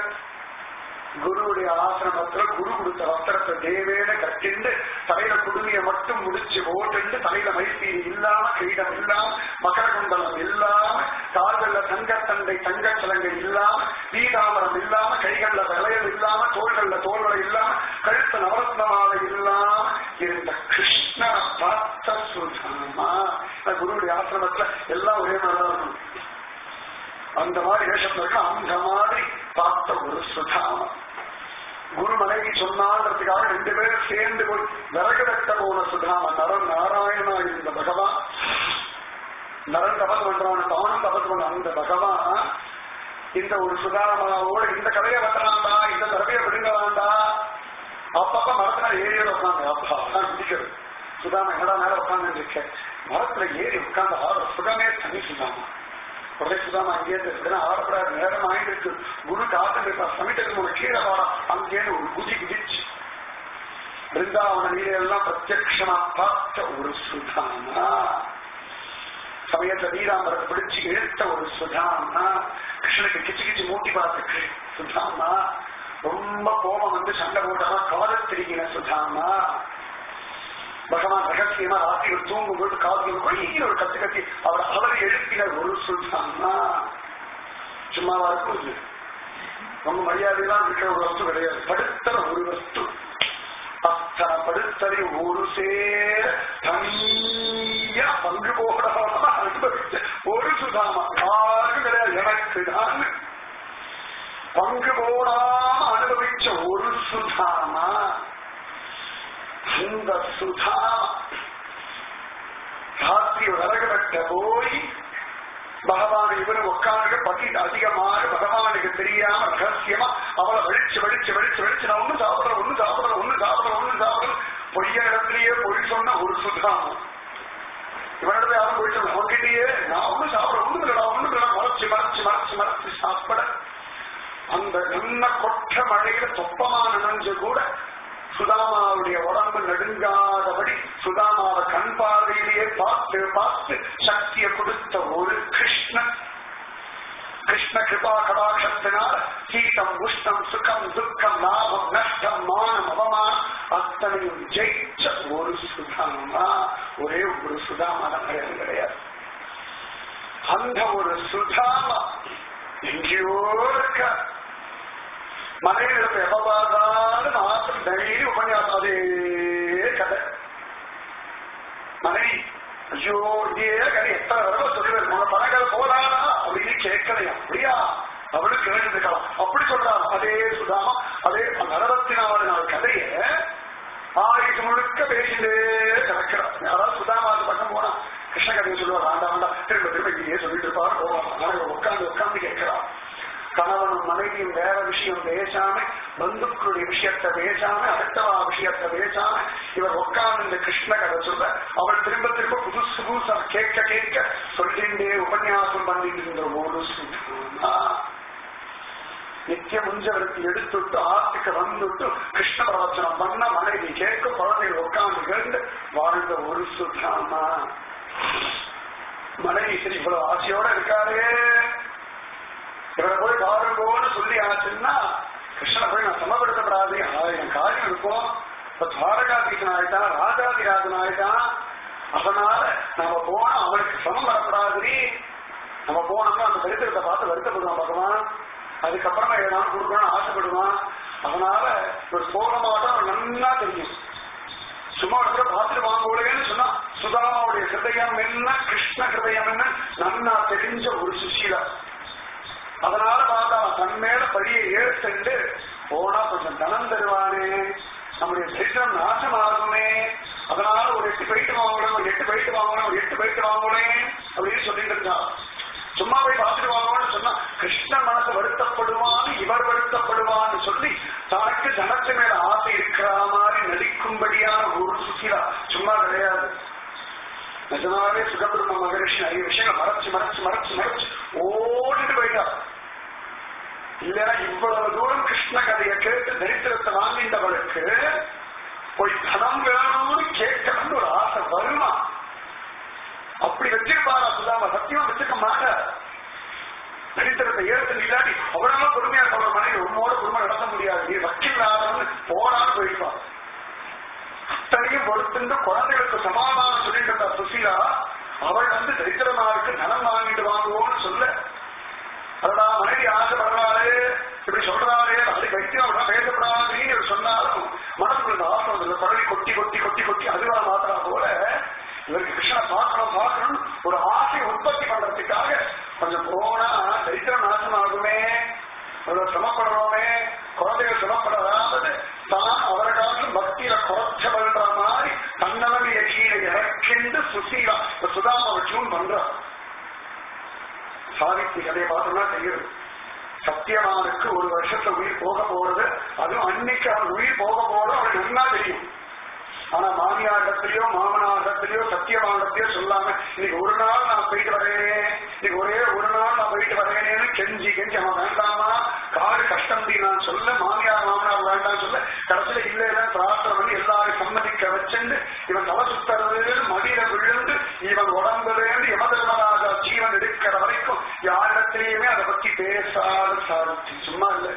A: குருவுடைய ஆசிரமத்துல குரு கொடுத்த வஸ்திரத்தை தேவேன கட்டிண்டு தலையில குடுமைய மட்டும் முடிச்சு போட்டுண்டு தலையில மைத்தீனி இல்லாம கிரீடம் இல்லாம மகர குண்டலம் இல்லாம கால்கள்ல தங்கத்தண்டை தங்க சலங்கை இல்லாம பீதாமரம் இல்லாம கைகள்ல வளையல் இல்லாம தோள்கள்ல தோள்களை இல்லாம கழுத்த நவரத்னமாலை இல்லாம இருந்த கிருஷ்ண பார்த்த சுதாமா குருவுடைய ஆசிரமத்துல எல்லாம் ஒரே மாதிரி தான் இருக்கும் அந்த மாதிரி வேஷத்துல இருக்க அந்த மாதிரி பார்த்த ஒரு சுதாமா குரு மனைவி சொன்னான்றதுக்காக ரெண்டு பேரும் சேர்ந்து போய் விறகு வெட்ட போன சுதாமா நரன் நாராயணா இருந்த பகவான் நரன் தபஸ் பண்றான் தானும் தபஸ் பண்ண அந்த பகவான் இந்த ஒரு சுதாமாவோட இந்த கதையை வெட்டலாம்டா இந்த தடவையை விடுங்கலாம்டா அப்பப்ப மரத்துல ஏரியில உட்காந்து அப்பா அதான் குதிக்கிறது சுதாமா என்னடா மேல உட்காந்து இருக்க மரத்துல ஏறி உட்காந்து ஆடுற சுகமே தனி சுதாமா உடனே சுதாமா அங்கேயிருந்து இருக்குன்னா ஆடப்படாத நேரம் ஆயிட்டு இருக்கு குரு காத்து இருப்பா சமைக்கிறது ஒரு கீழே வாடா அங்கேயிருந்து ஒரு குதி குதிச்சு பிருந்தாவன நீரையெல்லாம் பிரத்யக்ஷமா பார்த்த ஒரு சுதாமா சமயத்துல நீராம்பரத்தை பிடிச்சு இழுத்த ஒரு சுதாமா கிருஷ்ணனுக்கு கிச்சு கிச்சு மூட்டி பார்த்த சுதாமா ரொம்ப கோபம் வந்து சண்டை போட்டமா கால திருகின சுதாமா பகவான் ரகசியமா ராத்திரி தூங்கும் போது காது வழியில் ஒரு கத்து கத்தி அவர் அவரை எழுப்பின ஒரு சுல்தானா சும்மாவா இருக்கும் இது ரொம்ப மரியாதையெல்லாம் இருக்கிற ஒரு வஸ்து கிடையாது படுத்தற ஒரு வஸ்து அத்தனை படுத்ததை ஒரு சேர தனியா பங்கு போடாம அனுபவிச்ச ஒரு சுதாமா யாருக்கும் கிடையாது எனக்கு தான் பங்கு போடாம அனுபவிச்ச ஒரு சுதாமா அந்த சுதாமா ராத்திரி விறகு வெட்ட போய் பகவான் இவரு உட்காந்து பசி அதிகமாக பகவானுக்கு தெரியாம ரகசியமா அவளை வலிச்சு வலிச்சு வலிச்சு வலிச்சு நான் ஒண்ணு சாப்பிடுறேன் ஒண்ணு சாப்பிடுறேன் ஒண்ணு சாப்பிடுறேன் ஒண்ணு சாப்பிடுறேன் பொய்ய இடத்துலயே பொய் சொன்ன ஒரு சுதாமம் இவனிடத்துல யாரும் போய் சொல்ல அவன்கிட்டயே நான் ஒண்ணு சாப்பிட ஒண்ணு இல்லடா ஒண்ணு இல்லடா மறைச்சு மறைச்சு மறைச்சு மறைச்சு சாப்பிட அந்த நல்ல கொற்ற மழையில சொப்பமா நனைஞ்சு கூட சுதாமாவுடைய உடம்பு நடுங்காதபடி சுதாமாவை கண் பார்வையிலேயே பார்த்து பார்த்து சக்தியை கொடுத்த ஒரு கிருஷ்ணன் கிருஷ்ண கிருபா கடாட்சத்தினால் சீதம் உஷ்ணம் சுகம் துக்கம் லாபம் நஷ்டம் மானம் அவமானம் அத்தனையும் ஜெயிச்ச ஒரு சுதாமா ஒரே ஒரு சுதாமா தான் கிடையாது கிடையாது அந்த ஒரு சுதாமா எங்கேயோ இருக்க மனைவிடத்தை எப்ப பார்த்தாலும் மாசம் டெய்லி உபன்யாசம் அதே கதை மனைவி ஐயோ இதே கதை எத்தனை தடவை சொல்லுவேன் உங்க பணங்கள் போதாதா அப்படின்னு கேட்கலையா அப்படியா அவளுக்கு கேட்டுக்கலாம் அப்படி சொல்றாங்க அதே சுதாமா அதே அந்த அறுபத்தி நாலு நாள் கதைய ஆயுஷ் முழுக்க பேசிட்டே கிடக்கிறார் யாராவது சுதாமாவது பக்கம் போனா கிருஷ்ண கதையை சொல்லுவார் ஆண்டா ஆண்டா திரும்ப திரும்ப இங்கேயே சொல்லிட்டு இருப்பார் போவாங்க உட்காந்து உட்காந்து கேட்கிறார் கணவனும் மனைவியும் வேற விஷயம் பேசாம பந்துக்களுடைய விஷயத்த பேசாம அடுத்தவா விஷயத்த பேசாம இவர் உட்கார்ந்து இந்த கிருஷ்ண கதை சொல்ல அவள் திரும்ப திரும்ப புதுசு புதுசா கேட்க கேட்க சொல்லிண்டே உபன்யாசம் பண்ணிட்டு இருந்த ஒரு சுத்தமா நித்திய முஞ்சவருக்கு எடுத்துட்டு ஆத்துக்கு வந்துட்டு கிருஷ்ண பிரவச்சனம் பண்ண மனைவி கேட்க குழந்தைகள் உட்கார்ந்து கேட்டு வாழ்ந்த ஒரு சுத்தாமா மனைவி சரி இவ்வளவு ஆசையோட இருக்காரே இவரை போய் பாருங்கோன்னு சொல்லி ஆச்சுன்னா கிருஷ்ணனை போய் நான் சமப்படுத்தப்படாது என் காரியம் இருக்கும் இப்ப துவாரகாதீசன் ஆயிட்டான் ராஜாதிராஜன் ஆயிட்டான் அதனால நம்ம போனா அவனுக்கு சமம் வரப்படாது நம்ம போனோம்னா அந்த சரித்திரத்தை பார்த்து வருத்தப்படுவான் பகவான் அதுக்கப்புறமா ஏதாவது கொடுக்கணும்னு ஆசைப்படுவான் அதனால ஒரு போக மாட்டோம் அவன் நன்னா தெரியும் சும்மா கூட பார்த்துட்டு வாங்கலேன்னு சொன்னா சுதாமாவுடைய ஹிருதயம் என்ன கிருஷ்ண ஹிருதயம் என்ன நன்னா தெரிஞ்ச ஒரு சுசீலா அதனால பார்த்தா தன் மேல படியை ஏற்று போனா கொஞ்சம் தனம் தருவானே நம்முடைய சிற்றம் நாசமாகுமே அதனால ஒரு எட்டு போயிட்டு வாங்கணும் ஒரு எட்டு போயிட்டு வாங்கணும் ஒரு எட்டு போயிட்டு வாங்கணும் அப்படின்னு சொல்லிட்டு இருந்தான் சும்மா போய் பார்த்துட்டு வாங்கணும்னு சொன்னா கிருஷ்ணன் மனசு வருத்தப்படுவான்னு இவர் வருத்தப்படுவான்னு சொல்லி தனக்கு ஜனத்து மேல ஆசை இருக்கிற மாதிரி நடிக்கும்படியான ஒரு சுசிலா சும்மா கிடையாது நிஜமாவே சுகபிரம்ம மகரிஷி நிறைய விஷயங்கள் மறைச்சு மறைச்சு மறைச்சு மறைச்சு ஓடிட்டு போயிட்டார் இல்லைன்னா இவ்வளவு தூரம் கிருஷ்ண கதையை கேட்டு தரித்திரத்தை வாங்கிட்டவளுக்கு போய் தனம் வேணும்னு கேட்கணும்னு ஒரு ஆசை வருமா அப்படி வச்சிருப்பாரா சுதாமா சத்தியமா வச்சிருக்க மாட்டார் தரித்திரத்தை ஏற்று இல்லாட்டி அவ்வளவு பொறுமையா இருக்க ஒரு மனைவி உண்மோட குடும்பம் நடத்த முடியாது நீ வக்கில்லாதவன்னு போனான்னு போயிருப்பான் அத்தனையும் பொறுத்திருந்து குழந்தைகளுக்கு சமாதானம் சொல்லிட்டு இருந்தா சுசீலா அவள் வந்து தரித்திரமாருக்கு நலம் வாங்கிட்டு வாங்குவோம்னு சொல்ல அதடா மனைவி ஆசைப்படுறாரு இப்படி சொல்றாரு அது வைத்தியம் அப்படின்னா பேசப்படாதுன்னு இவர் சொன்னாலும் மனசுக்குள்ள இந்த ஆசை வந்து பழனி கொட்டி கொட்டி கொட்டி கொட்டி அதுவா மாத்திரா போல இவருக்கு கிருஷ்ணனை பார்க்கணும் பார்க்கணும் ஒரு ஆசை உற்பத்தி பண்றதுக்காக கொஞ்சம் போனா தரித்திரம் நாசமாகுமே அவ்வளவு சிரமப்படுறோமே குழந்தைகள் சிரமப்படாதாவது தான் அவரை காட்டிலும் பக்தியில குறைச்சவன்ற மாதிரி தன்னவனைய கீழே இறக்கிண்டு சுசீலா இப்ப சுதாமாவை டியூன் பண்றான் சாவித்ரி கதையை பார்த்தோம்னா தெரியுது சத்தியவானுக்கு ஒரு வருஷத்துல உயிர் போக போறது அதுவும் அன்னைக்கு அவன் உயிர் போக போறது அவனுக்கு நல்லா தெரியும் ஆனா மாமியாரிடத்திலயோ மாமனாரிடத்திலயோ சத்தியவானிடத்திலயோ சொல்லாம இன்னைக்கு ஒரு நாள் நான் போயிட்டு வரேனே இன்னைக்கு ஒரே ஒரு நாள் நான் போயிட்டு வரேனேன்னு கெஞ்சி கெஞ்சி அவன் வேண்டாமா காடு கஷ்டம் நான் சொல்ல மாமியார் மாமனார் வேண்டாம் சொல்ல கடைசியில இல்லைன்னா பிரார்த்தனை பண்ணி எல்லாரும் சம்மதிக்க வச்சுண்டு இவன் தலை சுத்தறது மடியில விழுந்து இவன் உடம்புலேருந்து யமதர்மராஜா ஜீவன் எடுக்கிற வரைக்கும் யாரிடத்திலையுமே அதை பத்தி பேசாத சாதிச்சு சும்மா இல்லை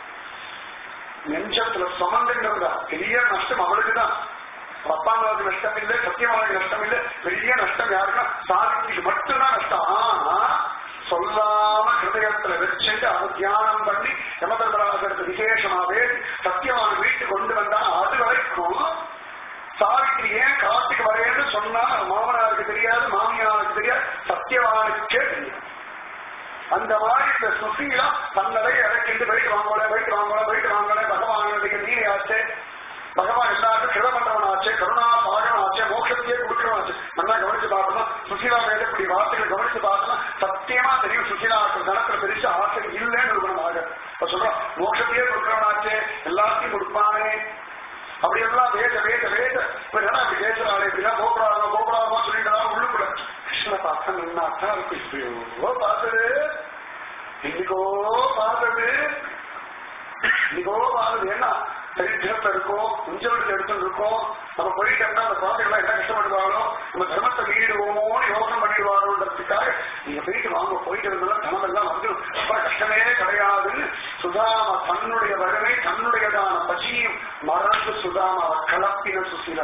A: நெஞ்சத்துல சுமந்துங்கிறதா பெரிய நஷ்டம் அவளுக்கு தான் அப்பாங்களுக்கு நஷ்டம் இல்லை சத்தியமாவுக்கு நஷ்டம் இல்லை பெரிய நஷ்டம் யாருன்னா சாதிக்கு மட்டும்தான் நஷ்டம் ஆனா சொல்லாம ஹிருதயத்துல வச்சுட்டு அதை தியானம் பண்ணி யமதர்மராஜருக்கு விசேஷமாவே சத்தியமான வீட்டுக்கு கொண்டு வந்தா அது வரைக்கும் சாவித்திரி ஏன் காட்டுக்கு வரேன்னு சொன்னா மாமனாருக்கு தெரியாது மாமியாருக்கு தெரியாது சத்தியவானுக்கே தெரியாது அந்த மாதிரி இந்த சுசீலா தன்னதை இறக்கிட்டு போயிட்டு வாங்கல போயிட்டு வாங்கல போயிட்டு வாங்கல பகவானுடைய நீரையாச்சு பகவான் எல்லாருக்கும் கிரதமண்டவன் ஆச்சு கருணா பாகவன் ஆச்சு மோட்சத்தையே கொடுக்கிறவன் ஆச்சு நல்லா கவனிச்சு பார்க்கணும் சுசீலா மேல இப்படி வார்த்தைகளை கவனிச்சு பார்க்கணும் சத்தியமா தெரியும் சுசீலா கணத்துல பெருசா ஆசை இல்லைன்னு இருக்கணுமாக இப்ப சொல்றோம் மோட்சத்தையே கொடுக்கிறவன் ஆச்சு எல்லாத்தையும் கொடுப்பானே அப்படி எல்லாம் வேத வேத வேத இப்ப என்ன அப்படி பேசுறாள் இப்படின்னா கோபுராதமா கோபுராதமா சொல்லிட்டு உள்ளுக்குள்ள கிருஷ்ண பார்த்தா நின்னாத்தான் இருக்கும் இப்படியோ பார்த்தது இன்னைக்கோ பார்த்தது இன்னைக்கோ பார்த்தது என்ன சரித்திரத்தை இருக்கும் குஞ்சவெடுத்து எடுத்துட்டு இருக்கோம் நம்ம போயிட்டோம்னா அந்த குழந்தைகள் என்ன கஷ்டப்படுவாங்களோ நம்ம தர்மத்தை மீறிடுவோமோன்னு யோசனை பண்ணிடுவாரோன்றதுக்காக நீங்க போயிட்டு வாங்க போயிட்டு இருந்தா தனம் எல்லாம் வந்து அப்புறம் கஷ்டமே கிடையாதுன்னு சுதாமா தன்னுடைய வறுமை தன்னுடையதான பசியும் மறந்து சுதாமா கலப்பின சுசிலா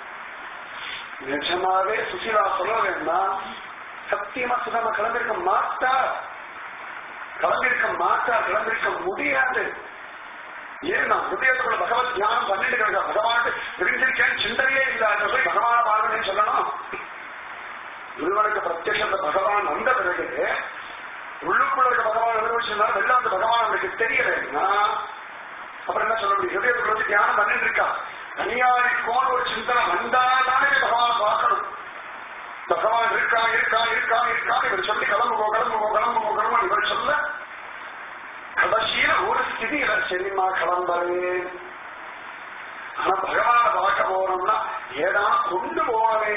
A: நிஜமாவே சுசிலா சொல்ல வேண்டாம் சத்தியமா சுதாமா கிளம்பிருக்க மாட்டா கிளம்பிருக்க மாட்டா கிளம்பிருக்க முடியாது ஏன் நான் ஹிருதயத்துக்குள்ள பகவத் தியானம் பண்ணிட்டு கிடக்க பகவான் தெரிஞ்சிருக்கேன் சிந்தனையே இல்லாத போய் பகவான பாருங்கன்னு சொல்லணும் குருவனுக்கு பிரத்யட்ச பகவான் வந்த பிறகு உள்ளுக்குள்ள இருக்க பகவான் அனுபவிச்சிருந்தா வெளில அந்த பகவான் அவனுக்கு தெரியலைன்னா அப்புறம் என்ன சொல்ல முடியும் ஹிருதயத்துக்குள்ள வச்சு தியானம் பண்ணிட்டு இருக்கா தனியா இருக்கோன்னு ஒரு சிந்தனை வந்தாதானே பகவான் பார்க்கணும் பகவான் இருக்கா இருக்கா இருக்கா இருக்கா இவர் சொல்லி கிளம்புகோ கிளம்புகோ கிளம்புகோ கிளம்பு இவர் சொல்ல கடைசியில ஒரு ஸ்திதியில சரிமா கிளம்பவே ஆனா பகவான பார்க்க போறோம்னா ஏதா கொண்டு போனே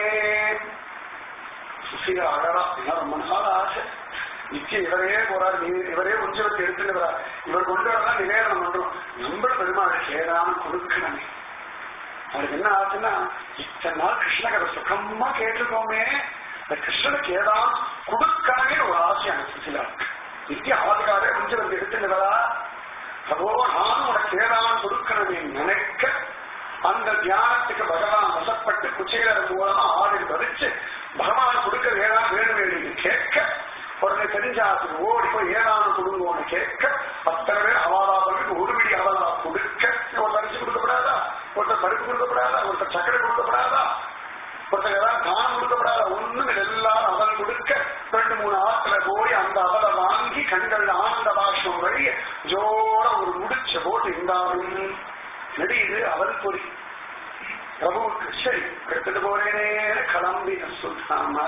A: சுசில அழகா ஏன்னா ரொம்ப நாள் ஆசை நிச்சயம் இவரே போறாரு நீ- இவரே உஞ்சவத்தை எடுத்துட்டு வரார் இவர் கொண்டு வரலாம் நிவேதனம் பண்றோம் நம்ம பெருமாளுக்கு ஏதான கொடுக்கணுமே அவருக்கு என்ன ஆச்சுன்னா இத்தனை நாள் கிருஷ்ணகரை சுகமா கேட்டிருக்கோமே இந்த கிருஷ்ணனுக்கு ஏதாவது கொடுக்கணுமே ஒரு ஆசை எனக்கு சுசிலா நித்திய ஆதிகாரே கொஞ்சம் வந்து எடுத்துங்களா அதோ நானும் உனக்கு ஏதாவது கொடுக்கணுமே நினைக்க அந்த தியானத்துக்கு பகவான் வசப்பட்டு குச்சைகளர் மூலமா ஆடில் வரிச்சு பகவான் கொடுக்க ஏதாவது வேணும் வேணும்னு கேட்க உடனே தெரிஞ்சாத்துக்கு ஓடி போய் ஏதாவது கொடுங்கோன்னு கேட்க அத்தனை பேர் அவாதாபனுக்கு ஒரு பிடி அவதா கொடுக்க ஒரு அரிசி கொடுக்கப்படாதா ஒருத்தர் பருப்பு கொடுக்கப்படாதா ஒருத்தர் சக்கரை கொடுக்கப்படாதா ஒருத்தர் ஏதாவது தானம் கொடுக்கப்படாதா ஒண்ணும் எல்லாரும் அவன் கொடுக்க ரெண்டு மூணு ஆத்துல போய் அந்த அவலை வாங்கி கண்கள் ஆனந்த பாஷ்பம் வழிய ஜோர ஒரு முடிச்ச போட்டு இருந்தாலும் நடியுது அவல் பொறி பிரபுவுக்கு சரி எடுத்துட்டு போறேனே கிளம்பின சொல்றாமா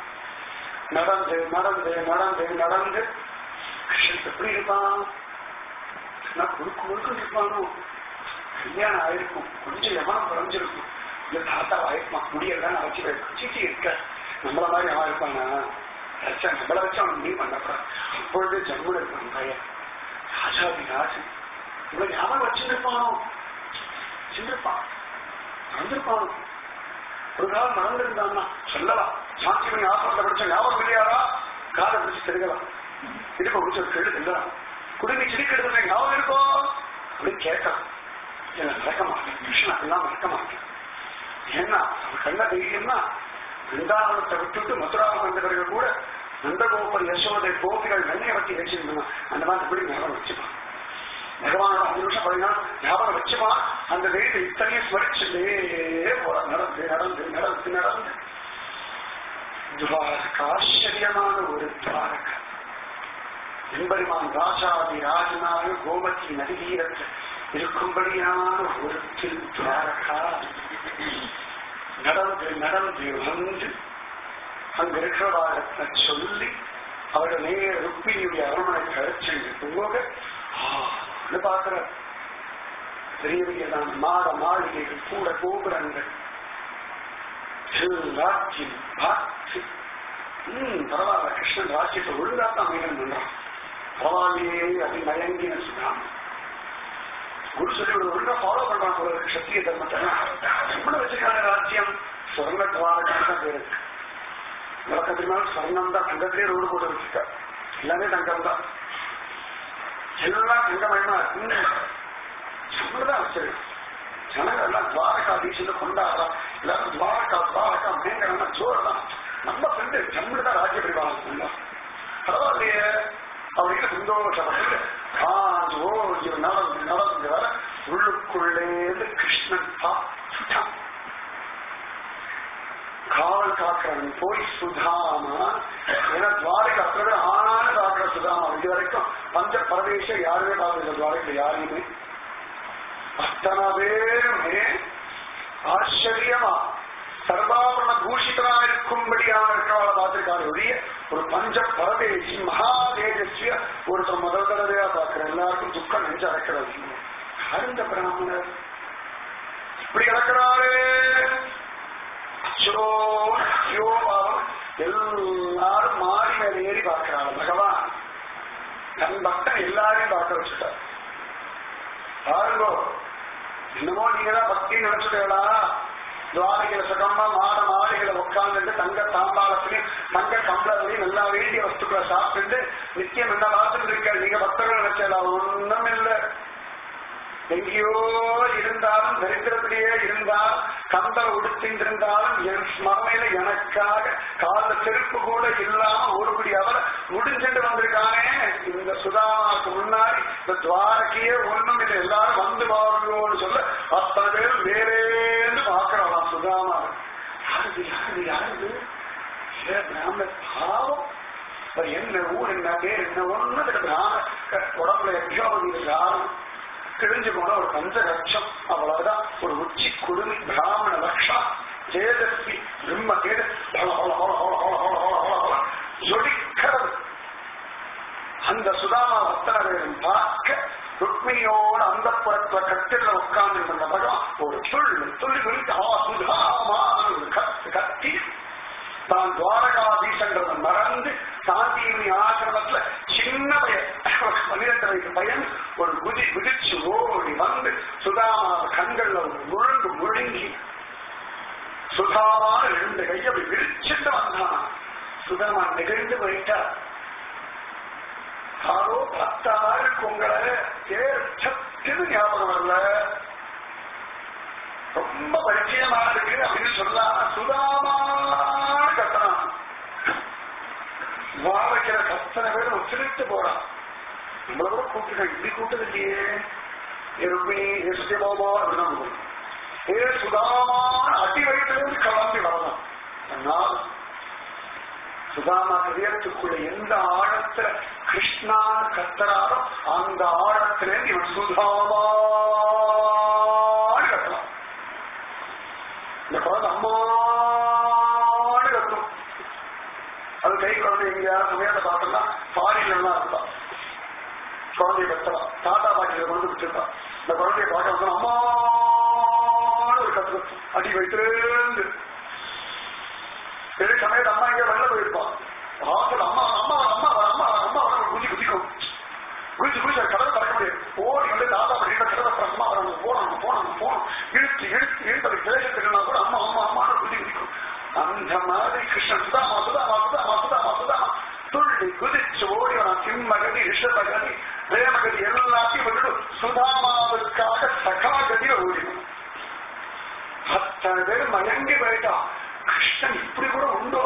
A: நடந்து நடந்து நடந்து நடந்து கிருஷ்ணன் எப்படி இருப்பான் நான் குறுக்கு குறுக்கு இருப்பானோ கல்யாணம் ஆயிருக்கும் கொஞ்சம் யமனம் குறைஞ்சிருக்கும் இந்த தாத்தா ஆயிருப்பான் முடியெல்லாம் வச்சு சீச்சி இருக்க நம்மள மாதிரி அவன் இருப்பானா ரச்சா நம்மள வச்சு அவன் மீன் பண்ணப்படான் அப்பொழுது ஜம்முல இருப்பான் பையன் ராஜாதி ராஜன் இவன் ஞாபகம் வச்சிருப்பானோ வச்சிருப்பான் மறந்துருப்பானோ ஒரு நாள் மறந்திருந்தான்னா சொல்லலாம் சாந்தி மணி ஆசிரமத்தை படிச்ச ஞாபகம் இல்லையாரா காதை பிடிச்சு திருகலாம் இடுப்பை பிடிச்ச ஒரு கெடு திங்கலாம் குடுமி சிரிக்கிறது ஞாபகம் இருக்கோ அப்படின்னு கேட்கலாம் எனக்கு மறக்க மாட்டேன் கிருஷ்ணன் அப்படிலாம் மறக்க மாட்டேன் ஏன்னா அவன் கண்ண தைரியம்னா பிருந்தாவனத்தை விட்டுட்டு மதுராவுக்கு வந்த பிறகு கூட நந்தகோபர் யசோதை கோபிகள் வெண்ணையை வட்டி வச்சிருந்தான் அந்த மாதிரி எப்படி ஞாபகம் வச்சுப்பான் பகவானோட அஞ்சு நிமிஷம் பதினா ஞாபகம் வச்சுமா அந்த தெய்வத்தை இத்தனையும் ஸ்மரிச்சுட்டே போற நடந்து நடந்து நடந்து நடந்து துவாரகா ஆச்சரியமான ஒரு துவாரகா எம்பெருமான் ராஜாதி ராஜனாக கோமதி நதிகீரத்தில் இருக்கும்படியான ஒரு திரு துவாரகா நடந்து நடந்து வந்து அங்க இருக்கிறவாரத்தை சொல்லி அவர்கள் நேர ருக்மிணியுடைய அரண்மனை கழிச்சு போக ஆன்னு பார்க்கிற பெரிய பெரியதான் மாட மாளிகைகள் கூட கோபுரங்கள் ராஜ்யம் பார்த்து ம் பரவாயில்ல கிருஷ்ணன் ராஜ்யத்தை ஒழுங்காத்தான் மீனம் பண்றான் பரவாயில்லையே அப்படி மயங்கின சொன்னான் குரு சொல்லி ஒரு ஒழுங்கா ஃபாலோ பண்றான் போல இருக்கு சத்திய தர்மத்தை எப்படி வச்சிருக்காங்க ராஜ்யம் சொர்ண துவாரகம் தான் பேரு வழக்கத்தினால் சொர்ணம் தான் தங்கத்திலே ரோடு போட்டு வச்சிருக்காரு எல்லாமே தங்கம் தான் எல்லாம் தங்கமயமா இருக்கு நம்மளதான் வச்சிருக்கோம் ஜனங்கள் எல்லாம் துவாரகா பீச்சில் கொண்டாடுறோம் எல்லாரும் துவாரகா துவாரகா மேங்கலாம் ஜோர் தான் நம்ம ஃப்ரெண்டு ஜம்மு தான் ராஜ்ய பரிபாலனம் பரவாயில்லையே அப்படின்னு சந்தோஷப்பட்டு காஞ்சு ஓடி நடந்து நடந்து வர உள்ளுக்குள்ளேந்து கிருஷ்ணன் பார்த்துட்டான் காவல் காக்க பார்க்கிறவன் போய் சுதாமா ஏன்னா துவாரகை அத்தனை ஆனான பார்க்கிற சுதாமா இது வரைக்கும் பஞ்ச பிரதேச யாருமே பார்க்கல துவாரகை யாரையுமே அத்தனை பேருமே ஆச்சரியமா சர்வாபரண பூஷிதனா இருக்கும்படியான இருக்கிறவளை பார்த்திருக்காரு ஒழிய ஒரு பஞ்ச பரதேசி மகா தேஜஸ்விய ஒருத்தர் முதல் தடவையா பார்க்கிற எல்லாருக்கும் துக்கம் நெஞ்சு அடைக்கிறது யார் இந்த பிராமணர் இப்படி கிடக்கிறாரே அச்சோ ஐயோ பாவம் எல்லாரும் மாறி மேல ஏறி பார்க்கிறாங்க பகவான் தன் பக்தன் எல்லாரையும் பார்க்க வச்சுட்டார் பாருங்கோ என்னமோ நீங்க தான் பக்தி நினைச்சுட்டா துவாரிகளை சுகமா மாட மாளிகளை உட்கார்ந்துட்டு தங்க தாம்பாளத்திலையும் தங்க கம்பளத்திலையும் எல்லா வேண்டிய வஸ்துக்களை சாப்பிட்டு நித்தியம் என்ன பார்த்துட்டு இருக்க நீங்க பக்தர்கள் நினைச்சா ஒண்ணும் இல்லை எங்கேயோ இருந்தாலும் தரித்திரத்திலேயே இருந்தால் கந்தல் உடுத்தின்றிருந்தாலும் என் ஸ்மரணையில எனக்காக கால செருப்பு கூட இல்லாம ஒருபடி அவரை முடிஞ்சுட்டு வந்திருக்கானே இந்த சுதாமாவுக்கு முன்னாடி இந்த துவாரகையே ஒண்ணும் இல்லை எல்லாரும் வந்து பாருங்கன்னு சொல்ல அத்தனை பேரும் வேறேன்னு பாக்குறான் சுதாமா யாருது யாருது யாருது ஏ, பிராமண பாவம் இப்ப என்ன ஊர் என்ன பேர் என்ன ஒண்ணு பிராம உடம்புல யஜ்யோபதி காரணம் கிழிஞ்சு போன ஒரு பஞ்சலட்சம் அவ்வளவுதான் ஒரு உச்சி குடுமி பிராமண லட்சம் தேஜஸ்வி பிரம்ம தேஜ ஜொலிக்கிறது அந்த சுதாமா பக்தனரையும் பார்க்க ருக்மிணியோட அந்த புறத்துல கட்டில உட்கார்ந்து இருந்த பகவான் ஒரு துள்ளு துள்ளி குறித்து ஆ சுதாமா கத்து கத்தி தான் துவாரகாதீசன்றத மறந்து சாந்தியினி ஆசிரமத்துல சின்ன பையன் பன்னிரெண்டு வயசு பையன் ஒரு குதி குதிச்சு ஓடி வந்து சுதாமா கண்கள்ல ஒரு முழுங்கு முழுங்கி சுதாமான ரெண்டு கையை அப்படி விரிச்சுட்டு வந்தான் சுதாமா நிகழ்ந்து போயிட்டா யாரோ பத்தாயிரம் உங்களை பேர் சத்துன்னு ஞாபகம் வரல ரொம்ப பரிச்சயமா இருக்கு அப்படின்னு சொல்லாம சுதாமான கத்தனான் வா வைக்கிற கத்தனை பேர் உச்சரித்து போறான் நம்மள கூட கூப்பிட்டு இப்படி கூட்டது இல்லையே எருமி எஸ்டிபாபா அப்படின்னு ஏ சுதாமான அடி வயிற்றிலிருந்து கிளம்பி வரலாம் அதனால் சுதாமா ஹிரியத்துக்குள்ள எந்த ஆழத்துல கிருஷ்ணா கத்தராரோ அந்த ஆழத்திலிருந்து இவன் சுதாமா கத்தலாம் இந்த குழந்தை அம்மான்னு கத்தும் அது கை குழந்தை எங்கேயாவது சமயத்தை பார்த்தோம்னா ஃபாரின்ல எல்லாம் இருந்தா குழந்தைய பெற்றலாம் தாத்தா பாட்டியில கொண்டு விட்டுருப்பா இந்த குழந்தைய பார்க்க வந்து அம்மான்னு ஒரு கத்து அடி வைத்திருந்து பெரிய சமயத்து அம்மா இங்கே வெளில போயிருப்பான் வாசல் அம்மா அம்மா அம்மா அம்மா அம்மா குதி குதிக்கும் குதிச்சு குதிச்சு அது கதவை திறக்க முடியாது ஓடி வந்து தாத்தா படிக்கிற கதவை திறக்கமா வராங்க போனாங்க போனாங்க போனோம் இழுத்து இழுத்து இழுத்து அது கிளேசத்துக்குன்னா கூட அம்மா அம்மா அம்மான்னு குதி குதிக்கும் அந்த மாதிரி கிருஷ்ணன் சுதாமா சுதாமா சுதாமா சுதாமா சுதாமா துள்ளி குதிச்சு ஓடி வரான் சிம்மகதி ரிஷபகதி பிரேமகதி எல்லாத்தையும் விட்டுட்டு சுதாமாவுக்காக சகாகதியில ஓடிடும் அத்தனை பேர் மயங்கி போயிட்டான் கிருஷ்ணன் இப்படி கூட உண்டோ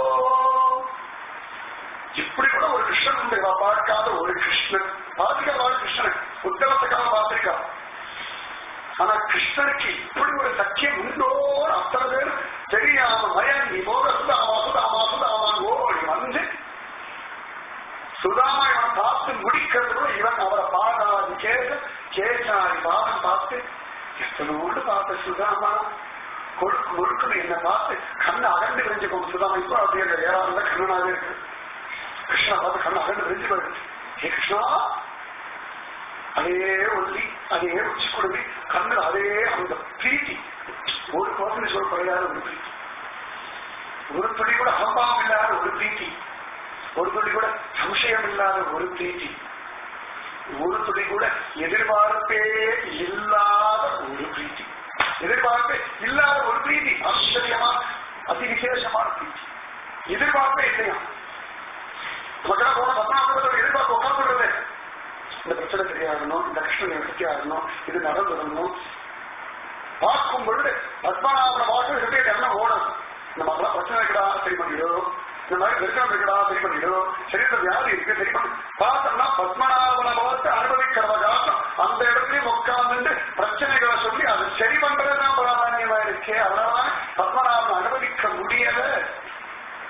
A: இப்படி கூட ஒரு கிருஷ்ணன் உண்டு இவ பார்க்காத ஒரு கிருஷ்ணன் பாத்துக்கா கிருஷ்ணன் உத்தவத்துக்காக பார்த்திருக்கா ஆனா கிருஷ்ணனுக்கு இப்படி ஒரு சக்கியம் உண்டோ அத்தனை பேர் தெரியாம மயங்கி போக சுதாமா சுதாமா சுதாமான் ஓடி வந்து சுதாமா இவன் பார்த்து முடிக்கிறதுக்குள்ள இவன் அவரை பாடாது கேச கேசாரி பாதம் பார்த்து எத்தனோடு பார்த்த சுதாமா கொழுக்கு முழுக்குன்னு என்ன பார்த்து கண்ணை அகண்டு விரிஞ்சுக்கோங்க சுதாமா இப்போ அப்படியே அந்த ஏழாவது கண்ணனாவே இருக்கு கிருஷ்ணா பார்த்து கண்ணை அகண்டு விரிஞ்சு போயிடுச்சு ஏ கிருஷ்ணா அதே ஒல்லி அதே உச்சி குடுமி கண்ணு அதே அந்த பிரீத்தி ஒரு கோசனை சொல் குறையாத ஒரு பிரீத்தி ஒரு துளி கூட அகம்பாவம் இல்லாத ஒரு பிரீத்தி ஒரு துளி கூட சம்சயம் இல்லாத ஒரு பிரீத்தி ஒரு துளி கூட எதிர்பார்ப்பே இல்லாத ஒரு பிரீத்தி எதிர்பார்ப்பே இல்லாத ஒரு பிரீத்தி ஆச்சரியமா அதி விசேஷமான பிரீத்தி எதிர்பார்ப்பே இல்லையா மக்களா போன பத்மநாபத்தில் எதிர்பார்ப்பு உட்கார்ந்து இந்த பிரச்சனை சரியாகணும் இந்த கஷ்டம் நிவர்த்தி ஆகணும் இது நடந்துடணும் பார்க்கும் பொழுது பத்மநாபனை பார்த்து ஹிருதய எண்ணம் ஓடணும் இந்த மாதிரிலாம் பிரச்சனை இருக்கடா சரி பண்ணிடும் இந்த மாதிரி பிரச்சனை இருக்கடா சரி பண்ணிடும் சரீர வியாதி இருக்கு சரி பண்ணி பார்த்தோம்னா பத்மநாபனை பார்த்து அனுபவிக்கிறத காலம் அந்த இடத்துலயும் உட்கார்ந்து பிரச்சனைகளை சொல்லி அதை சரி பண்றதுதான் பிராதான்யமா இருக்கே அதனால பத்மநாபன் அனுபவிக்க முடியல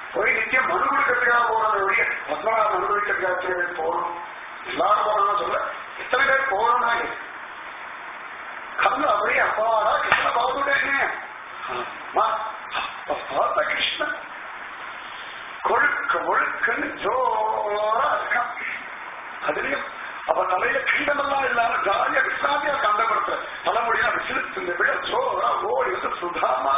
A: போய் நித்தியம் மனு கொடுக்கறதுக்காக போறதை ஒழிய பத்மநாபன் அனுபவிக்கிறதுக்காக எத்தனை பேர் போகணும் எல்லாரும் போறோம்னு சொல்ல எத்தனை பேர் போகணும்னா கண்ணு அப்படியே அப்பாடா கிருஷ்ண பார்த்துட்டேனே அம்மா, அப்ப பார்த்த கிருஷ்ணன் கொழுக்க ஒழுக்கன்னு ஜோரா இருக்கான் அதுலயும் அவ தலையில கிண்டமெல்லாம் இல்லாம ஜாலியா விசாரியா கண்டப்படுத்த தலைமுடியா விசிலுத்து இந்த விட ஜோரா ஓடி வந்து சுதாமா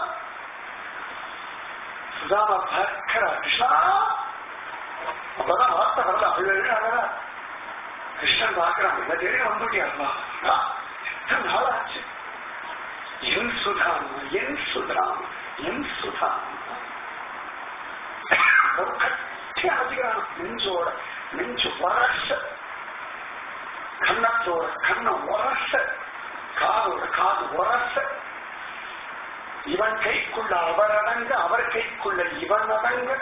A: சுதாமா பார்க்கிறா கிருஷ்ணா அப்பதான் வார்த்தை வரல அழுதா கிருஷ்ணன் பார்க்கிறான் இந்த தேடி வந்துட்டியாப்பா எத்தனை நாள் ஆச்சு என் சுதாமா என் சுதாமா என் சுதாமா ஒரு கட்டி அழைக்கிறான் நெஞ்சோட நெஞ்சு உரச கண்ணத்தோட கண்ண உரச காதோட காது உரச இவன் கைக்குள்ள அவர் அடங்க அவர் கைக்குள்ள இவன் அடங்க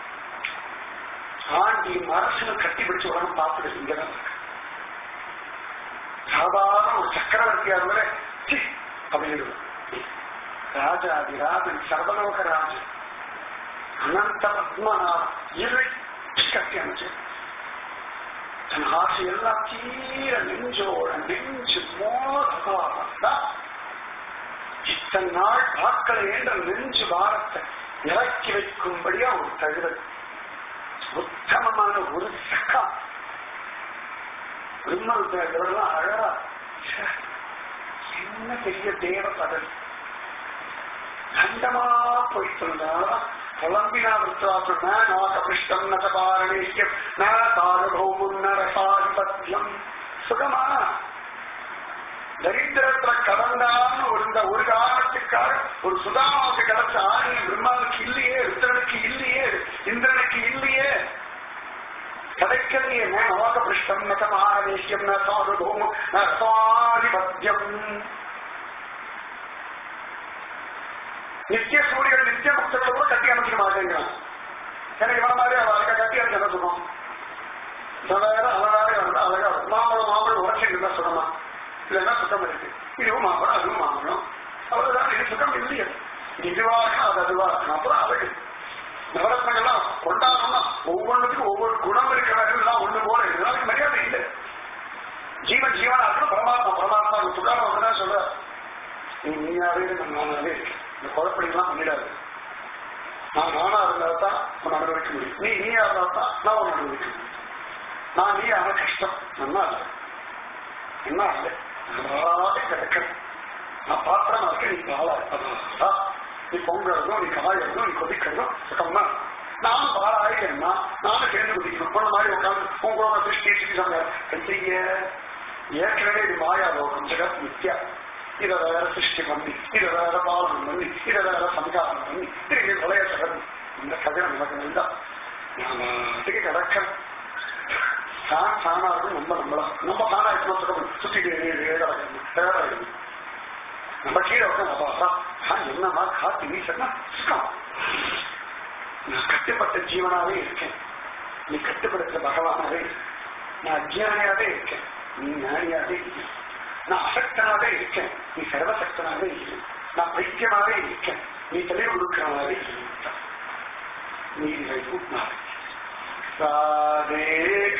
A: ஆண்டி அரசு கட்டி பிடிச்சு உடனே பார்த்துட்டு இங்கதான் இருக்கு. சாதாரண ஒரு சக்கரவர்த்தியா இருந்தாலே சி அப்படின்னு ராஜாதி ராஜன் சர்வலோக ராஜன் அனந்த பத்மநாபன் இறை கட்டி அமைச்சு தன் ஆசை எல்லாம் தீர நெஞ்சோட நெஞ்சு மோதா இத்தனை நாள் பார்க்கல என்ற நெஞ்சு பாரத்தை இறக்கி வைக்கும்படியா ஒரு தழுவல் உத்தமமான ஒரு சக்கா பிரம்மருத்ரெல்லாம் அழகா ச்சே, என்ன பெரிய தேவ பதவி கண்டமா போயிட்டு இருந்தா புலம்பினா விருத்தாசுன நாகபிருஷ்டம் நகபாரணேஷ்யம் ந தாரபௌமுன்னரசாதிபத்தியம் சுகமா தரித்திரத்துல கடந்தான்னு ஒரு இந்த ஒரு காரணத்துக்காக ஒரு சுதாமாவுக்கு கிடைச்ச ஆணி பிரம்மாவுக்கு இல்லையே ருத்ரனுக்கு இல்லையே இந்திரனுக்கு இல்லையே கிடைக்கலையே ந நாகபிருஷ்டம் நகபாரணேஷ்யம் ந சாதுபௌமு நரசாதிபத்தியம் நித்திய சூரியன் நித்திய பக்தர்களை கூட கட்டி அமைச்சிக்க மாட்டேங்கிறான் எனக்கு இவன மாதிரி அவ அழகா கட்டி அமைச்சு என்ன சொல்லும் இவன் வேற அவன் வேற இருந்தா அழகா இருக்கும். மாம்பழம் மாம்பழம் உடச்சிட்டு இருந்தா சுகமா இல்லைன்னா சுத்தம் இருக்கு இதுவும் மாம்பழம் அதுவும் மாம்பழம் அவ்வளவுதான் இது சுகம் இல்லையே இது இதுவா இருக்கணும் அது அதுவா இருக்கணும் அப்புறம் அழகு நவரத்னங்கள்லாம் கொண்டாடணும்னா ஒவ்வொன்றுக்கும் ஒவ்வொரு குணம் இருக்கிறவர்கள் ஒண்ணு போல இதனால மரியாதை இல்லை ஜீவன் ஜீவனா இருக்கணும் பரமாத்மா பரமாத்மா துக்காரம் அப்படிதான் சொல்ற நீ நீயாவே இரு, நான் நானாவே இருக்கேன் இந்த குழப்படிலாம் பண்ணிடாது நான் நானா இருந்தா தான் உன்னை அனுபவிக்க முடியும் நீ நீயா இருந்தா தான் நான் உன்னை அனுபவிக்க முடியும் நான் நீ ஆன கஷ்டம் நல்லா இல்லை என்ன இல்லை நல்லாவே கிடக்கிறேன் நான் பாத்திரமா இருக்கேன் நீ பாலா இருப்பதா நீ பொங்குறதும் நீ காயறதும் நீ கொதிக்கிறதும் சுகமா நானும் பாலா ஆயிட்டேன்னா நானும் சேர்ந்து குதிக்கணும் உன்ன மாதிரி உட்காந்து உங்களோட திருஷ்டி திருஷ்டி சொன்ன ஏற்கனவே இது மாயா லோகம் ஜெகத் மித்யா இதை வேற சிருஷ்டி பண்ணி இதை வேற பாலனம் பண்ணி இதை வேற சம்காரம் பண்ணி திரும்பி கொலைய சகரம் இந்த கதை நமக்கு வேண்டாம் நாம அதுக்கு கிடக்கிறேன் தான் சாணா இருக்கும் நம்ம நம்மளா நம்ம சாணா இருக்கணும் சுகம் சுத்திட்டு கிடக்கணும் வேற நம்ம கீழே உட்காந்து அப்பா என்னமா காத்து வீசன்னா சுகம் நான் கட்டுப்பட்ட ஜீவனாவே இருக்கேன் நீ கட்டுப்படுத்துற பகவானாவே இரு. நான் அஜ்ஞானியாவே இருக்கேன் நீ ஞானியாவே இரு நான் அசக்தனாவே இருக்கேன் நீ சர்வசக்தனாவே இரு நான் பைத்தியமாவே இருக்கேன் நீ தெளிவு கொடுக்கிறவனாவே இரு நீதிகள் கூட்டினார் ராதே